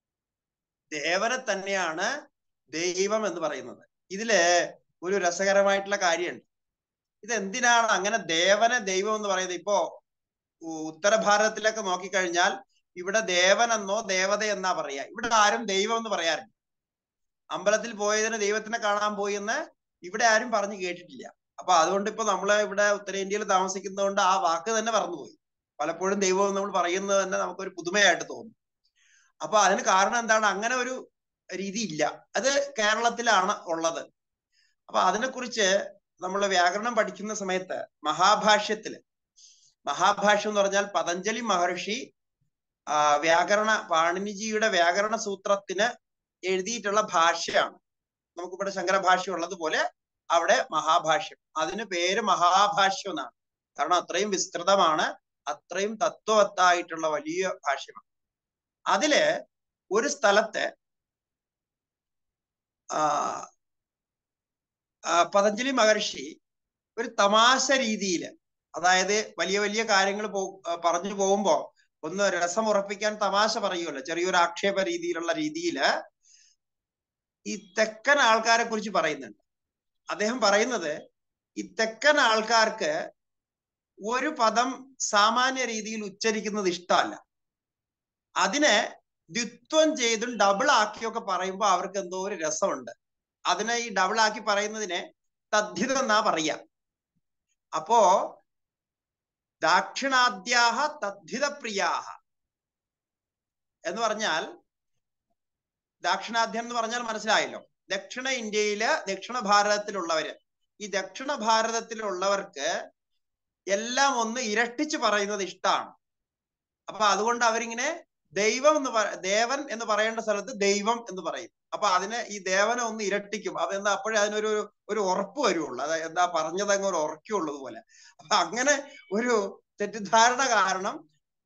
ദേവനെ തന്നെയാണ് ദൈവം എന്ന് പറയുന്നത് ഇതില് ഒരു രസകരമായിട്ടുള്ള കാര്യമുണ്ട് ഇത് എന്തിനാണ് അങ്ങനെ ദേവനെ ദൈവം എന്ന് പറയുന്നത് ഇപ്പോ ഉ- ഉത്തര ഭാരതത്തിലൊക്കെ നോക്കിക്കഴിഞ്ഞാൽ ഇവിടെ ദേവനെന്നോ ദേവത എന്നാ പറയാ ഇവിടെ ആരും ദൈവം എന്ന് പറയാറില്ല അമ്പലത്തിൽ പോയതിന് ദൈവത്തിനെ കാണാൻ പോയി എന്ന് ഇവിടെ ആരും പറഞ്ഞു കേട്ടിട്ടില്ല അപ്പൊ അതുകൊണ്ട് ഇപ്പൊ നമ്മള് ഇവിടെ ഉത്തരേന്ത്യയിൽ താമസിക്കുന്നതുകൊണ്ട് ആ വാക്ക് തന്നെ മറന്നുപോയി പലപ്പോഴും ദൈവം എന്ന് നമ്മൾ പറയുന്നത് തന്നെ നമുക്കൊരു പുതുമയായിട്ട് തോന്നും അപ്പൊ അതിന് കാരണം എന്താണ് അങ്ങനെ ഒരു രീതി ഇല്ല അത് കേരളത്തിലാണ് ഉള്ളത് അപ്പൊ അതിനെക്കുറിച്ച് നമ്മൾ വ്യാകരണം പഠിക്കുന്ന സമയത്ത് മഹാഭാഷ്യത്തില് മഹാഭാഷ്യം എന്ന് പറഞ്ഞാൽ പതഞ്ജലി മഹർഷി ആ, വ്യാകരണ പാണിനിജിയുടെ വ്യാകരണ സൂത്രത്തിന് എഴുതിയിട്ടുള്ള ഭാഷയാണ് നമുക്കിവിടെ ശങ്കര ഭാഷ്യം ഉള്ളതുപോലെ അവിടെ മഹാഭാഷ്യം അതിന് പേര് മഹാഭാഷ്യം എന്നാണ് കാരണം അത്രയും വിസ്തൃതമാണ് അത്രയും തത്വവത്തായിട്ടുള്ള വലിയ ഭാഷ്യമാണ് അതില് ഒരു സ്ഥലത്ത് ആ ആ, പതഞ്ജലി മഹർഷി ഒരു തമാശ രീതിയിൽ അതായത് വലിയ വലിയ കാര്യങ്ങൾ പോ ആ, പറഞ്ഞു പോകുമ്പോ ഒന്ന് രസം ഉറപ്പിക്കാൻ തമാശ പറയുമല്ലോ ചെറിയൊരു ആക്ഷേപ രീതിയിലുള്ള രീതിയില് ഈ തെക്കൻ ആൾക്കാരെ കുറിച്ച് പറയുന്നുണ്ട് അദ്ദേഹം പറയുന്നത് ഈ തെക്കൻ ആൾക്കാർക്ക് ഒരു പദം സാമാന്യ രീതിയിൽ ഉച്ചരിക്കുന്നത് ഇഷ്ടമല്ല അതിനെ ദ്വിത്വം ചെയ്തും ഡബിൾ ആക്കിയൊക്കെ പറയുമ്പോൾ അവർക്ക് എന്തോ ഒരു രസമുണ്ട് അതിനെ ഈ ഡബിൾ ആക്കി പറയുന്നതിനെ തദ്ധിതം എന്നാ പറയാ അപ്പോ ദാക്ഷിണാദ്യാഹ തദ്ധിതപ്രിയാഹ എന്ന് പറഞ്ഞാൽ ദാക്ഷിണാദ്യം എന്ന് പറഞ്ഞാൽ മനസ്സിലായല്ലോ ദക്ഷിണ ഇന്ത്യയില് ദക്ഷിണ ഭാരതത്തിലുള്ളവര് ഈ ദക്ഷിണ ഭാരതത്തിലുള്ളവർക്ക് എല്ലാം ഒന്ന് ഇരട്ടിച്ച് പറയുന്നത് ഇഷ്ടമാണ് അപ്പൊ അതുകൊണ്ട് അവരിങ്ങനെ ദൈവം എന്ന് പറ ദേവൻ എന്ന് പറയേണ്ട സ്ഥലത്ത് ദൈവം എന്ന് പറയും അപ്പൊ അതിനെ ഈ ദേവനെ ഒന്ന് ഇരട്ടിക്കും അപ്പൊ എന്താ അപ്പോഴേ അതിനൊരു ഒരു ഉറപ്പ് വരുള്ളൂ അത് എന്താ പറഞ്ഞത് അങ്ങ് ഒരു ഉറക്കുള്ളത് പോലെ അപ്പൊ അങ്ങനെ ഒരു തെറ്റിദ്ധാരണ കാരണം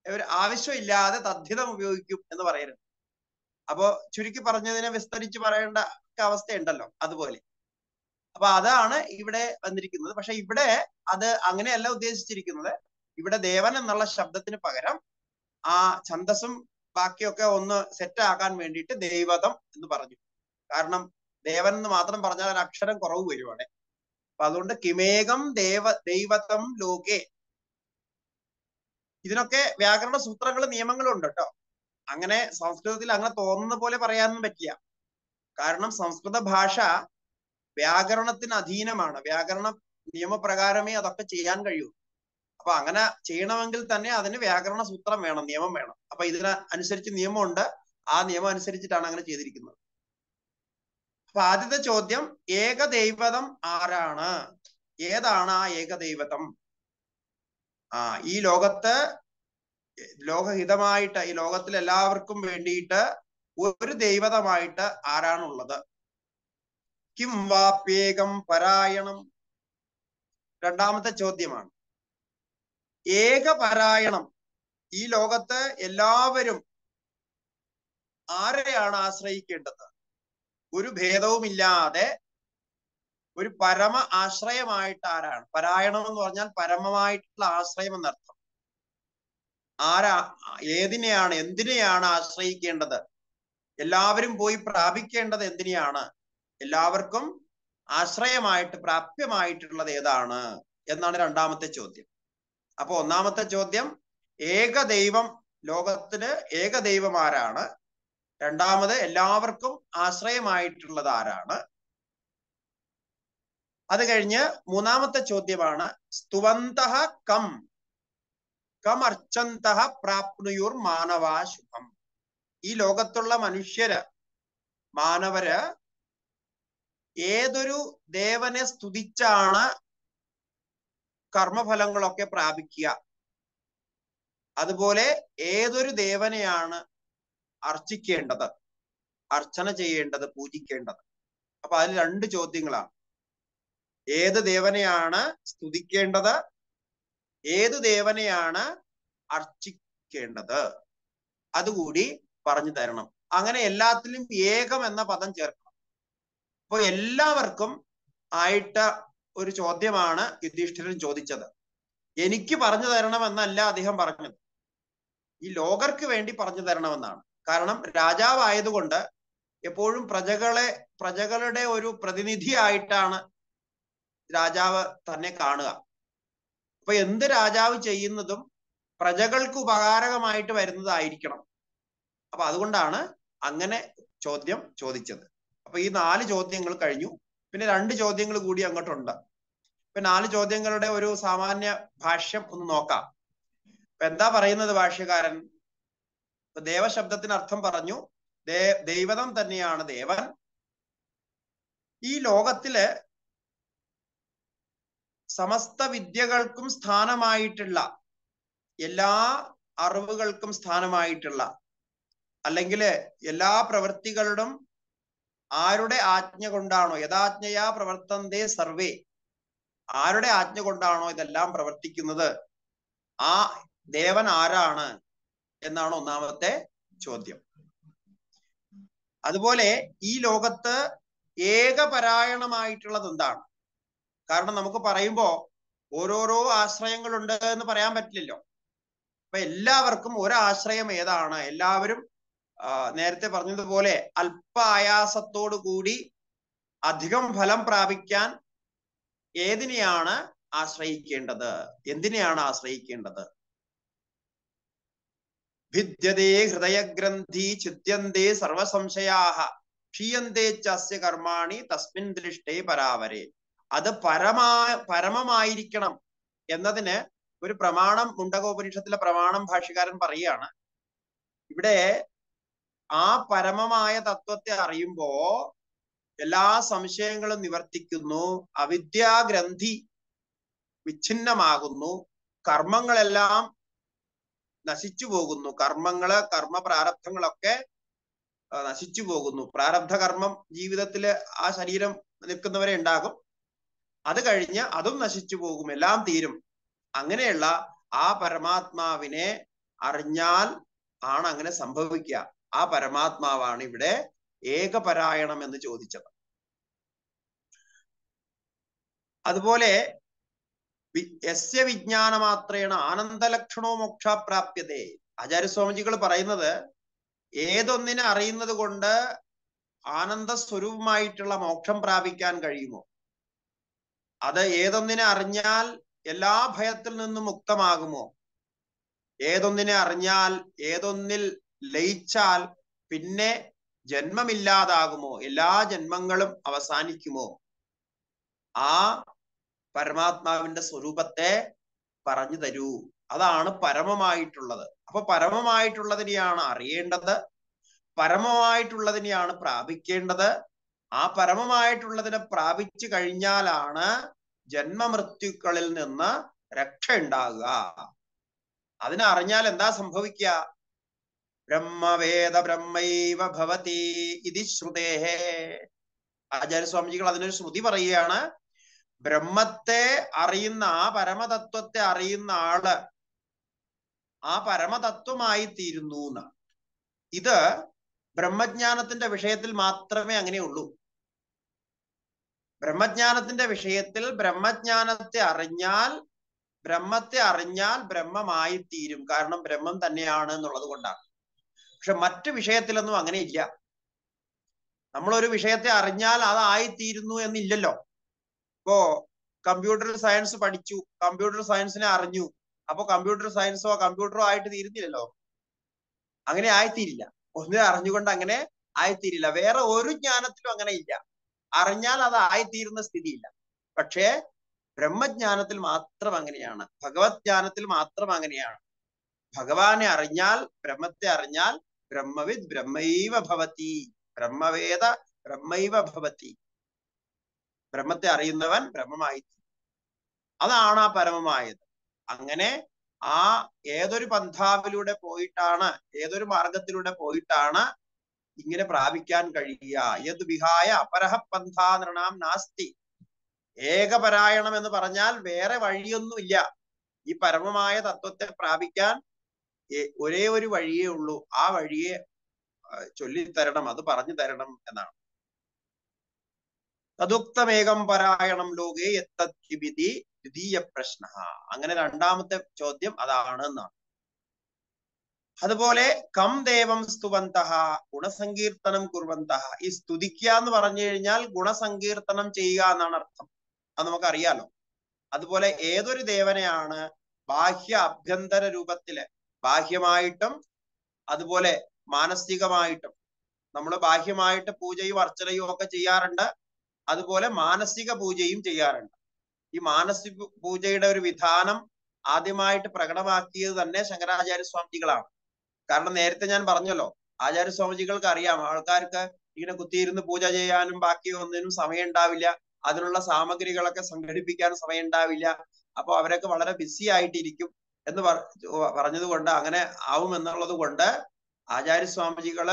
ഒരു ആവശ്യമില്ലാതെ തദ്ധിതം ഉപയോഗിക്കും എന്ന് പറയരുത് അപ്പോ ചുരുക്കി പറഞ്ഞതിനെ വിസ്തരിച്ച് പറയേണ്ട ഒക്കെ അവസ്ഥയുണ്ടല്ലോ അതുപോലെ അപ്പൊ അതാണ് ഇവിടെ വന്നിരിക്കുന്നത് പക്ഷെ ഇവിടെ അത് അങ്ങനെയല്ല ഉദ്ദേശിച്ചിരിക്കുന്നത് ഇവിടെ ദേവൻ എന്നുള്ള ശബ്ദത്തിന് പകരം ആ ഛന്തസ്സും ബാക്കിയൊക്കെ ഒന്ന് സെറ്റ് ആക്കാൻ വേണ്ടിയിട്ട് ദൈവതം എന്ന് പറഞ്ഞു കാരണം ദേവൻ എന്ന് മാത്രം പറഞ്ഞാൽ ഒരു അക്ഷരം കുറവ് വരും അവിടെ അപ്പൊ അതുകൊണ്ട് കിമേകം ദേവ ദൈവതം ലോകെ ഇതിനൊക്കെ വ്യാകരണ സൂത്രങ്ങൾ നിയമങ്ങളും ഉണ്ട് കേട്ടോ അങ്ങനെ സംസ്കൃതത്തിൽ അങ്ങനെ തോന്നുന്ന പോലെ പറയാനൊന്നും പറ്റില്ല കാരണം സംസ്കൃത ഭാഷ വ്യാകരണത്തിന് അധീനമാണ് വ്യാകരണ നിയമപ്രകാരമേ അതൊക്കെ ചെയ്യാൻ കഴിയൂ അപ്പൊ അങ്ങനെ ചെയ്യണമെങ്കിൽ തന്നെ അതിന് വ്യാകരണ സൂത്രം വേണം നിയമം വേണം അപ്പൊ ഇതിന് അനുസരിച്ച് നിയമമുണ്ട് ആ നിയമം അനുസരിച്ചിട്ടാണ് അങ്ങനെ ചെയ്തിരിക്കുന്നത് അപ്പൊ ആദ്യത്തെ ചോദ്യം ഏകദൈവതം ആരാണ് ഏതാണ് ആ ഏകദൈവതം ആ ഈ ലോകത്ത് ലോകഹിതമായിട്ട് ഈ ലോകത്തിൽ എല്ലാവർക്കും വേണ്ടിയിട്ട് ഒരു ദൈവതമായിട്ട് ആരാണുള്ളത് കിം വാപ്യേകം പരായണം രണ്ടാമത്തെ ചോദ്യമാണ് ഏകപരായണം ഈ ലോകത്ത് എല്ലാവരും ആരെയാണ് ആശ്രയിക്കേണ്ടത് ഒരു ഭേദവുമില്ലാതെ ഒരു പരമ ആശ്രയമായിട്ട് ആരാണ് പരായണം എന്ന് പറഞ്ഞാൽ പരമമായിട്ടുള്ള ആശ്രയം എന്നർത്ഥം ആരാ ഏതിനെയാണ് എന്തിനെയാണ് ആശ്രയിക്കേണ്ടത് എല്ലാവരും പോയി പ്രാപിക്കേണ്ടത് എന്തിനെയാണ് എല്ലാവർക്കും ആശ്രയമായിട്ട് പ്രാപ്യമായിട്ടുള്ളത് ഏതാണ് എന്നാണ് രണ്ടാമത്തെ ചോദ്യം അപ്പൊ ഒന്നാമത്തെ ചോദ്യം ഏകദൈവം ലോകത്തിന് ഏകദൈവം ആരാണ് രണ്ടാമത് എല്ലാവർക്കും ആശ്രയമായിട്ടുള്ളത് ആരാണ് അത് കഴിഞ്ഞ് മൂന്നാമത്തെ ചോദ്യമാണ് സ്തുവന്ത കം കം അർച്ചന്ത പ്രാപ്നുയുർ മാനവാ ശുഭം ഈ ലോകത്തുള്ള മനുഷ്യര് മാനവര് ഏതൊരു ദേവനെ സ്തുതിച്ചാണ് കർമ്മഫലങ്ങളൊക്കെ പ്രാപിക്കുക അതുപോലെ ഏതൊരു ദേവനെയാണ് അർച്ചിക്കേണ്ടത് അർച്ചന ചെയ്യേണ്ടത് പൂജിക്കേണ്ടത് അപ്പൊ അതിൽ രണ്ട് ചോദ്യങ്ങളാണ് ഏത് ദേവനെയാണ് സ്തുതിക്കേണ്ടത് ഏതു ദേവനെയാണ് അർച്ചിക്കേണ്ടത് അതുകൂടി പറഞ്ഞു തരണം അങ്ങനെ എല്ലാത്തിലും ഏകം എന്ന പദം ചേർക്കണം അപ്പൊ എല്ലാവർക്കും ആയിട്ട് ഒരു ചോദ്യമാണ് യുധിഷ്ഠിരൻ ചോദിച്ചത് എനിക്ക് പറഞ്ഞു തരണമെന്നല്ല അദ്ദേഹം പറഞ്ഞത് ഈ ലോകർക്ക് വേണ്ടി പറഞ്ഞു തരണമെന്നാണ് കാരണം രാജാവായതുകൊണ്ട് എപ്പോഴും പ്രജകളെ പ്രജകളുടെ ഒരു പ്രതിനിധിയായിട്ടാണ് രാജാവ് തന്നെ കാണുക അപ്പൊ എന്ത് രാജാവ് ചെയ്യുന്നതും പ്രജകൾക്ക് ഉപകാരകമായിട്ട് വരുന്നതായിരിക്കണം അപ്പൊ അതുകൊണ്ടാണ് അങ്ങനെ ചോദ്യം ചോദിച്ചത് അപ്പൊ ഈ നാല് ചോദ്യങ്ങൾ കഴിഞ്ഞു പിന്നെ രണ്ട് ചോദ്യങ്ങൾ കൂടി അങ്ങോട്ടുണ്ട് ഇപ്പൊ നാല് ചോദ്യങ്ങളുടെ ഒരു സാമാന്യ ഭാഷ്യം ഒന്ന് നോക്കാം ഇപ്പൊ എന്താ പറയുന്നത് ഭാഷ്യകാരൻ ഇപ്പൊ ദേവശബ്ദത്തിന് അർത്ഥം പറഞ്ഞു ദേ ദൈവതം തന്നെയാണ് ദേവൻ ഈ ലോകത്തില് സമസ്ത വിദ്യകൾക്കും സ്ഥാനമായിട്ടുള്ള എല്ലാ അറിവുകൾക്കും സ്ഥാനമായിട്ടുള്ള അല്ലെങ്കിൽ എല്ലാ പ്രവൃത്തികളുടെ ആരുടെ ആജ്ഞ കൊണ്ടാണോ യഥാജ്ഞയാ പ്രവർത്തന്തേ സർവേ ആരുടെ ആജ്ഞ കൊണ്ടാണോ ഇതെല്ലാം പ്രവർത്തിക്കുന്നത് ആ ദേവൻ ആരാണ് എന്നാണ് ഒന്നാമത്തെ ചോദ്യം അതുപോലെ ഈ ലോകത്ത് ഏകപരായണമായിട്ടുള്ളത് എന്താണ് കാരണം നമുക്ക് പറയുമ്പോ ഓരോരോ ആശ്രയങ്ങളുണ്ട് എന്ന് പറയാൻ പറ്റില്ലല്ലോ അപ്പൊ എല്ലാവർക്കും ഒരാശ്രയം ഏതാണ് എല്ലാവരും നേരത്തെ പറഞ്ഞതുപോലെ അല്പ ആയാസത്തോടു കൂടി അധികം ഫലം പ്രാപിക്കാൻ ഏതിനെയാണ് ആശ്രയിക്കേണ്ടത് എന്തിനെയാണ് ആശ്രയിക്കേണ്ടത് ഭിദ്യതേ ഹൃദയഗ്രന്ഥി ചിദ്യന്തേ സർവസംശയാഹ ക്ഷീയന്തേ ചസ്യ കർമാണി തസ്മിൻ ദൃഷ്ടേ പരാവരെ അത് പരമാ പരമമായിരിക്കണം എന്നതിന് ഒരു പ്രമാണം മുണ്ടകോപനിഷത്തിലെ പ്രമാണം ഭാഷ്യകാരൻ പറയുകയാണ് ഇവിടെ ആ പരമമായ തത്വത്തെ അറിയുമ്പോ എല്ലാ സംശയങ്ങളും നിവർത്തിക്കുന്നു അവിദ്യാഗ്രന്ഥി വിച്ഛിന്നമാകുന്നു കർമ്മങ്ങളെല്ലാം നശിച്ചു പോകുന്നു കർമ്മങ്ങള് കർമ്മ പ്രാരബ്ധങ്ങളൊക്കെ നശിച്ചു പോകുന്നു പ്രാരബ്ധ കർമ്മം ജീവിതത്തില് ആ ശരീരം നിൽക്കുന്നവരെ ഉണ്ടാകും അത് കഴിഞ്ഞ് അതും നശിച്ചു പോകും എല്ലാം തീരും അങ്ങനെയുള്ള ആ പരമാത്മാവിനെ അറിഞ്ഞാൽ ആണ് അങ്ങനെ സംഭവിക്കുക ആ പരമാത്മാവാണ് ഇവിടെ ഏകപരായണം എന്ന് ചോദിച്ചത് അതുപോലെ വി- യസ്യ വിജ്ഞാനമാത്രേണ ആനന്ദലക്ഷണോ മോക്ഷാപ്രാപ്യതേ ആചാര്യസ്വാമിജികൾ പറയുന്നത് ഏതൊന്നിനെ അറിയുന്നത് കൊണ്ട് ആനന്ദ സ്വരൂപമായിട്ടുള്ള മോക്ഷം പ്രാപിക്കാൻ കഴിയുമോ അത് ഏതൊന്നിനെ അറിഞ്ഞാൽ എല്ലാ ഭയത്തിൽ നിന്നും മുക്തമാകുമോ ഏതൊന്നിനെ അറിഞ്ഞാൽ ഏതൊന്നിൽ ലയിച്ചാൽ പിന്നെ ജന്മമില്ലാതാകുമോ എല്ലാ ജന്മങ്ങളും അവസാനിക്കുമോ ആ പരമാത്മാവിന്റെ സ്വരൂപത്തെ പറഞ്ഞു തരൂ അതാണ് പരമമായിട്ടുള്ളത് അപ്പൊ പരമമായിട്ടുള്ളതിനെയാണ് അറിയേണ്ടത് പരമമായിട്ടുള്ളതിനെയാണ് പ്രാപിക്കേണ്ടത് ആ പരമമായിട്ടുള്ളതിനെ പ്രാപിച്ചു കഴിഞ്ഞാലാണ് ജന്മമൃത്യുക്കളിൽ നിന്ന് രക്ഷ ഉണ്ടാകുക അതിനെ അറിഞ്ഞാൽ എന്താ സംഭവിക്കുക ബ്രഹ്മവേദ ബ്രഹ്മൈവ ഭവതി ഇതി ശ്രുതേഹേ ആചാര്യസ്വാമിജികൾ അതിനൊരു ശ്രുതി പറയുകയാണ് ബ്രഹ്മത്തെ അറിയുന്ന ആ പരമതത്വത്തെ അറിയുന്ന ആള് ആ പരമതത്വമായി തീരുന്നു എന്നാണ് ഇത് ബ്രഹ്മജ്ഞാനത്തിന്റെ വിഷയത്തിൽ മാത്രമേ അങ്ങനെയുള്ളൂ ബ്രഹ്മജ്ഞാനത്തിന്റെ വിഷയത്തിൽ ബ്രഹ്മജ്ഞാനത്തെ അറിഞ്ഞാൽ ബ്രഹ്മത്തെ അറിഞ്ഞാൽ ബ്രഹ്മമായി തീരും കാരണം ബ്രഹ്മം തന്നെയാണ് എന്നുള്ളത് കൊണ്ടാണ് പക്ഷെ മറ്റു വിഷയത്തിലൊന്നും അങ്ങനെ ഇല്ല നമ്മളൊരു വിഷയത്തെ അറിഞ്ഞാൽ അതായിത്തീരുന്നു എന്നില്ലല്ലോ ഇപ്പോ കമ്പ്യൂട്ടർ സയൻസ് പഠിച്ചു കമ്പ്യൂട്ടർ സയൻസിനെ അറിഞ്ഞു അപ്പൊ കമ്പ്യൂട്ടർ സയൻസോ കമ്പ്യൂട്ടറോ ആയിട്ട് തീരുന്നില്ലല്ലോ അങ്ങനെ ആയിത്തീരില്ല ഒന്നിനെ അറിഞ്ഞുകൊണ്ട് അങ്ങനെ ആയിത്തീരില്ല വേറെ ഒരു ജ്ഞാനത്തിലും അങ്ങനെ ഇല്ല അറിഞ്ഞാൽ അത് ആയിത്തീരുന്ന സ്ഥിതിയില്ല പക്ഷേ ബ്രഹ്മജ്ഞാനത്തിൽ മാത്രം അങ്ങനെയാണ് ഭഗവത് ജ്ഞാനത്തിൽ മാത്രം അങ്ങനെയാണ് ഭഗവാനെ അറിഞ്ഞാൽ ബ്രഹ്മത്തെ അറിഞ്ഞാൽ ബ്രഹ്മവിദ് ബ്രഹ്മൈവ ഭവതി ബ്രഹ്മവേദ ബ്രഹ്മൈവ ഭവതി ബ്രഹ്മത്തെ അറിയുന്നവൻ ബ്രഹ്മമായി അതാണ് ആ പരമമായത് അങ്ങനെ ആ ഏതൊരു പന്ഥാവിലൂടെ പോയിട്ടാണ് ഏതൊരു മാർഗത്തിലൂടെ പോയിട്ടാണ് ഇങ്ങനെ പ്രാപിക്കാൻ കഴിയുക യത് വിഹായ അപരഹ പന്ഥാ നൃണാം നാസ്തി ഏകപരായണം എന്ന് പറഞ്ഞാൽ വേറെ വഴിയൊന്നുമില്ല ഈ പരമമായ തത്വത്തെ പ്രാപിക്കാൻ ഏ- ഒരേ ഒരു വഴിയേ ഉള്ളൂ ആ വഴിയെ ആ, ചൊല്ലിത്തരണം അത് പറഞ്ഞു തരണം എന്നാണ് തദുക്തമേകം പരായണം ലോകേ എത്തദ്വിധി ദ്വിതീയ പ്രശ്ന അങ്ങനെ രണ്ടാമത്തെ ചോദ്യം അതാണ് എന്നാണ് അതുപോലെ കം ദേവം സ്തുവന്തഃ ഗുണസങ്കീർത്തനം കുർവന്തഃ ഈ സ്തുതിക്കുക എന്ന് പറഞ്ഞു കഴിഞ്ഞാൽ ഗുണസങ്കീർത്തനം ചെയ്യുക എന്നാണ് അർത്ഥം അത് നമുക്കറിയാലോ അതുപോലെ ഏതൊരു ദേവനെയാണ് ബാഹ്യ അഭ്യന്തര രൂപത്തില് ബാഹ്യമായിട്ടും അതുപോലെ മാനസികമായിട്ടും നമ്മൾ ബാഹ്യമായിട്ട് പൂജയും അർച്ചനയും ഒക്കെ ചെയ്യാറുണ്ട് അതുപോലെ മാനസിക പൂജയും ചെയ്യാറുണ്ട് ഈ മാനസിക പൂജയുടെ ഒരു വിധാനം ആദ്യമായിട്ട് പ്രകടമാക്കിയത് തന്നെ ശങ്കരാചാര്യ സ്വാമിജികളാണ് കാരണം നേരത്തെ ഞാൻ പറഞ്ഞല്ലോ ആചാര്യസ്വാമിജികൾക്ക് അറിയാം ആൾക്കാർക്ക് ഇങ്ങനെ കുത്തിയിരുന്ന് പൂജ ചെയ്യാനും ബാക്കി ഒന്നിനും സമയം ഉണ്ടാവില്ല അതിനുള്ള സാമഗ്രികളൊക്കെ സംഘടിപ്പിക്കാൻ സമയം ഉണ്ടാവില്ല അപ്പൊ അവരൊക്കെ വളരെ ബിസി ആയിട്ടിരിക്കും എന്ന് പറ- പറഞ്ഞത് കൊണ്ട് അങ്ങനെ ആവും എന്നുള്ളത് കൊണ്ട് ആചാര്യസ്വാമിജികള്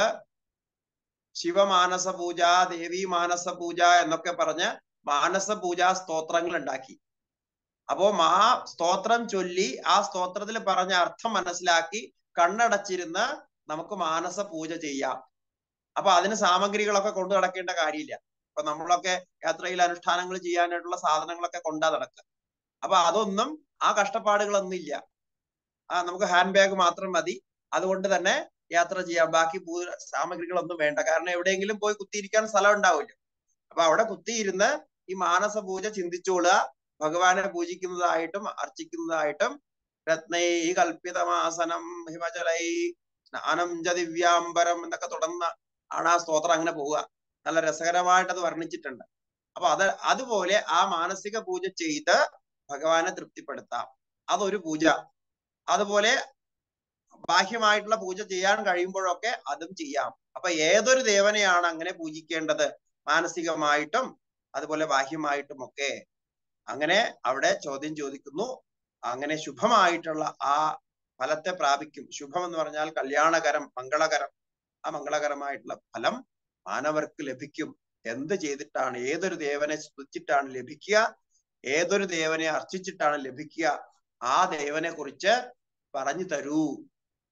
ശിവമാനസ പൂജ ദേവി മാനസ പൂജ എന്നൊക്കെ പറഞ്ഞ് മാനസ പൂജാ സ്തോത്രങ്ങൾ ഉണ്ടാക്കി അപ്പോ ആ സ്തോത്രം ചൊല്ലി ആ സ്തോത്രത്തിൽ പറഞ്ഞ അർത്ഥം മനസ്സിലാക്കി കണ്ണടച്ചിരുന്ന് നമുക്ക് മാനസ പൂജ ചെയ്യാം അപ്പൊ അതിന് സാമഗ്രികളൊക്കെ കൊണ്ടു നടക്കേണ്ട കാര്യമില്ല ഇപ്പൊ നമ്മളൊക്കെ യാത്രയിൽ അനുഷ്ഠാനങ്ങൾ ചെയ്യാനായിട്ടുള്ള സാധനങ്ങളൊക്കെ കൊണ്ടാ നടക്കുക അപ്പൊ അതൊന്നും ആ കഷ്ടപ്പാടുകളൊന്നും ഇല്ല ആ നമുക്ക് ഹാൻഡ് ബാഗ് മാത്രം മതി അതുകൊണ്ട് തന്നെ യാത്ര ചെയ്യാം ബാക്കി പൂ സാമഗ്രികളൊന്നും വേണ്ട കാരണം എവിടെയെങ്കിലും പോയി കുത്തിയിരിക്കാൻ സ്ഥലം ഉണ്ടാവില്ല അപ്പൊ അവിടെ കുത്തിയിരുന്ന് ഈ മാനസ പൂജ ചിന്തിച്ചോളുക ഭഗവാനെ പൂജിക്കുന്നതായിട്ടും അർച്ചിക്കുന്നതായിട്ടും രത്നൈ കൽപ്പിതമാസനം ഹിമചലൈ സ്നാനം ച ദിവ്യാംബരം എന്നൊക്കെ തുടർന്ന് ആണ് ആ സ്തോത്രം അങ്ങനെ പോവുക നല്ല രസകരമായിട്ട് അത് വർണ്ണിച്ചിട്ടുണ്ട് അപ്പൊ അത് അതുപോലെ ആ മാനസിക പൂജ ചെയ്ത് ഭഗവാനെ തൃപ്തിപ്പെടുത്താം അതൊരു പൂജ അതുപോലെ ബാഹ്യമായിട്ടുള്ള പൂജ ചെയ്യാൻ കഴിയുമ്പോഴൊക്കെ അതും ചെയ്യാം അപ്പൊ ഏതൊരു ദേവനെയാണ് അങ്ങനെ പൂജിക്കേണ്ടത് മാനസികമായിട്ടും അതുപോലെ ബാഹ്യമായിട്ടും ഒക്കെ അങ്ങനെ അവിടെ ചോദ്യം ചോദിക്കുന്നു അങ്ങനെ ശുഭമായിട്ടുള്ള ആ ഫലത്തെ പ്രാപിക്കും ശുഭം എന്ന് പറഞ്ഞാൽ കല്യാണകരം മംഗളകരം ആ മംഗളകരമായിട്ടുള്ള ഫലം മാനവർക്ക് ലഭിക്കും എന്ത് ചെയ്തിട്ടാണ് ഏതൊരു ദേവനെ സ്തുതിച്ചിട്ടാണ് ലഭിക്കുക ഏതൊരു ദേവനെ അർച്ചിച്ചിട്ടാണ് ലഭിക്കുക ആ ദേവനെ കുറിച്ച് പറഞ്ഞു തരൂ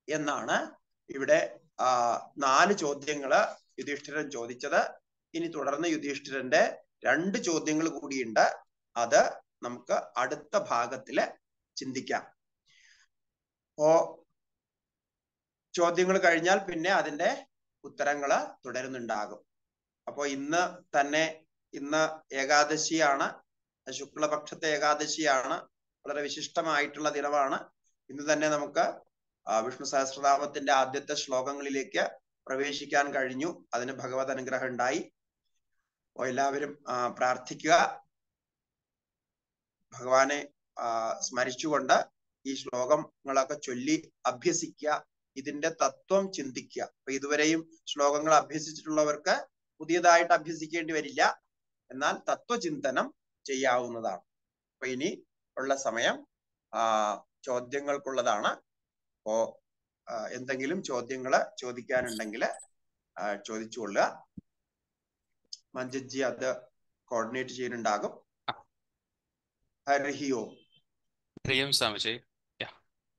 എന്നാണ് ഇവിടെ ആ നാല് ചോദ്യങ്ങള് യുധിഷ്ഠിരൻ ചോദിച്ചത് ഇനി തുടർന്ന് യുധിഷ്ഠിരന്റെ രണ്ട് ചോദ്യങ്ങൾ കൂടിയുണ്ട് അത് നമുക്ക് അടുത്ത ഭാഗത്തില് ചിന്തിക്കാം അപ്പോ ചോദ്യങ്ങൾ കഴിഞ്ഞാൽ പിന്നെ അതിന്റെ ഉത്തരങ്ങള് തുടരുന്നുണ്ടാകും അപ്പോ ഇന്ന് തന്നെ ഇന്ന് ഏകാദശിയാണ് ശുക്ലപക്ഷത്തെ ഏകാദശിയാണ് വളരെ വിശിഷ്ടമായിട്ടുള്ള ദിനമാണ് ഇന്ന് തന്നെ നമുക്ക് ആ, വിഷ്ണു സഹസ്രനാമത്തിന്റെ ആദ്യത്തെ ശ്ലോകങ്ങളിലേക്ക് പ്രവേശിക്കാൻ കഴിഞ്ഞു അതിന് ഭഗവത് അനുഗ്രഹം ഉണ്ടായി അപ്പോ എല്ലാവരും ആ, പ്രാർത്ഥിക്കുക ഭഗവാനെ ആ, സ്മരിച്ചുകൊണ്ട് ഈ ശ്ലോകങ്ങളൊക്കെ ചൊല്ലി അഭ്യസിക്കുക ഇതിന്റെ തത്വം ചിന്തിക്കുക അപ്പൊ ഇതുവരെയും ശ്ലോകങ്ങൾ അഭ്യസിച്ചിട്ടുള്ളവർക്ക് പുതിയതായിട്ട് അഭ്യസിക്കേണ്ടി വരില്ല എന്നാൽ തത്വചിന്തനം ചെയ്യാവുന്നതാണ് അപ്പൊ ഇനി ഉള്ള സമയം ആ ചോദ്യങ്ങൾക്കുള്ളതാണ് അപ്പോ ആ, എന്തെങ്കിലും ചോദ്യങ്ങള് ചോദിക്കാനുണ്ടെങ്കിൽ ചോദിച്ചുകൊള്ളുക മഞ്ജുജി അത് കോർഡിനേറ്റ് ചെയ്യുന്നുണ്ടാകും ഹരി ഓം പ്രിയം സ്വാമിജി യാ.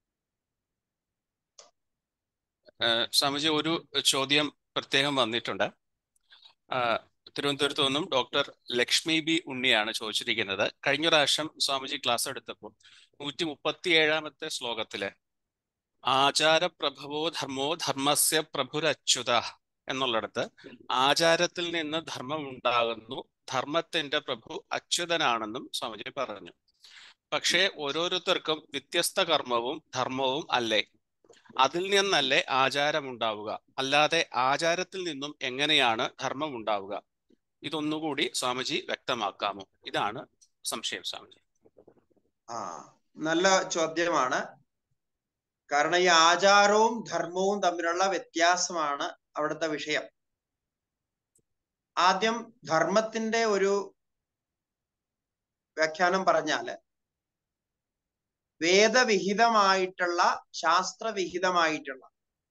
ഏഹ് സ്വാമിജി ഒരു ചോദ്യം പ്രത്യേകം വന്നിട്ടുണ്ട് ആ, തിരുവനന്തപുരത്ത് നിന്നും ഡോക്ടർ ലക്ഷ്മി ബി ഉണ്ണിയാണ് ചോദിച്ചിരിക്കുന്നത് കഴിഞ്ഞ പ്രാവശ്യം സ്വാമിജി ക്ലാസ് എടുത്തപ്പോൾ നൂറ്റി മുപ്പത്തി ഏഴാമത്തെ ശ്ലോകത്തില് ആചാരപ്രഭവോ ധർമ്മോ ധർമ്മസ്യ പ്രഭുരച്യുത എന്നുള്ളിടത്ത് ആചാരത്തിൽ നിന്ന് ധർമ്മം ഉണ്ടാകുന്നു ധർമ്മത്തിന്റെ പ്രഭു അച്യുതനാണെന്നും സ്വാമിജി പറഞ്ഞു പക്ഷേ ഓരോരുത്തർക്കും വ്യത്യസ്ത കർമ്മവും ധർമ്മവും അല്ലേ അതിൽ നിന്നല്ലേ ആചാരം ഉണ്ടാവുക അല്ലാതെ ആചാരത്തിൽ നിന്നും എങ്ങനെയാണ് ധർമ്മം ഉണ്ടാവുക ഇതൊന്നുകൂടി സ്വാമിജി വ്യക്തമാക്കാമോ ഇതാണ് സംശയം സ്വാമിജി ആ നല്ല ചോദ്യമാണ് കാരണം ഈ ആചാരവും ധർമ്മവും തമ്മിലുള്ള വ്യത്യാസമാണ് അവിടുത്തെ വിഷയം ആദ്യം ധർമ്മത്തിന്റെ ഒരു വ്യാഖ്യാനം പറഞ്ഞാല് വേദവിഹിതമായിട്ടുള്ള ശാസ്ത്രവിഹിതമായിട്ടുള്ള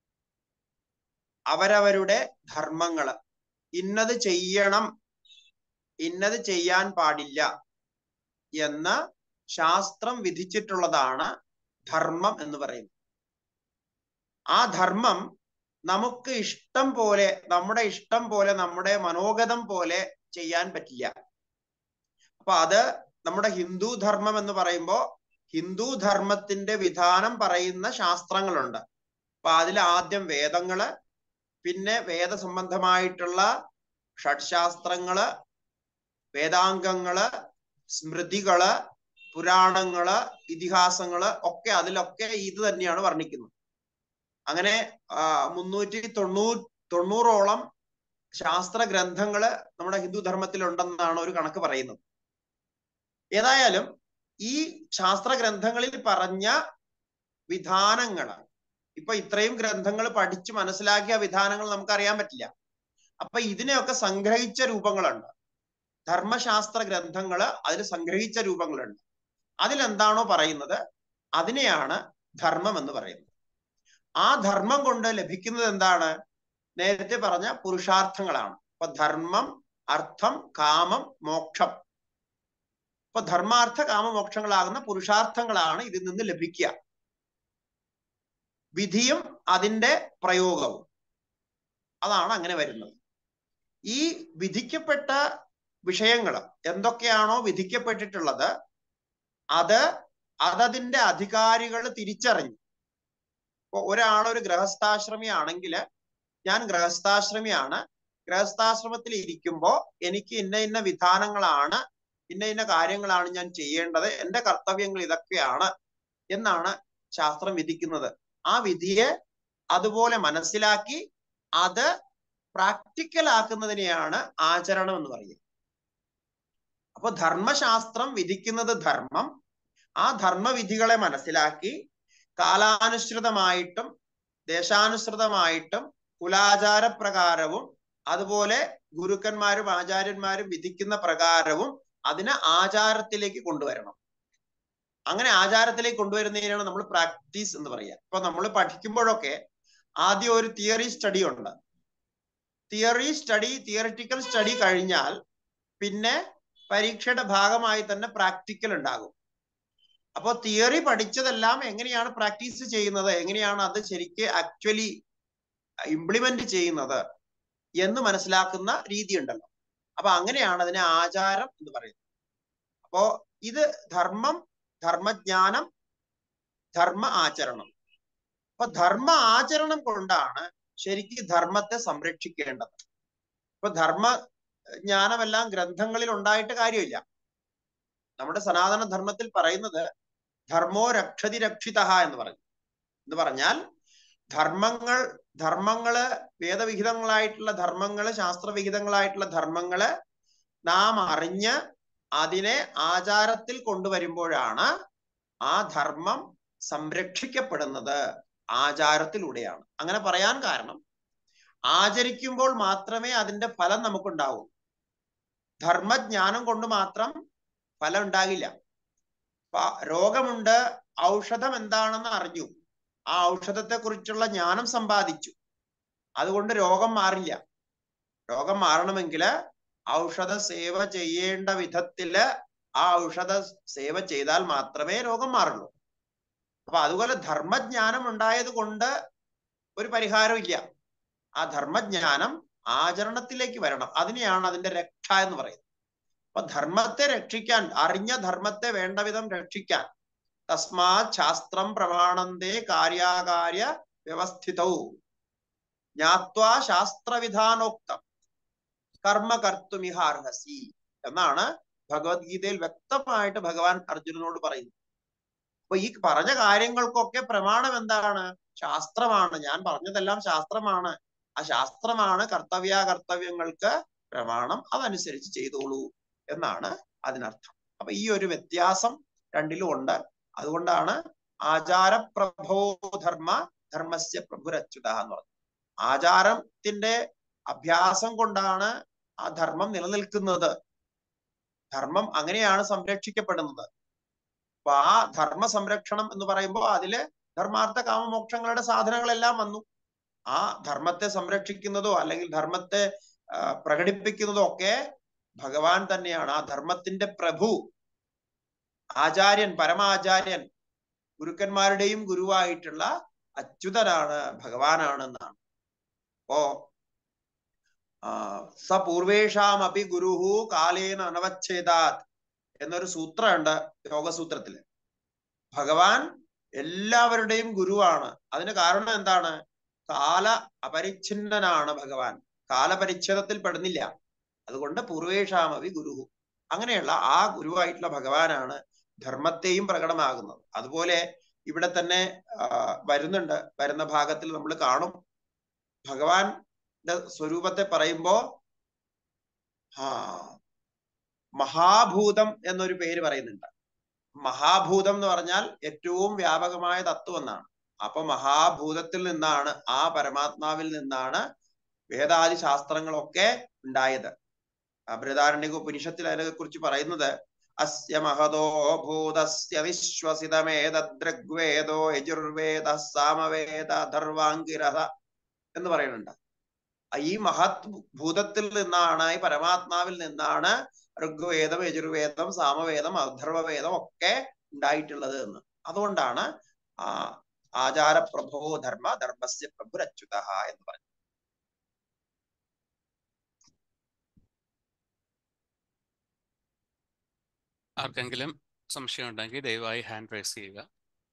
അവരവരുടെ ധർമ്മങ്ങള് ഇന്നത് ചെയ്യണം ഇന്നത് ചെയ്യാൻ പാടില്ല എന്ന് ശാസ്ത്രം വിധിച്ചിട്ടുള്ളതാണ് ധർമ്മം എന്ന് പറയുന്നത് ആ ധർമ്മം നമുക്ക് ഇഷ്ടം പോലെ നമ്മുടെ ഇഷ്ടം പോലെ നമ്മുടെ മനോഗതം പോലെ ചെയ്യാൻ പറ്റില്ല അപ്പൊ അത് നമ്മുടെ ഹിന്ദു ധർമ്മം എന്ന് പറയുമ്പോ ഹിന്ദു ധർമ്മത്തിന്റെ വിധാനം പറയുന്ന ശാസ്ത്രങ്ങളുണ്ട് അപ്പൊ അതിൽ ആദ്യം വേദങ്ങള് പിന്നെ വേദസംബന്ധമായിട്ടുള്ള ഷഡ്ശാസ്ത്രങ്ങള് വേദാംഗങ്ങള് സ്മൃതികള് പുരാണങ്ങള് ഇതിഹാസങ്ങള് ഒക്കെ അതിലൊക്കെ ഇത് തന്നെയാണ് വർണ്ണിക്കുന്നത് അങ്ങനെ ആ, മുന്നൂറ്റി തൊണ്ണൂറ് തൊണ്ണൂറോളം ശാസ്ത്ര ഗ്രന്ഥങ്ങള് നമ്മുടെ ഹിന്ദു ധർമ്മത്തിൽ ഉണ്ടെന്നാണ് ഒരു കണക്ക് പറയുന്നത് ഏതായാലും ഈ ശാസ്ത്ര ഗ്രന്ഥങ്ങളിൽ പറഞ്ഞ വിധാനങ്ങള് ഇപ്പൊ ഇത്രയും ഗ്രന്ഥങ്ങൾ പഠിച്ച് മനസ്സിലാക്കിയ വിധാനങ്ങൾ നമുക്ക് അറിയാൻ പറ്റില്ല അപ്പൊ ഇതിനെയൊക്കെ സംഗ്രഹിച്ച രൂപങ്ങളുണ്ട് ധർമ്മശാസ്ത്ര ഗ്രന്ഥങ്ങള് അതിൽ സംഗ്രഹിച്ച രൂപങ്ങളുണ്ട് അതിലെന്താണോ പറയുന്നത് അതിനെയാണ് ധർമ്മം എന്ന് പറയുന്നത് ആ ധർമ്മം കൊണ്ട് ലഭിക്കുന്നത് എന്താണ് നേരത്തെ പറഞ്ഞ പുരുഷാർത്ഥങ്ങളാണ് അപ്പൊ ധർമ്മം അർത്ഥം കാമം മോക്ഷം അപ്പൊ ധർമാർത്ഥ കാമമോക്ഷങ്ങളാകുന്ന പുരുഷാർത്ഥങ്ങളാണ് ഇതിൽ നിന്ന് ലഭിക്കുക വിധിയും അതിന്റെ പ്രയോഗവും അതാണ് അങ്ങനെ വരുന്നത് ഈ വിധിക്കപ്പെട്ട വിഷയങ്ങൾ എന്തൊക്കെയാണോ വിധിക്കപ്പെട്ടിട്ടുള്ളത് അത് അതതിന്റെ അധികാരികൾ തിരിച്ചറിഞ്ഞു ഇപ്പൊ ഒരാളൊരു ഗൃഹസ്ഥാശ്രമി ആണെങ്കിൽ ഞാൻ ഗൃഹസ്ഥാശ്രമിയാണ് ഗൃഹസ്ഥാശ്രമത്തിൽ ഇരിക്കുമ്പോൾ എനിക്ക് ഇന്ന ഇന്ന വിധാനങ്ങളാണ് ഇന്ന ഇന്ന കാര്യങ്ങളാണ് ഞാൻ ചെയ്യേണ്ടത് എന്റെ കർത്തവ്യങ്ങൾ ഇതൊക്കെയാണ് എന്നാണ് ശാസ്ത്രം വിധിക്കുന്നത് ആ വിധിയെ അതുപോലെ മനസ്സിലാക്കി അത് പ്രാക്ടിക്കൽ ആക്കുന്നതിനെയാണ് ആചരണം എന്ന് പറയുക അപ്പൊ ധർമ്മശാസ്ത്രം വിധിക്കുന്നത് ധർമ്മം ആ ധർമ്മവിധികളെ മനസ്സിലാക്കി കാലാനുസൃതമായിട്ടും ദേശാനുസൃതമായിട്ടും കുലാചാര പ്രകാരവും അതുപോലെ ഗുരുക്കന്മാരും ആചാര്യന്മാരും വിധിക്കുന്ന പ്രകാരവും അതിനെ ആചാരത്തിലേക്ക് കൊണ്ടുവരണം അങ്ങനെ ആചാരത്തിലേക്ക് കൊണ്ടുവരുന്നതിനാണ് നമ്മൾ പ്രാക്ടീസ് എന്ന് പറയുക ഇപ്പൊ നമ്മൾ പഠിക്കുമ്പോഴൊക്കെ ആദ്യം ഒരു തിയറി സ്റ്റഡി ഉണ്ട് തിയറി സ്റ്റഡി തിയറിറ്റിക്കൽ സ്റ്റഡി കഴിഞ്ഞാൽ പിന്നെ പരീക്ഷയുടെ ഭാഗമായി തന്നെ പ്രാക്ടിക്കൽ ഉണ്ടാകും അപ്പോൾ തിയറി പഠിച്ചതെല്ലാം എങ്ങനെയാണ് പ്രാക്ടീസ് ചെയ്യുന്നത് എങ്ങനെയാണ് അത് ശരിക്ക് ആക്ച്വലി ഇംപ്ലിമെന്റ് ചെയ്യുന്നത് എന്ന് മനസ്സിലാക്കുന്ന രീതി ഉണ്ടല്ലോ അപ്പൊ അങ്ങനെയാണ് അതിനെ ആചാരം എന്ന് പറയുന്നത് അപ്പോ ഇത് ധർമ്മം ധർമ്മജ്ഞാനം ധർമ്മ ആചരണം അപ്പൊ ധർമ്മ ആചരണം കൊണ്ടാണ് ശരിക്ക് ധർമ്മത്തെ സംരക്ഷിക്കേണ്ടത് ഇപ്പൊ ധർമ്മ ജ്ഞാനമെല്ലാം ഗ്രന്ഥങ്ങളിൽ ഉണ്ടായിട്ട് കാര്യമില്ല നമ്മുടെ സനാതന ധർമ്മത്തിൽ പറയുന്നത് ധർമ്മോ രക്ഷതി രക്ഷിത എന്ന് പറയും എന്ന് പറഞ്ഞാൽ ധർമ്മങ്ങൾ ധർമ്മങ്ങള് വേദവിഹിതങ്ങളായിട്ടുള്ള ധർമ്മങ്ങള് ശാസ്ത്രവിഹിതങ്ങളായിട്ടുള്ള ധർമ്മങ്ങള് നാം അറിഞ്ഞ് അതിനെ ആചാരത്തിൽ കൊണ്ടുവരുമ്പോഴാണ് ആ ധർമ്മം സംരക്ഷിക്കപ്പെടുന്നത് ആചാരത്തിലൂടെയാണ് അങ്ങനെ പറയാൻ കാരണം ആചരിക്കുമ്പോൾ മാത്രമേ അതിന്റെ ഫലം നമുക്കുണ്ടാവൂ ധർമ്മജ്ഞാനം കൊണ്ട് മാത്രം ഫലം ഉണ്ടാകില്ല രോഗമുണ്ട് ഔഷധം എന്താണെന്ന് അറിഞ്ഞു ആ ഔഷധത്തെ കുറിച്ചുള്ള ജ്ഞാനം സമ്പാദിച്ചു അതുകൊണ്ട് രോഗം മാറില്ല രോഗം മാറണമെങ്കിൽ ഔഷധ സേവ ചെയ്യേണ്ട വിധത്തില് ആ ഔഷധ സേവ ചെയ്താൽ മാത്രമേ രോഗം മാറുള്ളൂ അപ്പൊ അതുപോലെ ധർമ്മജ്ഞാനം ഉണ്ടായത് കൊണ്ട് ഒരു പരിഹാരം ഇല്ല ആ ധർമ്മജ്ഞാനം ആചരണത്തിലേക്ക് വരണം അതിനെയാണ് അതിന്റെ രക്ഷ എന്ന് പറയുന്നത് അപ്പൊ ധർമ്മത്തെ രക്ഷിക്കാൻ അറിഞ്ഞ ധർമ്മത്തെ വേണ്ട വിധം രക്ഷിക്കാൻ തസ്മാത് ശാസ്ത്രം പ്രമാണന്തേ കാര്യാകാര്യ വ്യവസ്ഥിതവും ജ്ഞാത്വാ ശാസ്ത്രവിധാനോക്തം കർമ്മ കർത്തുമിഹ അർഹസി എന്നാണ് ഭഗവത്ഗീതയിൽ വ്യക്തമായിട്ട് ഭഗവാൻ അർജുനനോട് പറയുന്നത് അപ്പൊ ഈ പറഞ്ഞ കാര്യങ്ങൾക്കൊക്കെ പ്രമാണം എന്താണ് ശാസ്ത്രമാണ് ഞാൻ പറഞ്ഞതെല്ലാം ശാസ്ത്രമാണ് ആ ശാസ്ത്രമാണ് കർത്തവ്യ കർത്തവ്യങ്ങൾക്ക് പ്രമാണം അതനുസരിച്ച് ചെയ്തോളൂ എന്നാണ് അതിനർത്ഥം അപ്പൊ ഈ ഒരു വ്യത്യാസം രണ്ടിലും ഉണ്ട് അതുകൊണ്ടാണ് ആചാരപ്രഭോ ധർമ്മ ധർമ്മസ്യ പ്രഭുരച്യുത എന്ന് പറഞ്ഞത് ആചാരത്തിന്റെ അഭ്യാസം കൊണ്ടാണ് ആ ധർമ്മം നിലനിൽക്കുന്നത് ധർമ്മം അങ്ങനെയാണ് സംരക്ഷിക്കപ്പെടുന്നത് അപ്പൊ ആ ധർമ്മ സംരക്ഷണം എന്ന് പറയുമ്പോൾ അതില് ധർമാർത്ഥ കാമമോക്ഷങ്ങളുടെ സാധനങ്ങളെല്ലാം വന്നു ആ ധർമ്മത്തെ സംരക്ഷിക്കുന്നതോ അല്ലെങ്കിൽ ധർമ്മത്തെ പ്രകടിപ്പിക്കുന്നതോ ഒക്കെ ഭഗവാൻ തന്നെയാണ് ആ ധർമ്മത്തിന്റെ പ്രഭു ആചാര്യൻ പരമാചാര്യൻ ഗുരുക്കന്മാരുടെയും ഗുരുവായിട്ടുള്ള അച്യുതനാണ് ഭഗവാനാണ് എന്നാണ് അപ്പോ സ പൂർവേഷാമപി ഗുരുഹു കാലേന അനവച്ഛേദാത് എന്നൊരു സൂത്രമുണ്ട് യോഗസൂത്രത്തില് ഭഗവാൻ എല്ലാവരുടെയും ഗുരുവാണ് അതിന് കാരണം എന്താണ് കാല അപരിച്ഛിന്നനാണ് ഭഗവാൻ കാലപരിച്ഛേദത്തിൽ പെടുന്നില്ല അതുകൊണ്ട് പൂർവേഷാമവി ഗുരുഹു അങ്ങനെയുള്ള ആ ഗുരുവായിട്ടുള്ള ഭഗവാനാണ് ധർമ്മത്തെയും പ്രകടമാകുന്നത് അതുപോലെ ഇവിടെ തന്നെ വരുന്നുണ്ട് വരുന്ന ഭാഗത്തിൽ നമ്മൾ കാണും ഭഗവാന്റെ സ്വരൂപത്തെ പറയുമ്പോ ആ മഹാഭൂതം എന്നൊരു പേര് പറയുന്നുണ്ട് മഹാഭൂതം എന്ന് പറഞ്ഞാൽ ഏറ്റവും വ്യാപകമായ തത്വം എന്നാണ് അപ്പൊ മഹാഭൂതത്തിൽ നിന്നാണ് ആ പരമാത്മാവിൽ നിന്നാണ് വേദാദി ശാസ്ത്രങ്ങളൊക്കെ ഉണ്ടായത് ബൃഹദാരണ്യക ഉപനിഷത്തിൽ അതിനെ കുറിച്ച് പറയുന്നത് അസ്യ മഹതോ ഭൂതസ്യ വിശ്വസിതമേതദ്രഗ്വേദോ യജുർവേദ സാമവേദ ധർവാങ്കിരഥ എന്ന് പറയുന്നുണ്ട് ഈ മഹത് ഭൂതത്തിൽ നിന്നാണ് ഈ പരമാത്മാവിൽ നിന്നാണ് ഋഗ്വേദം യജുർവേദം സാമവേദം അധർവവേദം ഒക്കെ ഉണ്ടായിട്ടുള്ളത് എന്ന് അതുകൊണ്ടാണ് ആ ആചാരപ്രഭോ ധർമ്മ ധർമ്മസ്യ പ്രഭുരച്യുത എന്ന് പറഞ്ഞു ആർക്കെങ്കിലും സംശയം ഉണ്ടെങ്കിൽ ദയവായി ഹാൻഡ് റൈസ് ചെയ്യുക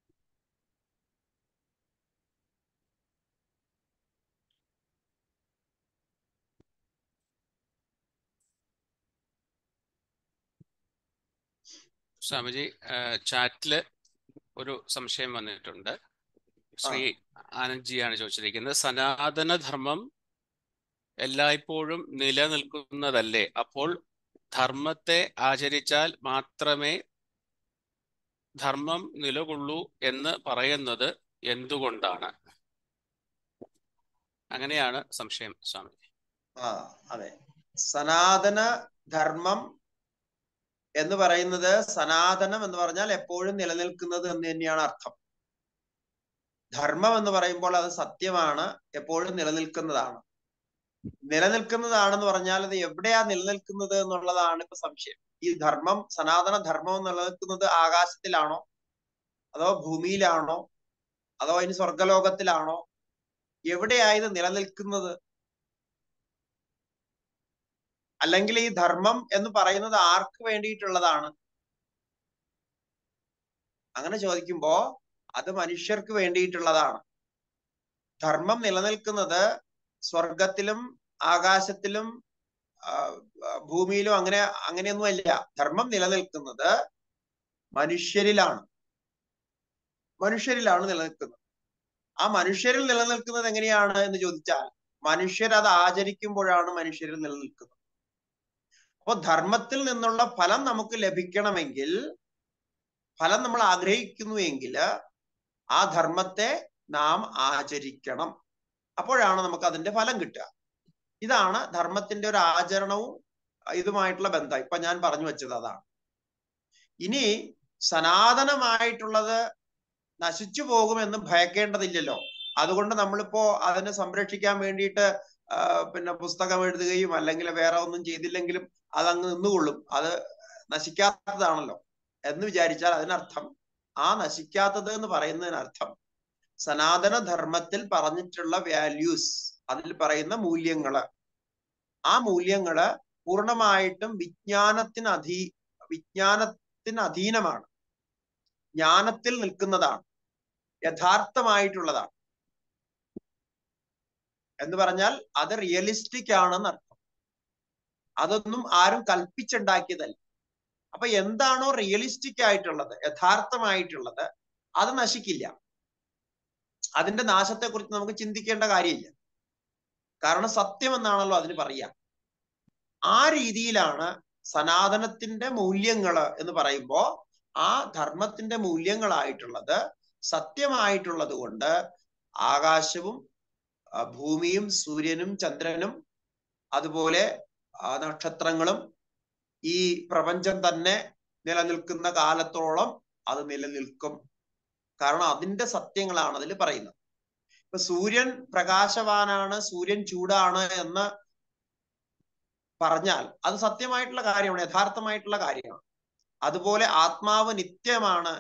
സ്വാമിജി ചാറ്റില് ഒരു സംശയം വന്നിട്ടുണ്ട് ശ്രീ ആനന്ദ്ജിയാണ് ചോദിച്ചിരിക്കുന്നത് സനാതന ധർമ്മം എല്ലായ്പ്പോഴും നിലനിൽക്കുന്നതല്ലേ അപ്പോൾ ധർമ്മത്തെ ആചരിച്ചാൽ മാത്രമേ ധർമ്മം നിലകൊള്ളൂ എന്ന് പറയുന്നത് എന്തുകൊണ്ടാണ് അങ്ങനെയാണ് സംശയം സ്വാമി ആ അതെ സനാതന ധർമ്മം എന്ന് പറയുന്നത് സനാതനം എന്ന് പറഞ്ഞാൽ എപ്പോഴും നിലനിൽക്കുന്നത് എന്ന് തന്നെയാണ് അർത്ഥം ധർമ്മം എന്ന് പറയുമ്പോൾ അത് സത്യമാണ് എപ്പോഴും നിലനിൽക്കുന്നതാണ് നിലനിൽക്കുന്നതാണെന്ന് പറഞ്ഞാൽ അത് എവിടെയാ നിലനിൽക്കുന്നത് എന്നുള്ളതാണ് ഇപ്പൊ സംശയം ഈ ധർമ്മം സനാതന ധർമ്മം നിലനിൽക്കുന്നത് ആകാശത്തിലാണോ അതോ ഭൂമിയിലാണോ അതോ ഇനി സ്വർഗലോകത്തിലാണോ എവിടെയാ ഇത് നിലനിൽക്കുന്നത് അല്ലെങ്കിൽ ഈ ധർമ്മം എന്ന് പറയുന്നത് ആർക്ക് വേണ്ടിയിട്ടുള്ളതാണ് അങ്ങനെ ചോദിക്കുമ്പോ അത് മനുഷ്യർക്ക് വേണ്ടിയിട്ടുള്ളതാണ് ധർമ്മം നിലനിൽക്കുന്നത് സ്വർഗത്തിലും ആകാശത്തിലും ആ, ആ, ഭൂമിയിലും അങ്ങനെ അങ്ങനെയൊന്നുമല്ല ധർമ്മം നിലനിൽക്കുന്നത് മനുഷ്യരിലാണ് മനുഷ്യരിലാണ് നിലനിൽക്കുന്നത് ആ മനുഷ്യരിൽ നിലനിൽക്കുന്നത് എങ്ങനെയാണ് എന്ന് ചോദിച്ചാൽ മനുഷ്യർ അത് ആചരിക്കുമ്പോഴാണ് മനുഷ്യരിൽ നിലനിൽക്കുന്നത് അപ്പൊ ധർമ്മത്തിൽ നിന്നുള്ള ഫലം നമുക്ക് ലഭിക്കണമെങ്കിൽ ഫലം നമ്മൾ ആഗ്രഹിക്കുന്നുവെങ്കിൽ ആ ധർമ്മത്തെ നാം ആചരിക്കണം അപ്പോഴാണ് നമുക്ക് അതിന്റെ ഫലം കിട്ടുക ഇതാണ് ധർമ്മത്തിന്റെ ഒരു ആചരണവും ഇതുമായിട്ടുള്ള ബന്ധം ഇപ്പൊ ഞാൻ പറഞ്ഞു വെച്ചത് അതാണ് ഇനി സനാതനമായിട്ടുള്ളത് നശിച്ചു പോകുമെന്ന് ഭയക്കേണ്ടതില്ലല്ലോ അതുകൊണ്ട് നമ്മളിപ്പോ അതിനെ സംരക്ഷിക്കാൻ വേണ്ടിയിട്ട് ആ, പിന്നെ പുസ്തകം എഴുതുകയും അല്ലെങ്കിൽ വേറെ ഒന്നും ചെയ്തില്ലെങ്കിലും അതങ്ങ് നിന്നുകൊള്ളും അത് നശിക്കാത്തതാണല്ലോ എന്ന് വിചാരിച്ചാൽ അതിനർത്ഥം ആ നശിക്കാത്തത് എന്ന് പറയുന്നതിനർത്ഥം സനാതന ധർമ്മത്തിൽ പറഞ്ഞിട്ടുള്ള വാല്യൂസ് അതിൽ പറയുന്ന മൂല്യങ്ങള് ആ മൂല്യങ്ങള് പൂർണ്ണമായിട്ടും വിജ്ഞാനത്തിന് അധീ വിജ്ഞാനത്തിന് അധീനമാണ് ജ്ഞാനത്തിൽ നിൽക്കുന്നതാണ് യഥാർത്ഥമായിട്ടുള്ളതാണ് എന്ന് പറഞ്ഞാൽ അത് റിയലിസ്റ്റിക് ആണെന്ന് അർത്ഥം അതൊന്നും ആരും കൽപ്പിച്ചുണ്ടാക്കിയതല്ല അപ്പൊ എന്താണോ റിയലിസ്റ്റിക് ആയിട്ടുള്ളത് യഥാർത്ഥമായിട്ടുള്ളത് അത് നശിക്കില്ല അതിന്റെ നാശത്തെ കുറിച്ച് നമുക്ക് ചിന്തിക്കേണ്ട കാര്യമില്ല കാരണം സത്യം എന്നാണല്ലോ അതിന് പറയാ ആ രീതിയിലാണ് സനാതനത്തിന്റെ മൂല്യങ്ങള് എന്ന് പറയുമ്പോ ആ ധർമ്മത്തിന്റെ മൂല്യങ്ങളായിട്ടുള്ളത് സത്യമായിട്ടുള്ളത് കൊണ്ട് ആകാശവും ആ, ഭൂമിയും സൂര്യനും ചന്ദ്രനും അതുപോലെ ആ, നക്ഷത്രങ്ങളും ഈ പ്രപഞ്ചം തന്നെ നിലനിൽക്കുന്ന കാലത്തോളം അത് നിലനിൽക്കും കാരണം അതിന്റെ സത്യങ്ങളാണ് അതിൽ പറയുന്നത് ഇപ്പൊ സൂര്യൻ പ്രകാശവാനാണ് സൂര്യൻ ചൂടാണ് എന്ന് പറഞ്ഞാൽ അത് സത്യമായിട്ടുള്ള കാര്യമാണ് യഥാർത്ഥമായിട്ടുള്ള കാര്യമാണ് അതുപോലെ ആത്മാവ് നിത്യമാണ്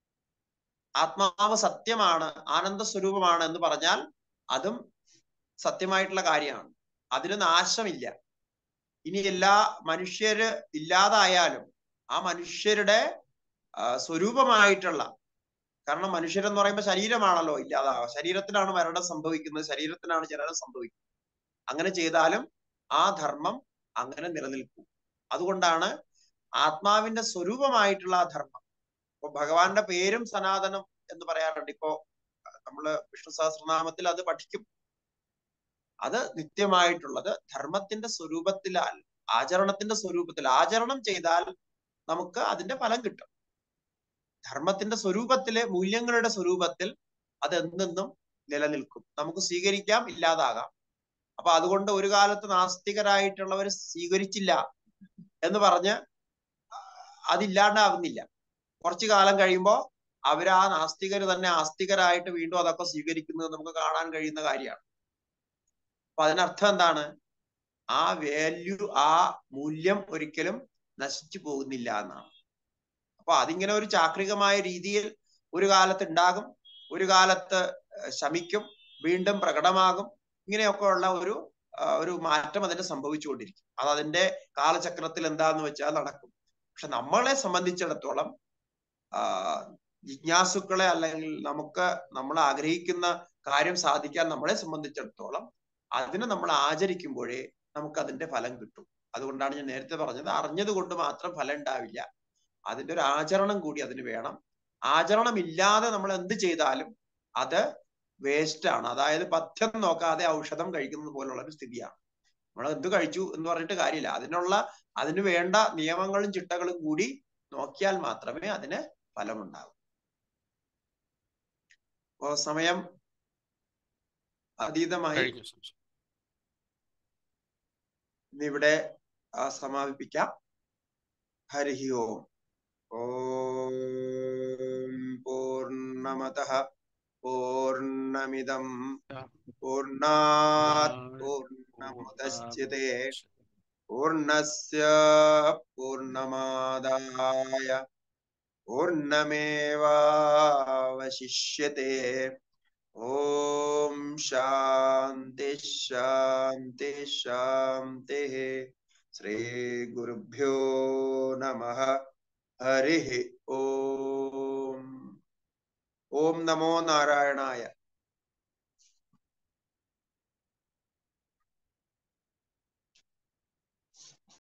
ആത്മാവ് സത്യമാണ് ആനന്ദ സ്വരൂപമാണ് എന്ന് പറഞ്ഞാൽ അതും സത്യമായിട്ടുള്ള കാര്യമാണ് അതിന് നാശമില്ല ഇനി എല്ലാ മനുഷ്യര് ഇല്ലാതായാലും ആ മനുഷ്യരുടെ ആ, സ്വരൂപമായിട്ടുള്ള കാരണം മനുഷ്യരെന്ന് പറയുമ്പോൾ ശരീരമാണല്ലോ ഇല്ലാതാവുക ശരീരത്തിനാണ് മരണം സംഭവിക്കുന്നത് ശരീരത്തിനാണ് ജനനം സംഭവിക്കുന്നത് അങ്ങനെ ചെയ്താലും ആ ധർമ്മം അങ്ങനെ നിലനിൽക്കും അതുകൊണ്ടാണ് ആത്മാവിന്റെ സ്വരൂപമായിട്ടുള്ള ആ ധർമ്മം ഇപ്പൊ ഭഗവാന്റെ പേരും സനാതനം എന്ന് പറയാറുണ്ട് ഇപ്പോ നമ്മള് വിഷ്ണു സഹസ്രനാമത്തിൽ അത് പഠിക്കും അത് നിത്യമായിട്ടുള്ളത് ധർമ്മത്തിന്റെ സ്വരൂപത്തിലാൽ ആചരണത്തിന്റെ സ്വരൂപത്തിൽ ആചരണം ചെയ്താൽ നമുക്ക് അതിന്റെ ഫലം കിട്ടും ധർമ്മത്തിന്റെ സ്വരൂപത്തിലെ മൂല്യങ്ങളുടെ സ്വരൂപത്തിൽ അത് എന്തെന്നും നിലനിൽക്കും നമുക്ക് സ്വീകരിക്കാം ഇല്ലാതാകാം അപ്പൊ അതുകൊണ്ട് ഒരു കാലത്ത് നാസ്തികരായിട്ടുള്ളവർ സ്വീകരിച്ചില്ല എന്ന് പറഞ്ഞ് അതില്ലാണ്ടാവുന്നില്ല കുറച്ചു കാലം കഴിയുമ്പോ അവർ ആ നാസ്തികർ തന്നെ ആസ്തികരായിട്ട് വീണ്ടും അതൊക്കെ സ്വീകരിക്കുന്നത് നമുക്ക് കാണാൻ കഴിയുന്ന കാര്യമാണ് അപ്പൊ അതിനർത്ഥം എന്താണ് ആ വാല്യൂ ആ മൂല്യം ഒരിക്കലും നശിച്ചു പോകുന്നില്ല എന്നാണ് അപ്പൊ അതിങ്ങനെ ഒരു ചാക്രികമായ രീതിയിൽ ഒരു കാലത്ത് ഉണ്ടാകും ഒരു കാലത്ത് ഏഹ് ശമിക്കും വീണ്ടും പ്രകടമാകും ഇങ്ങനെയൊക്കെ ഉള്ള ഒരു ആ, ഒരു മാറ്റം അതിന് സംഭവിച്ചുകൊണ്ടിരിക്കും അത് അതിന്റെ കാലചക്രത്തിൽ എന്താന്ന് വെച്ചാൽ നടക്കും പക്ഷെ നമ്മളെ സംബന്ധിച്ചിടത്തോളം ആ ജിജ്ഞാസുക്കളെ അല്ലെങ്കിൽ നമുക്ക് നമ്മൾ ആഗ്രഹിക്കുന്ന കാര്യം സാധിക്കാൻ നമ്മളെ സംബന്ധിച്ചിടത്തോളം അതിനെ നമ്മൾ ആചരിക്കുമ്പോഴേ നമുക്ക് അതിന്റെ ഫലം കിട്ടും അതുകൊണ്ടാണ് ഞാൻ നേരത്തെ പറഞ്ഞത് അറിഞ്ഞത് കൊണ്ട് മാത്രം ഫലം ഉണ്ടാവില്ല അതിന്റെ ഒരു ആചരണം കൂടി അതിന് വേണം ആചരണം ഇല്ലാതെ നമ്മൾ എന്ത് ചെയ്താലും അത് വേസ്റ്റ് ആണ് അതായത് പഥ്യം നോക്കാതെ ഔഷധം കഴിക്കുന്നത് പോലുള്ള ഒരു സ്ഥിതിയാണ് നമ്മൾ എന്ത് കഴിച്ചു എന്ന് പറഞ്ഞിട്ട് കാര്യമില്ല അതിനുള്ള അതിന് വേണ്ട നിയമങ്ങളും ചിട്ടകളും കൂടി നോക്കിയാൽ മാത്രമേ അതിന് ഫലമുണ്ടാകൂ അപ്പോ സമയം അതീതമായി കഴിഞ്ഞു സംശയം. ഇന്നിവിടെ ആ, സമാപിപ്പിക്കാം ഹരി ഓം ഓം പൂർണ്ണമത പൂർണ്ണമിതം പൂർണ്ണാത് പൂർണ്ണമുദശ്ചിതേ പൂർണ്ണസ്യ പൂർണ്ണമാദായ പൂർണ്ണമേവാവശിഷ്യത്തെ ഓം ശാന്തി ശാന്തി ശാന്തി ശ്രീ ഗുരുഭ്യോ നമ ഹരി ഓം ഓം നമോ നാരായണായ